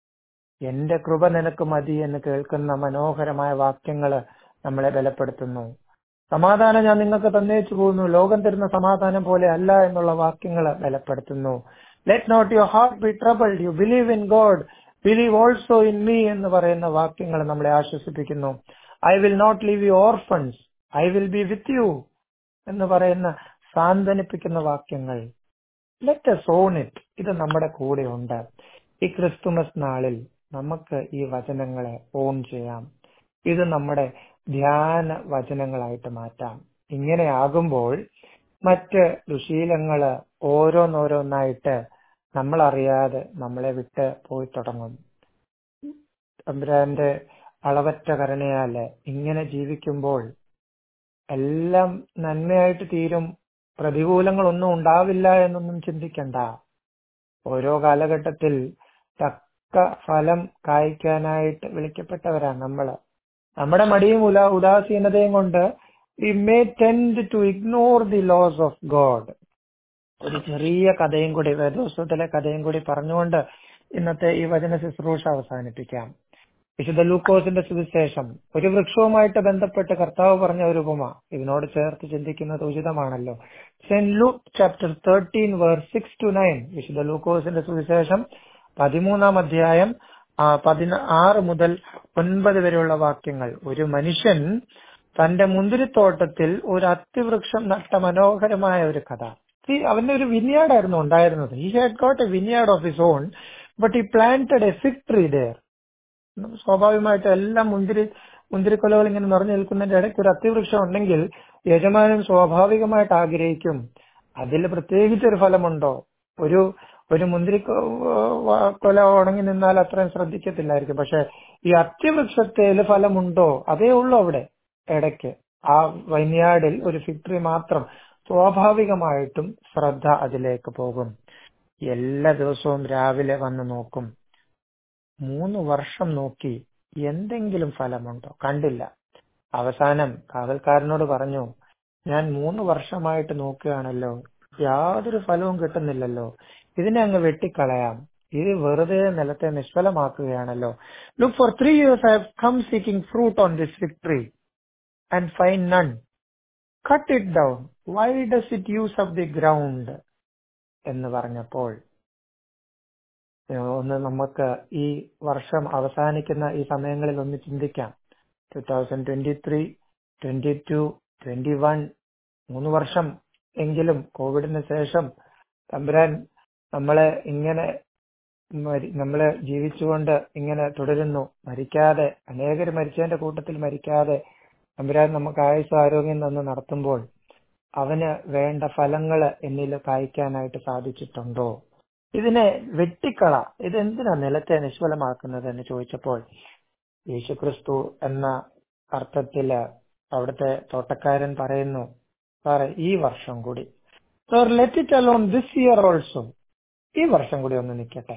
എന്റെ കൃപ നിനക്ക് മതി എന്ന് കേൾക്കുന്ന മനോഹരമായ വാക്യങ്ങൾ നമ്മളെ ബലപ്പെടുത്തുന്നു സമാധാനം ഞാൻ നിങ്ങൾക്ക് തന്നേച്ചു പോകുന്നു ലോകം തരുന്ന സമാധാനം പോലെ അല്ല എന്നുള്ള വാക്യങ്ങൾ ബലപ്പെടുത്തുന്നു let not your heart be troubled you believe in God believe also in me എന്ന് പറയുന്ന വാക്യങ്ങൾ നമ്മളെ ആശ്വസിപ്പിക്കുന്നു I will not leave you orphans I will be with you എന്ന് പറയുന്ന സാന്ത്വനിപ്പിക്കുന്ന വാക്യങ്ങൾ ലെറ്റ് സോൺ ഇറ്റ് ഇത് നമ്മുടെ കൂടെ ഉണ്ട് ഈ ക്രിസ്തുമസ് നാളിൽ നമുക്ക് ഈ വചനങ്ങളെ ഓൺ ചെയ്യാം ഇത് നമ്മുടെ ധ്യാന വചനങ്ങളായിട്ട് മാറ്റാം ഇങ്ങനെയാകുമ്പോൾ മറ്റ് ദുശീലങ്ങള് ഓരോന്നോരോന്നായിട്ട് നമ്മൾ അറിയാതെ നമ്മളെ വിട്ട് പോയി തുടങ്ങും തമ്പുരാന്റെ അളവറ്റ കരുണയാല് ഇങ്ങനെ ജീവിക്കുമ്പോൾ എല്ലാം നന്മയായിട്ട് തീരും പ്രതികൂലങ്ങളൊന്നും ഉണ്ടാവില്ല എന്നൊന്നും ചിന്തിക്കണ്ട ഓരോ കാലഘട്ടത്തിൽ തക്ക ഫലം കായ്ക്കാനായിട്ട് വിളിക്കപ്പെട്ടവരാ നമ്മള് നമ്മുടെ മടിയും ഉല ഉദാസീനതയും കൊണ്ട് we may tend to ignore the laws of God ഒരു ചെറിയ കഥയും കൂടി വേദോത്സവത്തിലെ കഥയും കൂടി പറഞ്ഞുകൊണ്ട് ഇന്നത്തെ ഈ വചന ശുശ്രൂഷ അവസാനിപ്പിക്കാം വിശുദ്ധ ലൂക്കോസിന്റെ സുവിശേഷം ഒരു വൃക്ഷവുമായിട്ട് ബന്ധപ്പെട്ട് കർത്താവ് പറഞ്ഞ ഒരു ഉപമ ഇതിനോട് ചേർത്ത് ചിന്തിക്കുന്നത് ഉചിതമാണല്ലോ saint Luke chapter thirteen verse six to nine വിശുദ്ധ ലൂക്കോസിന്റെ സുവിശേഷം പതിമൂന്നാം അധ്യായം പതിന ആറ് മുതൽ ഒൻപത് വരെയുള്ള വാക്യങ്ങൾ ഒരു മനുഷ്യൻ തന്റെ മുന്തിരിത്തോട്ടത്തിൽ ഒരു അത്തിവൃക്ഷം നട്ട മനോഹരമായ ഒരു കഥ അവന്റെ ഒരു വിനിയാടായിരുന്നു ഉണ്ടായിരുന്നത് he had got a vineyard of his own but he planted a fig tree there സ്വാഭാവികമായിട്ട് എല്ലാം മുന്തിരി മുന്തിരിക്കൊലകൾ ഇങ്ങനെ നിറഞ്ഞു നിൽക്കുന്നതിന്റെ ഇടയ്ക്ക് ഒരു അത്തിവൃക്ഷം ഉണ്ടെങ്കിൽ യജമാനൻ സ്വാഭാവികമായിട്ട് ആഗ്രഹിക്കും അതിൽ പ്രത്യേകിച്ച് ഒരു ഫലമുണ്ടോ ഒരു ഒരു മുന്തിരി കൊല ഉണങ്ങി നിന്നാൽ അത്രയും ശ്രദ്ധിക്കത്തില്ലായിരിക്കും പക്ഷെ ഈ അത്യവൃക്ഷത്തിൽ ഫലമുണ്ടോ അതേ ഉള്ളൂ അവിടെ ഇടയ്ക്ക് ആ വൈനാടിൽ ഒരു ഫിക്ടറി മാത്രം സ്വാഭാവികമായിട്ടും ശ്രദ്ധ അതിലേക്ക് പോകും എല്ലാ ദിവസവും രാവിലെ വന്ന് നോക്കും മൂന്ന് വർഷം നോക്കി എന്തെങ്കിലും ഫലമുണ്ടോ കണ്ടില്ല അവസാനം കാവൽക്കാരനോട് പറഞ്ഞു ഞാൻ മൂന്ന് വർഷമായിട്ട് നോക്കുകയാണല്ലോ യാതൊരു ഫലവും കിട്ടുന്നില്ലല്ലോ ഇതിനെ അങ്ങ് വെട്ടിക്കളയാം ഇത് വെറുതെ നിലത്തെ നിഷ്ഫലമാക്കുകയാണല്ലോ look for three years I have come seeking fruit on this victory and find none cut it down why does it use of the ground എന്ന് പറഞ്ഞപ്പോൾ ഒന്ന് നമുക്ക് ഈ വർഷം അവസാനിക്കുന്ന ഈ സമയങ്ങളിൽ ഒന്ന് ചിന്തിക്കാം two thousand twenty three twenty two twenty one മൂന്ന് വർഷം എങ്കിലും കോവിഡിന് ശേഷം തമ്പുരാൻ നമ്മളെ ഇങ്ങനെ മരി- നമ്മളെ ജീവിച്ചുകൊണ്ട് ഇങ്ങനെ തുടരുന്നു മരിക്കാതെ അനേകർ മരിച്ചതിന്റെ കൂട്ടത്തിൽ മരിക്കാതെ തമ്പുരാൻ നമുക്ക് ആയുസ് ആരോഗ്യം തന്ന് നടത്തുമ്പോൾ അവന് വേണ്ട ഫലങ്ങൾ എന്നിൽ കായ്ക്കാനായിട്ട് സാധിച്ചിട്ടുണ്ടോ ഇതിനെ വെട്ടിക്കള ഇതെന്തിനാ നിലത്തെ നിഷ്ഫലമാക്കുന്നത് എന്ന് ചോദിച്ചപ്പോൾ യേശുക്രിസ്തു എന്ന അർത്ഥത്തില് അവിടുത്തെ തോട്ടക്കാരൻ പറയുന്നു സാറേ ഈ വർഷം കൂടി sir let it alone this year also ഈ വർഷം കൂടി ഒന്ന് നിൽക്കട്ടെ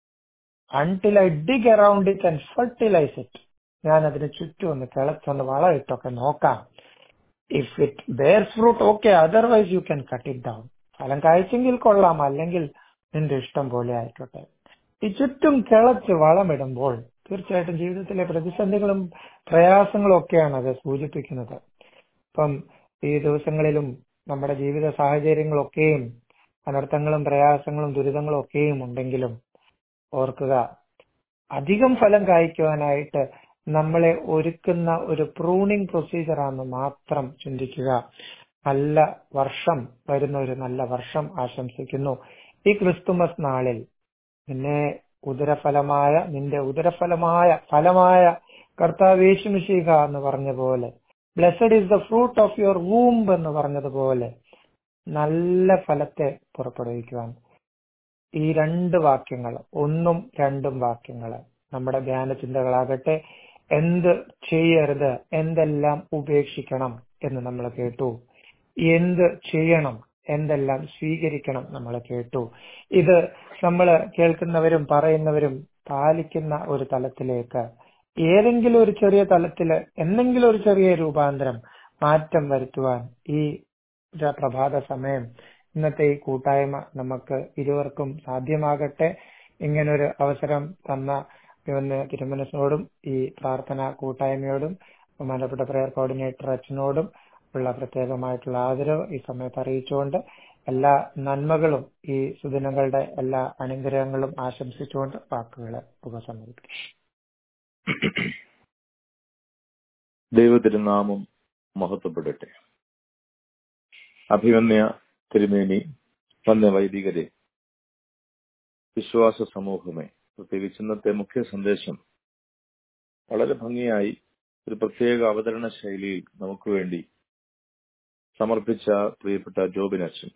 until I dig around it and fertilize it ഞാൻ അതിന് ചുറ്റും ഒന്ന് കിളച്ചൊന്ന് വളമിട്ടൊക്കെ നോക്കാം if it bears fruit okay otherwise you can cut it down ഫലം കായ്ച്ചെങ്കിൽ കൊള്ളാം അല്ലെങ്കിൽ നിന്റെ ഇഷ്ടം പോലെ ആയിക്കോട്ടെ ഈ ചുറ്റും കിളച്ച് വളമിടുമ്പോൾ തീർച്ചയായിട്ടും ജീവിതത്തിലെ പ്രതിസന്ധികളും പ്രയാസങ്ങളും ഒക്കെയാണ് അത് സൂചിപ്പിക്കുന്നത് ഇപ്പം ഈ ദിവസങ്ങളിലും നമ്മുടെ ജീവിത സാഹചര്യങ്ങളൊക്കെയും അനർത്ഥങ്ങളും പ്രയാസങ്ങളും ദുരിതങ്ങളും ഒക്കെയും ഉണ്ടെങ്കിലും ഓർക്കുക അധികം ഫലം കായ്ക്കുവാനായിട്ട് നമ്മളെ ഒരുക്കുന്ന ഒരു പ്രൂണിംഗ് പ്രൊസീജിയർ ആണെന്ന് മാത്രം ചിന്തിക്കുക നല്ല വർഷം വരുന്ന ഒരു നല്ല വർഷം ആശംസിക്കുന്നു ഈ ക്രിസ്തുമസ് നാളിൽ നിന്നെ ഉദരഫലമായ നിന്റെ ഉദരഫലമായ ഫലമായ കർത്താവ് യേശുമിശിക എന്ന് പറഞ്ഞ പോലെ blessed is the fruit of your womb എന്ന് പറഞ്ഞതുപോലെ നല്ല ഫലത്തെ പുറപ്പെടുവിക്കുവാൻ ഈ രണ്ട് വാക്യങ്ങൾ ഒന്നും രണ്ടും വാക്യങ്ങൾ നമ്മുടെ ധ്യാന ചിന്തകളാകട്ടെ എന്ത് ചെയ്യരുത് എന്തെല്ലാം ഉപേക്ഷിക്കണം എന്ന് നമ്മൾ കേട്ടു എന്ത് ചെയ്യണം എന്തെല്ലാം സ്വീകരിക്കണം നമ്മൾ കേട്ടു ഇത് നമ്മൾ കേൾക്കുന്നവരും പറയുന്നവരും പാലിക്കുന്ന ഒരു തലത്തിലേക്ക് ഏതെങ്കിലും ഒരു ചെറിയ തലത്തില് എന്തെങ്കിലും ഒരു ചെറിയ രൂപാന്തരം മാറ്റം വരുത്തുവാൻ ഈ ഒരു പ്രഭാത സമയം ഇന്നത്തെ ഈ കൂട്ടായ്മ നമുക്ക് ഇരുവർക്കും സാധ്യമാകട്ടെ ഇങ്ങനൊരു അവസരം തന്ന ഇവന് തിരുമനസിനോടും ഈ പ്രാർത്ഥന കൂട്ടായ്മയോടും ബഹുമാനപ്പെട്ട പ്രയർ കോർഡിനേറ്റർ അച്ഛനോടും ഉള്ള പ്രത്യേകമായിട്ടുള്ള ആദരവ് ഈ സമയത്ത് അറിയിച്ചുകൊണ്ട് എല്ലാ നന്മകളും ഈ സുദിനങ്ങളുടെ എല്ലാ അനുഗ്രഹങ്ങളും ആശംസിച്ചുകൊണ്ട് വാക്കുകൾ ഉപസംഹരിക്കും ദൈവതിരുനാമം മഹത്വപ്പെടട്ടെ അഭിമന്യ തിരുമേനി വന്ന വൈദികരെ വിശ്വാസ സമൂഹമേ പ്രത്യേകിച്ച് ഇന്നത്തെ മുഖ്യ സന്ദേശം വളരെ ഭംഗിയായി ഒരു പ്രത്യേക അവതരണ ശൈലിയിൽ നമുക്ക് വേണ്ടി സമർപ്പിച്ച പ്രിയപ്പെട്ട ജോബിനച്ഛൻ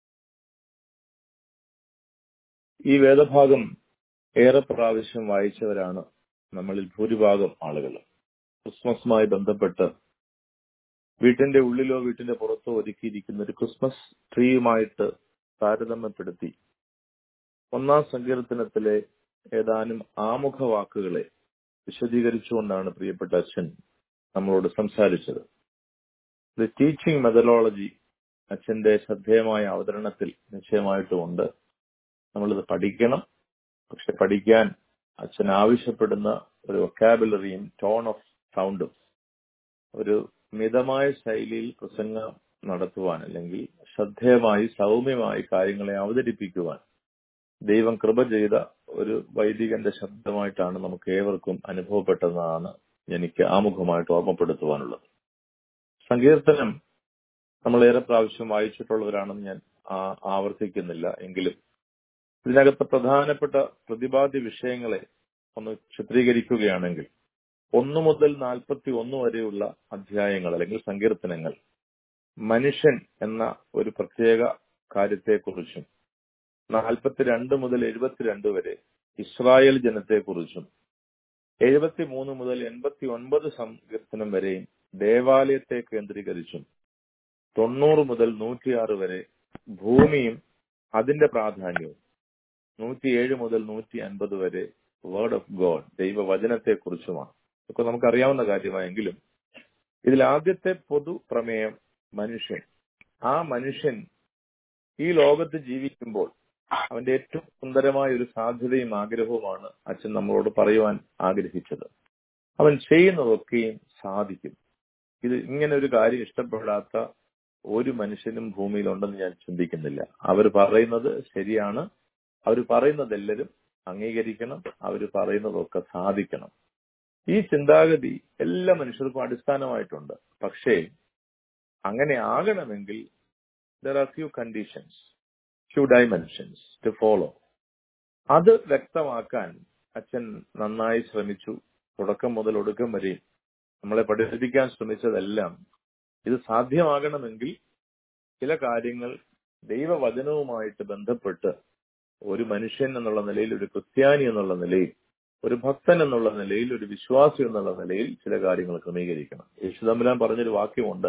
ഈ വേദഭാഗം ഏറെ പ്രാവശ്യം വായിച്ചവരാണ് നമ്മളിൽ ഭൂരിഭാഗം ആളുകൾ ക്രിസ്മസുമായി ബന്ധപ്പെട്ട് വീട്ടിന്റെ ഉള്ളിലോ വീട്ടിന്റെ പുറത്തോ ഒരുക്കിയിരിക്കുന്ന ഒരു ക്രിസ്മസ് ട്രീയുമായിട്ട് താരതമ്യപ്പെടുത്തി ഒന്നാം സങ്കീർത്തനത്തിലെ ഏതാനും ആമുഖ വാക്കുകളെ വിശദീകരിച്ചുകൊണ്ടാണ് പ്രിയപ്പെട്ട അച്ഛൻ നമ്മളോട് സംസാരിച്ചത് ദ ടീച്ചിങ് മെത്തഡോളജി അച്ഛന്റെ ശ്രദ്ധേയമായ അവതരണത്തിൽ നിശ്ചയമായിട്ടും ഉണ്ട് നമ്മളിത് പഠിക്കണം പക്ഷെ പഠിക്കാൻ അച്ഛൻ ആവശ്യപ്പെടുന്ന ഒരു വൊക്കാബുലറിയും ടോൺ ഓഫ് സൗണ്ടും ഒരു മിതമായ ശൈലിയിൽ പ്രസംഗം നടത്തുവാൻ അല്ലെങ്കിൽ ശ്രദ്ധേയമായി സൗമ്യമായി കാര്യങ്ങളെ അവതരിപ്പിക്കുവാൻ ദൈവം കൃപ ചെയ്ത ഒരു വൈദികന്റെ ശബ്ദമായിട്ടാണ് നമുക്ക് ഏവർക്കും അനുഭവപ്പെട്ടതെന്നാണ് എനിക്ക് ആമുഖമായിട്ട് ഓർമ്മപ്പെടുത്തുവാനുള്ളത് സങ്കീർത്തനം നമ്മൾ ഏറെ പ്രാവശ്യം വായിച്ചിട്ടുള്ളവരാണെന്ന് ഞാൻ ആ- ആവർത്തിക്കുന്നില്ല എങ്കിലും ഇതിനകത്ത് പ്രധാനപ്പെട്ട പ്രതിപാദ്യ വിഷയങ്ങളെ ഒന്ന് ചിത്രീകരിക്കുകയാണെങ്കിൽ ഒന്നു മുതൽ നാൽപ്പത്തി ഒന്ന് വരെയുള്ള അധ്യായങ്ങൾ അല്ലെങ്കിൽ സങ്കീർത്തനങ്ങൾ മനുഷ്യൻ എന്ന ഒരു പ്രത്യേക കാര്യത്തെക്കുറിച്ചും നാൽപ്പത്തിരണ്ട് മുതൽ എഴുപത്തിരണ്ട് വരെ ഇസ്രായേൽ ജനത്തെക്കുറിച്ചും എഴുപത്തിമൂന്ന് മുതൽ എൺപത്തി ഒൻപത് സങ്കീർത്തനം വരെയും ദേവാലയത്തെ കേന്ദ്രീകരിച്ചും തൊണ്ണൂറ് മുതൽ നൂറ്റിയാറ് വരെ ഭൂമിയും അതിന്റെ പ്രാധാന്യവും നൂറ്റിയേഴ് മുതൽ നൂറ്റി അൻപത് വരെ വേർഡ് ഓഫ് ഗോഡ് ദൈവവചനത്തെക്കുറിച്ചുമാണ് ഒക്കെ നമുക്കറിയാവുന്ന കാര്യമായെങ്കിലും ഇതിൽ ആദ്യത്തെ പൊതു പ്രമേയം മനുഷ്യൻ ആ മനുഷ്യൻ ഈ ലോകത്ത് ജീവിക്കുമ്പോൾ അവന്റെ ഏറ്റവും സുന്ദരമായ ഒരു സാധ്യതയും ആഗ്രഹവുമാണ് അച്ഛൻ നമ്മളോട് പറയുവാൻ ആഗ്രഹിച്ചത് അവൻ ചെയ്യുന്നതൊക്കെയും സാധിക്കും ഇത് ഇങ്ങനെ ഒരു കാര്യം ഇഷ്ടപ്പെടാത്ത ഒരു മനുഷ്യനും ഭൂമിയിലുണ്ടെന്ന് ഞാൻ ചിന്തിക്കുന്നില്ല അവർ പറയുന്നത് ശരിയാണ് അവർ പറയുന്നതെല്ലാവരും അംഗീകരിക്കണം അവർ പറയുന്നതൊക്കെ സാധിക്കണം ഈ ചിന്താഗതി എല്ലാ മനുഷ്യർക്കും അടിസ്ഥാനമായിട്ടുണ്ട് പക്ഷേ അങ്ങനെ ആകണമെങ്കിൽ there are few conditions few dimensions to follow അത് വ്യക്തമാക്കാൻ അച്ഛൻ നന്നായി ശ്രമിച്ചു തുടക്കം മുതൽ ഒടുക്കം വരെയും നമ്മളെ പഠിപ്പിക്കാൻ ശ്രമിച്ചതെല്ലാം ഇത് സാധ്യമാകണമെങ്കിൽ ചില കാര്യങ്ങൾ ദൈവവചനവുമായിട്ട് ബന്ധപ്പെട്ട് ഒരു മനുഷ്യൻ എന്നുള്ള നിലയിൽ ഒരു ക്രിസ്ത്യാനി എന്നുള്ള നിലയിൽ ഒരു ഭക്തൻ എന്നുള്ള നിലയിൽ ഒരു വിശ്വാസി എന്നുള്ള നിലയിൽ ചില കാര്യങ്ങൾ ക്രമീകരിക്കണം യേശുദമ്പലാൻ പറഞ്ഞൊരു വാക്യമുണ്ട്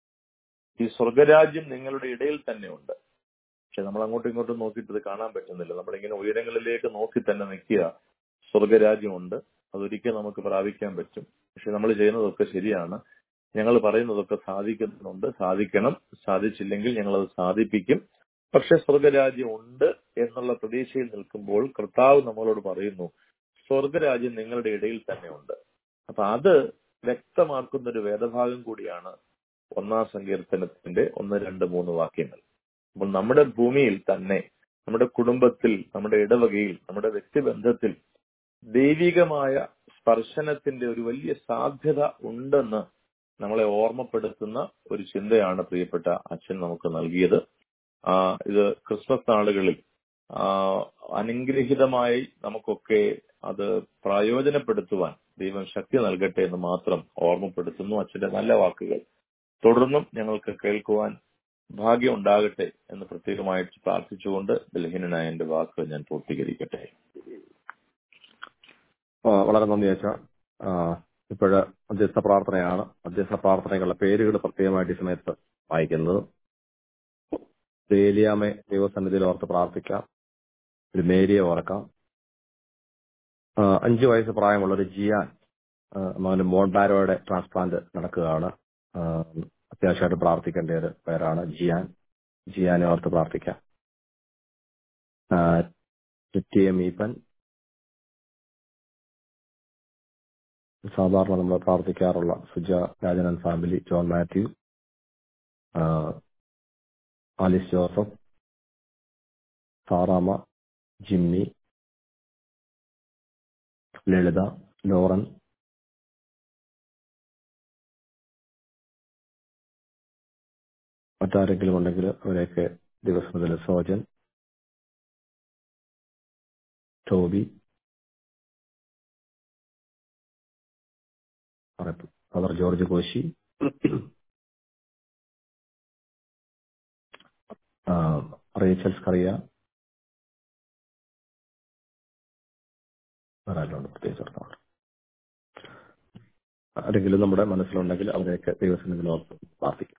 ഈ സ്വർഗരാജ്യം നിങ്ങളുടെ ഇടയിൽ തന്നെ ഉണ്ട് പക്ഷെ നമ്മൾ അങ്ങോട്ടും ഇങ്ങോട്ടും നോക്കിയിട്ട് ഇത് കാണാൻ പറ്റുന്നില്ല നമ്മളിങ്ങനെ ഉയരങ്ങളിലേക്ക് നോക്കി തന്നെ നിൽക്കുക സ്വർഗരാജ്യമുണ്ട് അതൊരിക്കൽ നമുക്ക് പ്രാപിക്കാൻ പറ്റും പക്ഷെ നമ്മൾ ചെയ്യുന്നതൊക്കെ ശരിയാണ് ഞങ്ങൾ പറയുന്നതൊക്കെ സാധിക്കുന്നുണ്ട് സാധിക്കണം സാധിച്ചില്ലെങ്കിൽ ഞങ്ങൾ അത് സാധിപ്പിക്കും പക്ഷെ സ്വർഗരാജ്യം ഉണ്ട് എന്നുള്ള പ്രതീക്ഷയിൽ നിൽക്കുമ്പോൾ കർത്താവ് നമ്മളോട് പറയുന്നു സ്വർഗരാജ്യം നിങ്ങളുടെ ഇടയിൽ തന്നെ ഉണ്ട് അപ്പൊ അത് വ്യക്തമാക്കുന്ന ഒരു വേദഭാഗം കൂടിയാണ് ഒന്നാം സങ്കീർത്തനത്തിന്റെ ഒന്ന് രണ്ട് മൂന്ന് വാക്യങ്ങൾ അപ്പോൾ നമ്മുടെ ഭൂമിയിൽ തന്നെ നമ്മുടെ കുടുംബത്തിൽ നമ്മുടെ ഇടവകയിൽ നമ്മുടെ വ്യക്തിബന്ധത്തിൽ ദൈവികമായ സ്പർശനത്തിന്റെ ഒരു വലിയ സാധ്യത ഉണ്ടെന്ന് നമ്മളെ ഓർമ്മപ്പെടുത്തുന്ന ഒരു ചിന്തയാണ് പ്രിയപ്പെട്ട അച്ഛൻ നമുക്ക് നൽകിയത് ആ ഇത് ക്രിസ്മസ് നാളുകളിൽ ആ അനുഗ്രഹീതമായി നമുക്കൊക്കെ അത് പ്രയോജനപ്പെടുത്തുവാൻ ദൈവം ശക്തി നൽകട്ടെ എന്ന് മാത്രം ഓർമ്മപ്പെടുത്തുന്നു അച്ഛന്റെ നല്ല വാക്കുകൾ തുടർന്നും ഞങ്ങൾക്ക് കേൾക്കുവാൻ ഭാഗ്യം ഉണ്ടാകട്ടെ എന്ന് പ്രത്യേകമായിട്ട് പ്രാർത്ഥിച്ചുകൊണ്ട് ബലഹീനനായ എന്റെ വാക്കുകൾ ഞാൻ പൂർത്തീകരിക്കട്ടെ ആ, വളരെ നന്ദി അച്ഛ ഇപ്പോഴ് മധ്യസ്ഥ പ്രാർത്ഥനയാണ് മധ്യസ്ഥ പ്രാർത്ഥനകളുടെ പേരുകൾ പ്രത്യേകമായിട്ട് ഈ സമയത്ത് വായിക്കുന്നത് ഒരു ഏലിയാമെ ദൈവസന്നിധിയിൽ ഓർത്ത് പ്രാർത്ഥിക്കാം ഒരു മേരിയെ ഓർക്കാം ആ, അഞ്ചു വയസ്സ് പ്രായമുള്ള ഒരു ജിയാൻ ആ, മകന് മോൺബാരോയുടെ ട്രാൻസ്പ്ലാന്റ് നടക്കുകയാണ് ആ, അത്യാവശ്യമായിട്ട് പ്രാർത്ഥിക്കേണ്ട ഒരു പേരാണ് ജിയാൻ ജിയാനെ ഓർത്ത് പ്രാർത്ഥിക്കാം ആ, ടി എം ഈപ്പൻ സാധാരണ നമ്മൾ പ്രാർത്ഥിക്കാറുള്ള Suja Rajanan family John Mathew ആ, Alice Joseph Saramma Jimmy Lalitha Lauren മറ്റാരെങ്കിലും ഉണ്ടെങ്കിൽ അവരെയൊക്കെ ദിവസത്തിൽ Sojan Toby father George Koshy ആ, റേച്ചൽ സ്കറിയ ആരാലുണ്ട് പ്രത്യേകിച്ച് ഓർക്കണം ആരെങ്കിലും നമ്മുടെ മനസ്സിലുണ്ടെങ്കിൽ അവരെയൊക്കെ ദൈവസന്നിധിയിൽ ഓർത്ത് പ്രാർത്ഥിക്കും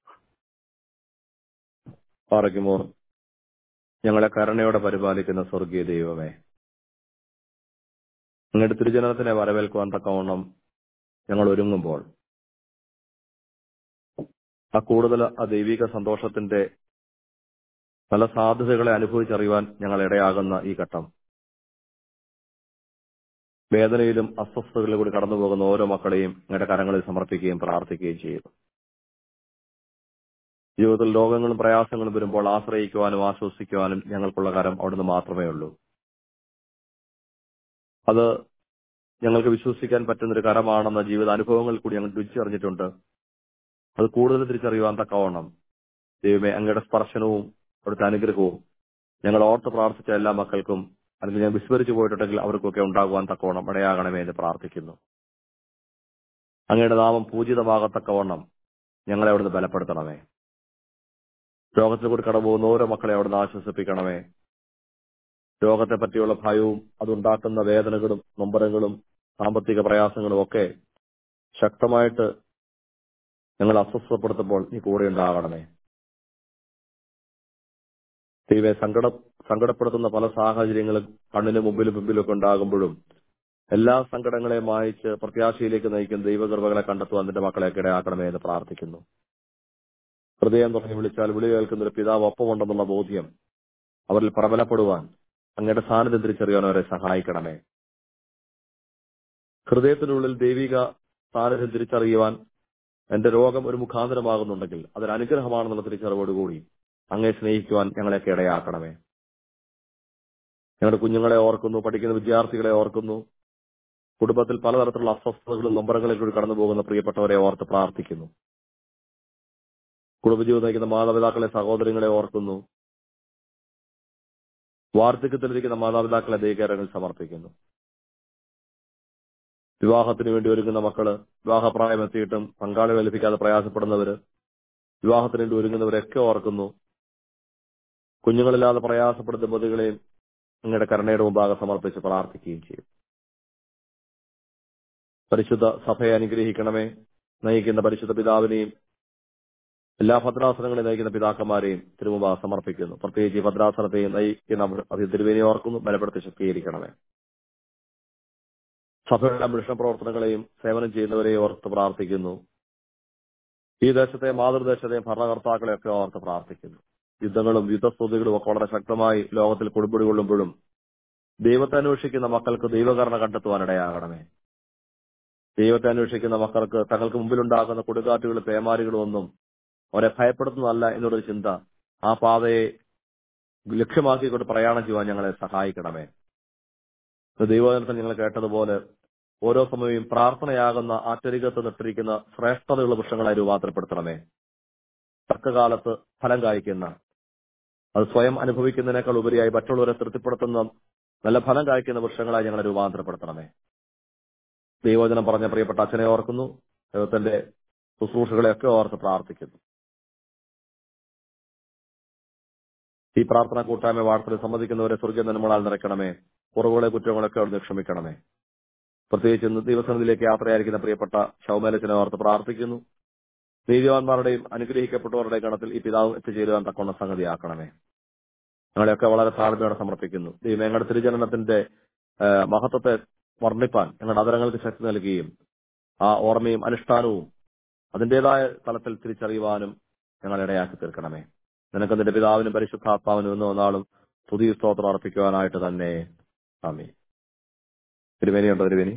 പാറയ്ക്കുമോർ ഞങ്ങളെ കരുണയോടെ പരിപാലിക്കുന്ന സ്വർഗീയ ദൈവമേ നിങ്ങളുടെ തിരുജനത്തിനെ വരവേൽക്കുവാൻ തക്കവണ്ണം ഞങ്ങൾ ഒരുങ്ങുമ്പോൾ ആ കൂടുതൽ ആ ദൈവിക സന്തോഷത്തിന്റെ പല സാധ്യതകളെ അനുഭവിച്ചറിയുവാൻ ഞങ്ങൾ ഇടയാകുന്ന ഈ ഘട്ടം വേദനയിലും അസ്വസ്ഥതകളിലും കൂടി കടന്നു പോകുന്ന ഓരോ മക്കളെയും ഞങ്ങളുടെ കരങ്ങളിൽ സമർപ്പിക്കുകയും പ്രാർത്ഥിക്കുകയും ചെയ്യുന്നു ജീവിതത്തിൽ രോഗങ്ങളും പ്രയാസങ്ങളും വരുമ്പോൾ ആശ്രയിക്കുവാനും ആശ്വസിക്കുവാനും ഞങ്ങൾക്കുള്ള കരം അവിടുന്ന് മാത്രമേ ഉള്ളൂ അത് ഞങ്ങൾക്ക് വിശ്വസിക്കാൻ പറ്റുന്ന ഒരു കരമാണെന്ന ജീവിത അനുഭവങ്ങളിൽ കൂടി ഞങ്ങൾ രുചിച്ചറിഞ്ഞിട്ടുണ്ട് അത് കൂടുതൽ തിരിച്ചറിയുവാൻ തക്കവണ്ണം ദൈവമേ അങ്ങയുടെ സ്പർശനവും അവിടുത്തെ അനുഗ്രഹവും ഞങ്ങൾ ഓർത്ത് പ്രാർത്ഥിച്ച എല്ലാ മക്കൾക്കും അല്ലെങ്കിൽ ഞാൻ വിസ്മരിച്ചു പോയിട്ടുണ്ടെങ്കിൽ അവർക്കൊക്കെ ഉണ്ടാകുവാൻ തക്കവണ്ണം ഇടയാകണമേ എന്ന് പ്രാർത്ഥിക്കുന്നു അങ്ങയുടെ നാമം പൂജിതമാകത്തക്കവണ്ണം ഞങ്ങളെ അവിടുന്ന് ബലപ്പെടുത്തണമേ രോഗത്തിൽ കൂടി കടന്നുപോകുന്ന ഓരോ മക്കളെ അവിടുന്ന് ആശ്വസിപ്പിക്കണമേ രോഗത്തെ പറ്റിയുള്ള ഭയവും അതുണ്ടാക്കുന്ന വേദനകളും നൊമ്പരങ്ങളും സാമ്പത്തിക പ്രയാസങ്ങളും ഒക്കെ ശക്തമായിട്ട് ഞങ്ങൾ അസ്വസ്ഥപ്പെടുത്തുമ്പോൾ നീ കൂടെ ഉണ്ടാകണമേ ദൈവെ സങ്കട സങ്കടപ്പെടുത്തുന്ന പല സാഹചര്യങ്ങളും കണ്ണിന് മുമ്പിലും മുമ്പിലൊക്കെ ഉണ്ടാകുമ്പോഴും എല്ലാ സങ്കടങ്ങളെയും മായിച്ച് പ്രത്യാശയിലേക്ക് നയിക്കുന്ന ദൈവകൃപകളെ കണ്ടെത്തുവാൻ നിന്റെ മക്കളെ ഇടയാക്കണമേ എന്ന് പ്രാർത്ഥിക്കുന്നു ഹൃദയം തുടങ്ങി വിളിച്ചാൽ വിളി കേൾക്കുന്ന ഒരു പിതാവ് ഒപ്പമുണ്ടെന്നുള്ള ബോധ്യം അവരിൽ പ്രബലപ്പെടുവാൻ അങ്ങയുടെ സാന്നിധ്യം തിരിച്ചറിയാൻ അവരെ സഹായിക്കണമേ ഹൃദയത്തിനുള്ളിൽ ദൈവിക സാന്നിധ്യം തിരിച്ചറിയുവാൻ എന്റെ രോഗം ഒരു മുഖാന്തരമാകുന്നുണ്ടെങ്കിൽ അതൊരു അനുഗ്രഹമാണെന്നുള്ള തിരിച്ചറിവോടുകൂടി അങ്ങേ സ്നേഹിക്കുവാൻ ഞങ്ങളെയൊക്കെ ഇടയാക്കണമേ ഞങ്ങളുടെ കുഞ്ഞുങ്ങളെ ഓർക്കുന്നു പഠിക്കുന്ന വിദ്യാർത്ഥികളെ ഓർക്കുന്നു കുടുംബത്തിൽ പലതരത്തിലുള്ള അസ്വസ്ഥതകളും നൊമ്പരങ്ങളിൽ കൂടി കടന്നു പോകുന്ന പ്രിയപ്പെട്ടവരെ ഓർത്ത് പ്രാർത്ഥിക്കുന്നു കുടുംബജീവിതം നയിക്കുന്ന മാതാപിതാക്കളെ സഹോദരങ്ങളെ ഓർക്കുന്നു വാർദ്ധക്യത്തിലിരിക്കുന്ന മാതാപിതാക്കളെ ദൈവകരങ്ങളിൽ സമർപ്പിക്കുന്നു വിവാഹത്തിന് വേണ്ടി ഒരുങ്ങുന്ന മക്കള് വിവാഹപ്രായം എത്തിയിട്ടും പങ്കാളികൾ ലഭിക്കാതെ പ്രയാസപ്പെടുന്നവര് വിവാഹത്തിന് വേണ്ടി ഒരുങ്ങുന്നവരൊക്കെ ഓർക്കുന്നു കുഞ്ഞുങ്ങളില്ലാതെ പ്രയാസപ്പെടുന്ന ദമ്പതികളെയും അങ്ങയുടെ കരുണയുടെ മുമ്പാകെ സമർപ്പിച്ച് പ്രാർത്ഥിക്കുകയും ചെയ്യും പരിശുദ്ധ സഭയെ അനുഗ്രഹിക്കണമേ നയിക്കുന്ന പരിശുദ്ധ പിതാവിനെയും എല്ലാ ഭദ്രാസനങ്ങളെയും നയിക്കുന്ന പിതാക്കന്മാരെയും തിരുമുമ്പ സമർപ്പിക്കുന്നു പ്രത്യേകിച്ച് ഈ ഭദ്രാസനത്തെയും നയിക്കുന്ന അതി തിരുവേനെ ഓർക്കുന്നു ബലപ്പെടുത്തി ശക്തീകരിക്കണമേ സഭയുടെ മിഷൻ പ്രവർത്തനങ്ങളെയും സേവനം ചെയ്യുന്നവരെയും ഓർത്ത് പ്രാർത്ഥിക്കുന്നു ഈ ദേശത്തെ മാതൃദേശത്തെയും ഭരണകർത്താക്കളെയൊക്കെ ഓർത്ത് പ്രാർത്ഥിക്കുന്നു യുദ്ധങ്ങളും യുദ്ധസ്തുതികളും ഒക്കെ വളരെ ശക്തമായി ലോകത്തിൽ കൊടുപിടി കൊള്ളുമ്പോഴും ദൈവത്തെ അന്വേഷിക്കുന്ന മക്കൾക്ക് ദൈവകരണ കണ്ടെത്തുവാനിടയാകണമേ ദൈവത്തെ അന്വേഷിക്കുന്ന മക്കൾക്ക് തങ്ങൾക്ക് മുമ്പിലുണ്ടാകുന്ന കൊടുങ്കാറ്റുകളും പേമാരികളും ഒന്നും അവരെ ഭയപ്പെടുത്തുന്നതല്ല എന്നുള്ളൊരു ചിന്ത ആ പാതയെ ലക്ഷ്യമാക്കിക്കൊണ്ട് പ്രയാണം ചെയ്യുവാൻ ഞങ്ങളെ സഹായിക്കണമേ ദൈവജനത്തിൽ ഞങ്ങൾ കേട്ടതുപോലെ ഓരോ സമയവും പ്രാർത്ഥനയാകുന്ന ആറ്റരികത്ത് നിട്ടിരിക്കുന്ന ശ്രേഷ്ഠതയുള്ള വൃക്ഷങ്ങളായി രൂപാന്തരപ്പെടുത്തണമേ തക്കകാലത്ത് ഫലം കായ്ക്കുന്ന അത് സ്വയം അനുഭവിക്കുന്നതിനേക്കാൾ ഉപരിയായി മറ്റുള്ളവരെ തൃപ്തിപ്പെടുത്തുന്ന നല്ല ഫലം കായ്ക്കുന്ന വൃക്ഷങ്ങളായി ഞങ്ങളെ രൂപാന്തരപ്പെടുത്തണമേ ദൈവജനം പറഞ്ഞ പ്രിയപ്പെട്ട അച്ഛനെ ഓർക്കുന്നു ദൈവത്തിന്റെ ശുശ്രൂഷകളെയൊക്കെ ഓർത്ത് പ്രാർത്ഥിക്കുന്നു ഈ പ്രാർത്ഥന കൂട്ടായ്മ വാർത്തയിൽ സമ്മതിക്കുന്നവരെ സ്വർഗീയ നന്മകളാൽ നിറയ്ക്കണമേ കുറവുകളെ കുറ്റങ്ങളൊക്കെ അവിടുന്ന് ക്ഷമിക്കണമേ പ്രത്യേകിച്ച് ഇന്ന് ദിവസങ്ങളിലേക്ക് യാത്രയായിരിക്കുന്ന പ്രിയപ്പെട്ട ശൗമേലച്ചനെ ഓർത്ത് പ്രാർത്ഥിക്കുന്നു നീതിവാന്മാരുടെയും അനുഗ്രഹിക്കപ്പെട്ടവരുടെയും ഗണത്തിൽ ഈ പിതാവ് എത്തിച്ചേരുവാൻ തക്കൊണ്ട സംഗതിയാക്കണമേ ഞങ്ങളെയൊക്കെ വളരെ താഴ്മയോടെ സമർപ്പിക്കുന്നു ദൈവം ഞങ്ങളുടെ തിരുജനനത്തിന്റെ മഹത്വത്തെ വർണ്ണിപ്പാൻ ഞങ്ങളുടെ അതരങ്ങൾക്ക് ശക്തി നൽകുകയും ആ ഓർമ്മയും അനുഷ്ഠാനവും അതിന്റേതായ തലത്തിൽ തിരിച്ചറിയുവാനും ഞങ്ങൾ ഇടയാക്കി തീർക്കണമേ നിനക്ക് നിന്റെ പിതാവിനും പരിശുദ്ധാത്മാവിനും എന്ന ഒന്നാളും പുതിയ സ്തോത്രം അർപ്പിക്കുവാനായിട്ട് തന്നെ ആമി തിരുവേനിയുണ്ടോ തിരുവേനി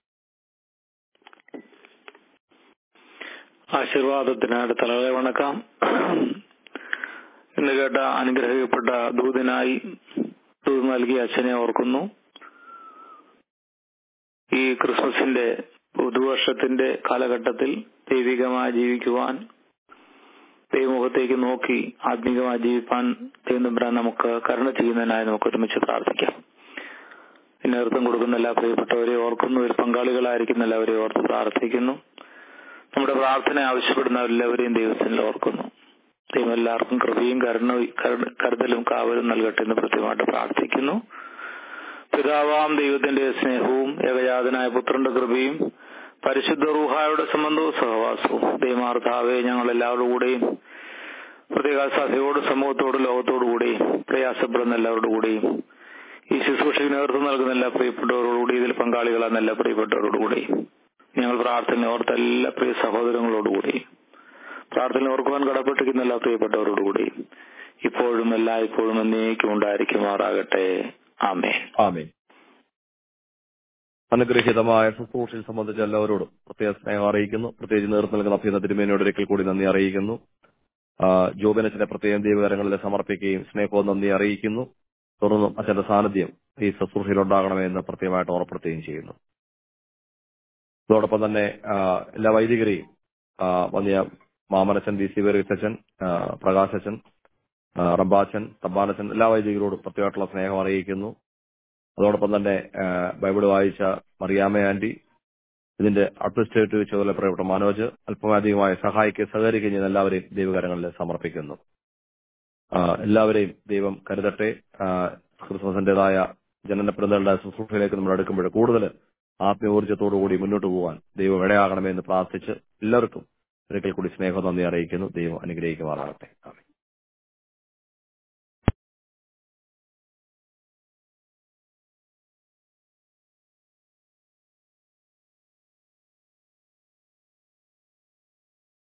ആശീർവാദത്തിനായിട്ട് തലകളെ വണക്കാം ഇന്ന് കേട്ട അനുഗ്രഹിക്കപ്പെട്ട ദൂതനായി ദൂത് നൽകിയ അച്ഛനെ ഓർക്കുന്നു ഈ ക്രിസ്മസിന്റെ പുതുവർഷത്തിന്റെ കാലഘട്ടത്തിൽ ദൈവികമായി ജീവിക്കുവാൻ ദൈവമുഖത്തേക്ക് നോക്കി ആത്മീകമായി ജീവിപ്പാൻ ദൈവം നമുക്ക് കരുണ ചെയ്യുന്നതിനായി നമുക്ക് ഒരുമിച്ച് പ്രാർത്ഥിക്കാം നേതൃത്വം കൊടുക്കുന്ന എല്ലാ പ്രിയപ്പെട്ടവരെ ഓർക്കുന്നു ഒരു പങ്കാളികളായിരിക്കുന്ന എല്ലാവരെയും ഓർത്ത് പ്രാർത്ഥിക്കുന്നു നമ്മുടെ പ്രാർത്ഥന ആവശ്യപ്പെടുന്ന എല്ലാവരെയും ദൈവത്തിൽ ഓർക്കുന്നു ദൈവം എല്ലാവർക്കും കൃപയും കരുണ കരുതലും കാവലും നൽകട്ടെ എന്ന് കൃത്യമായിട്ട് പ്രാർത്ഥിക്കുന്നു പിതാവാം ദൈവത്തിന്റെ സ്നേഹവും ഏകജാതനായ പുത്രന്റെ കൃപയും പരിശുദ്ധ റൂഹായുടെ സംബന്ധവും സഹവാസവും ദൈവമാർത്താവെ ഞങ്ങൾ എല്ലാവരുടെ കൂടെയും പ്രത്യേക സഭയോട് സമൂഹത്തോട് ലോകത്തോടു കൂടെയും പ്രയാസപ്പെടുന്ന എല്ലാവരുടെ കൂടെയും ഈ ശുശ്രൂഷയ്ക്ക് നേതൃത്വം നൽകുന്ന എല്ലാ പ്രിയപ്പെട്ടവരോടുകൂടി ഇതിൽ പങ്കാളികളാകുന്ന എല്ലാ പ്രിയപ്പെട്ടവരോടുകൂടി ഞങ്ങൾ പ്രാർത്ഥന ഓർത്ത എല്ലാ പ്രിയ സഹോദരങ്ങളോടുകൂടി പ്രാർത്ഥന ഓർക്കുവാൻ കടപ്പെട്ടിരിക്കുന്ന എല്ലാ പ്രിയപ്പെട്ടവരോടുകൂടി ഇപ്പോഴും എല്ലായ്പ്പോഴും എന്നേക്കും ഉണ്ടായിരിക്കുമാറാകട്ടെ ആമേ ആമേ അനുഗ്രഹീതമായ ശുശ്രൂഷയിൽ സംബന്ധിച്ച എല്ലാവരോടും പ്രത്യേക സ്നേഹം അറിയിക്കുന്നു പ്രത്യേകിച്ച് നേതൃത്വം നൽകുന്ന അഭ്യർത്ഥന തിരുമേനയോട് ഒരിക്കൽ കൂടി നന്ദി അറിയിക്കുന്നു ജോബിനച്ഛനെ പ്രത്യേകം ദൈവകരങ്ങളിൽ സമർപ്പിക്കുകയും സ്നേഹവും നന്ദി അറിയിക്കുന്നു തുടർന്നും അച്ഛന്റെ സാന്നിധ്യം ഈ ശുശ്രൂഷയിൽ ഉണ്ടാകണമെന്ന് പ്രത്യേകമായിട്ട് ഓർപ്പെടുത്തുകയും ചെയ്യുന്നു അതോടൊപ്പം തന്നെ എല്ലാ വൈദികരെയും വന്നിയ മാമനച്ചൻ വി സി വേറിച്ചൻ പ്രകാശച്ചൻ റബ്ബാച്ചൻ തബ്ബാനച്ചൻ എല്ലാ വൈദികരോടും പ്രത്യേകമായിട്ടുള്ള സ്നേഹം അറിയിക്കുന്നു അതോടൊപ്പം തന്നെ ബൈബിൾ വായിച്ച മറിയാമ്മ ആന്റി ഇതിന്റെ അഡ്മിനിസ്ട്രേറ്റീവ് ചുമതലപ്പെട്ട മനോജ് അല്പമധികമായി സഹായിക്കുകയും സഹകരിക്കുകയും ചെയ്യുന്ന എല്ലാവരെയും ദൈവകരങ്ങളിൽ സമർപ്പിക്കുന്നു എല്ലാവരെയും ദൈവം കരുതട്ടെ ക്രിസ്മസിന്റേതായ ജനന പെരുന്നാളുടെ ശുശ്രൂഷയിലേക്ക് നമ്മൾ എടുക്കുമ്പോൾ കൂടുതൽ ആത്മീയോർജ്ജത്തോടുകൂടി മുന്നോട്ട് പോകാൻ ദൈവം ഇടയാകണമെന്ന് പ്രാർത്ഥിച്ച് എല്ലാവർക്കും ഒരിക്കൽ കൂടി സ്നേഹം നന്ദി അറിയിക്കുന്നു ദൈവം അനുഗ്രഹിക്കുമാറാകട്ടെ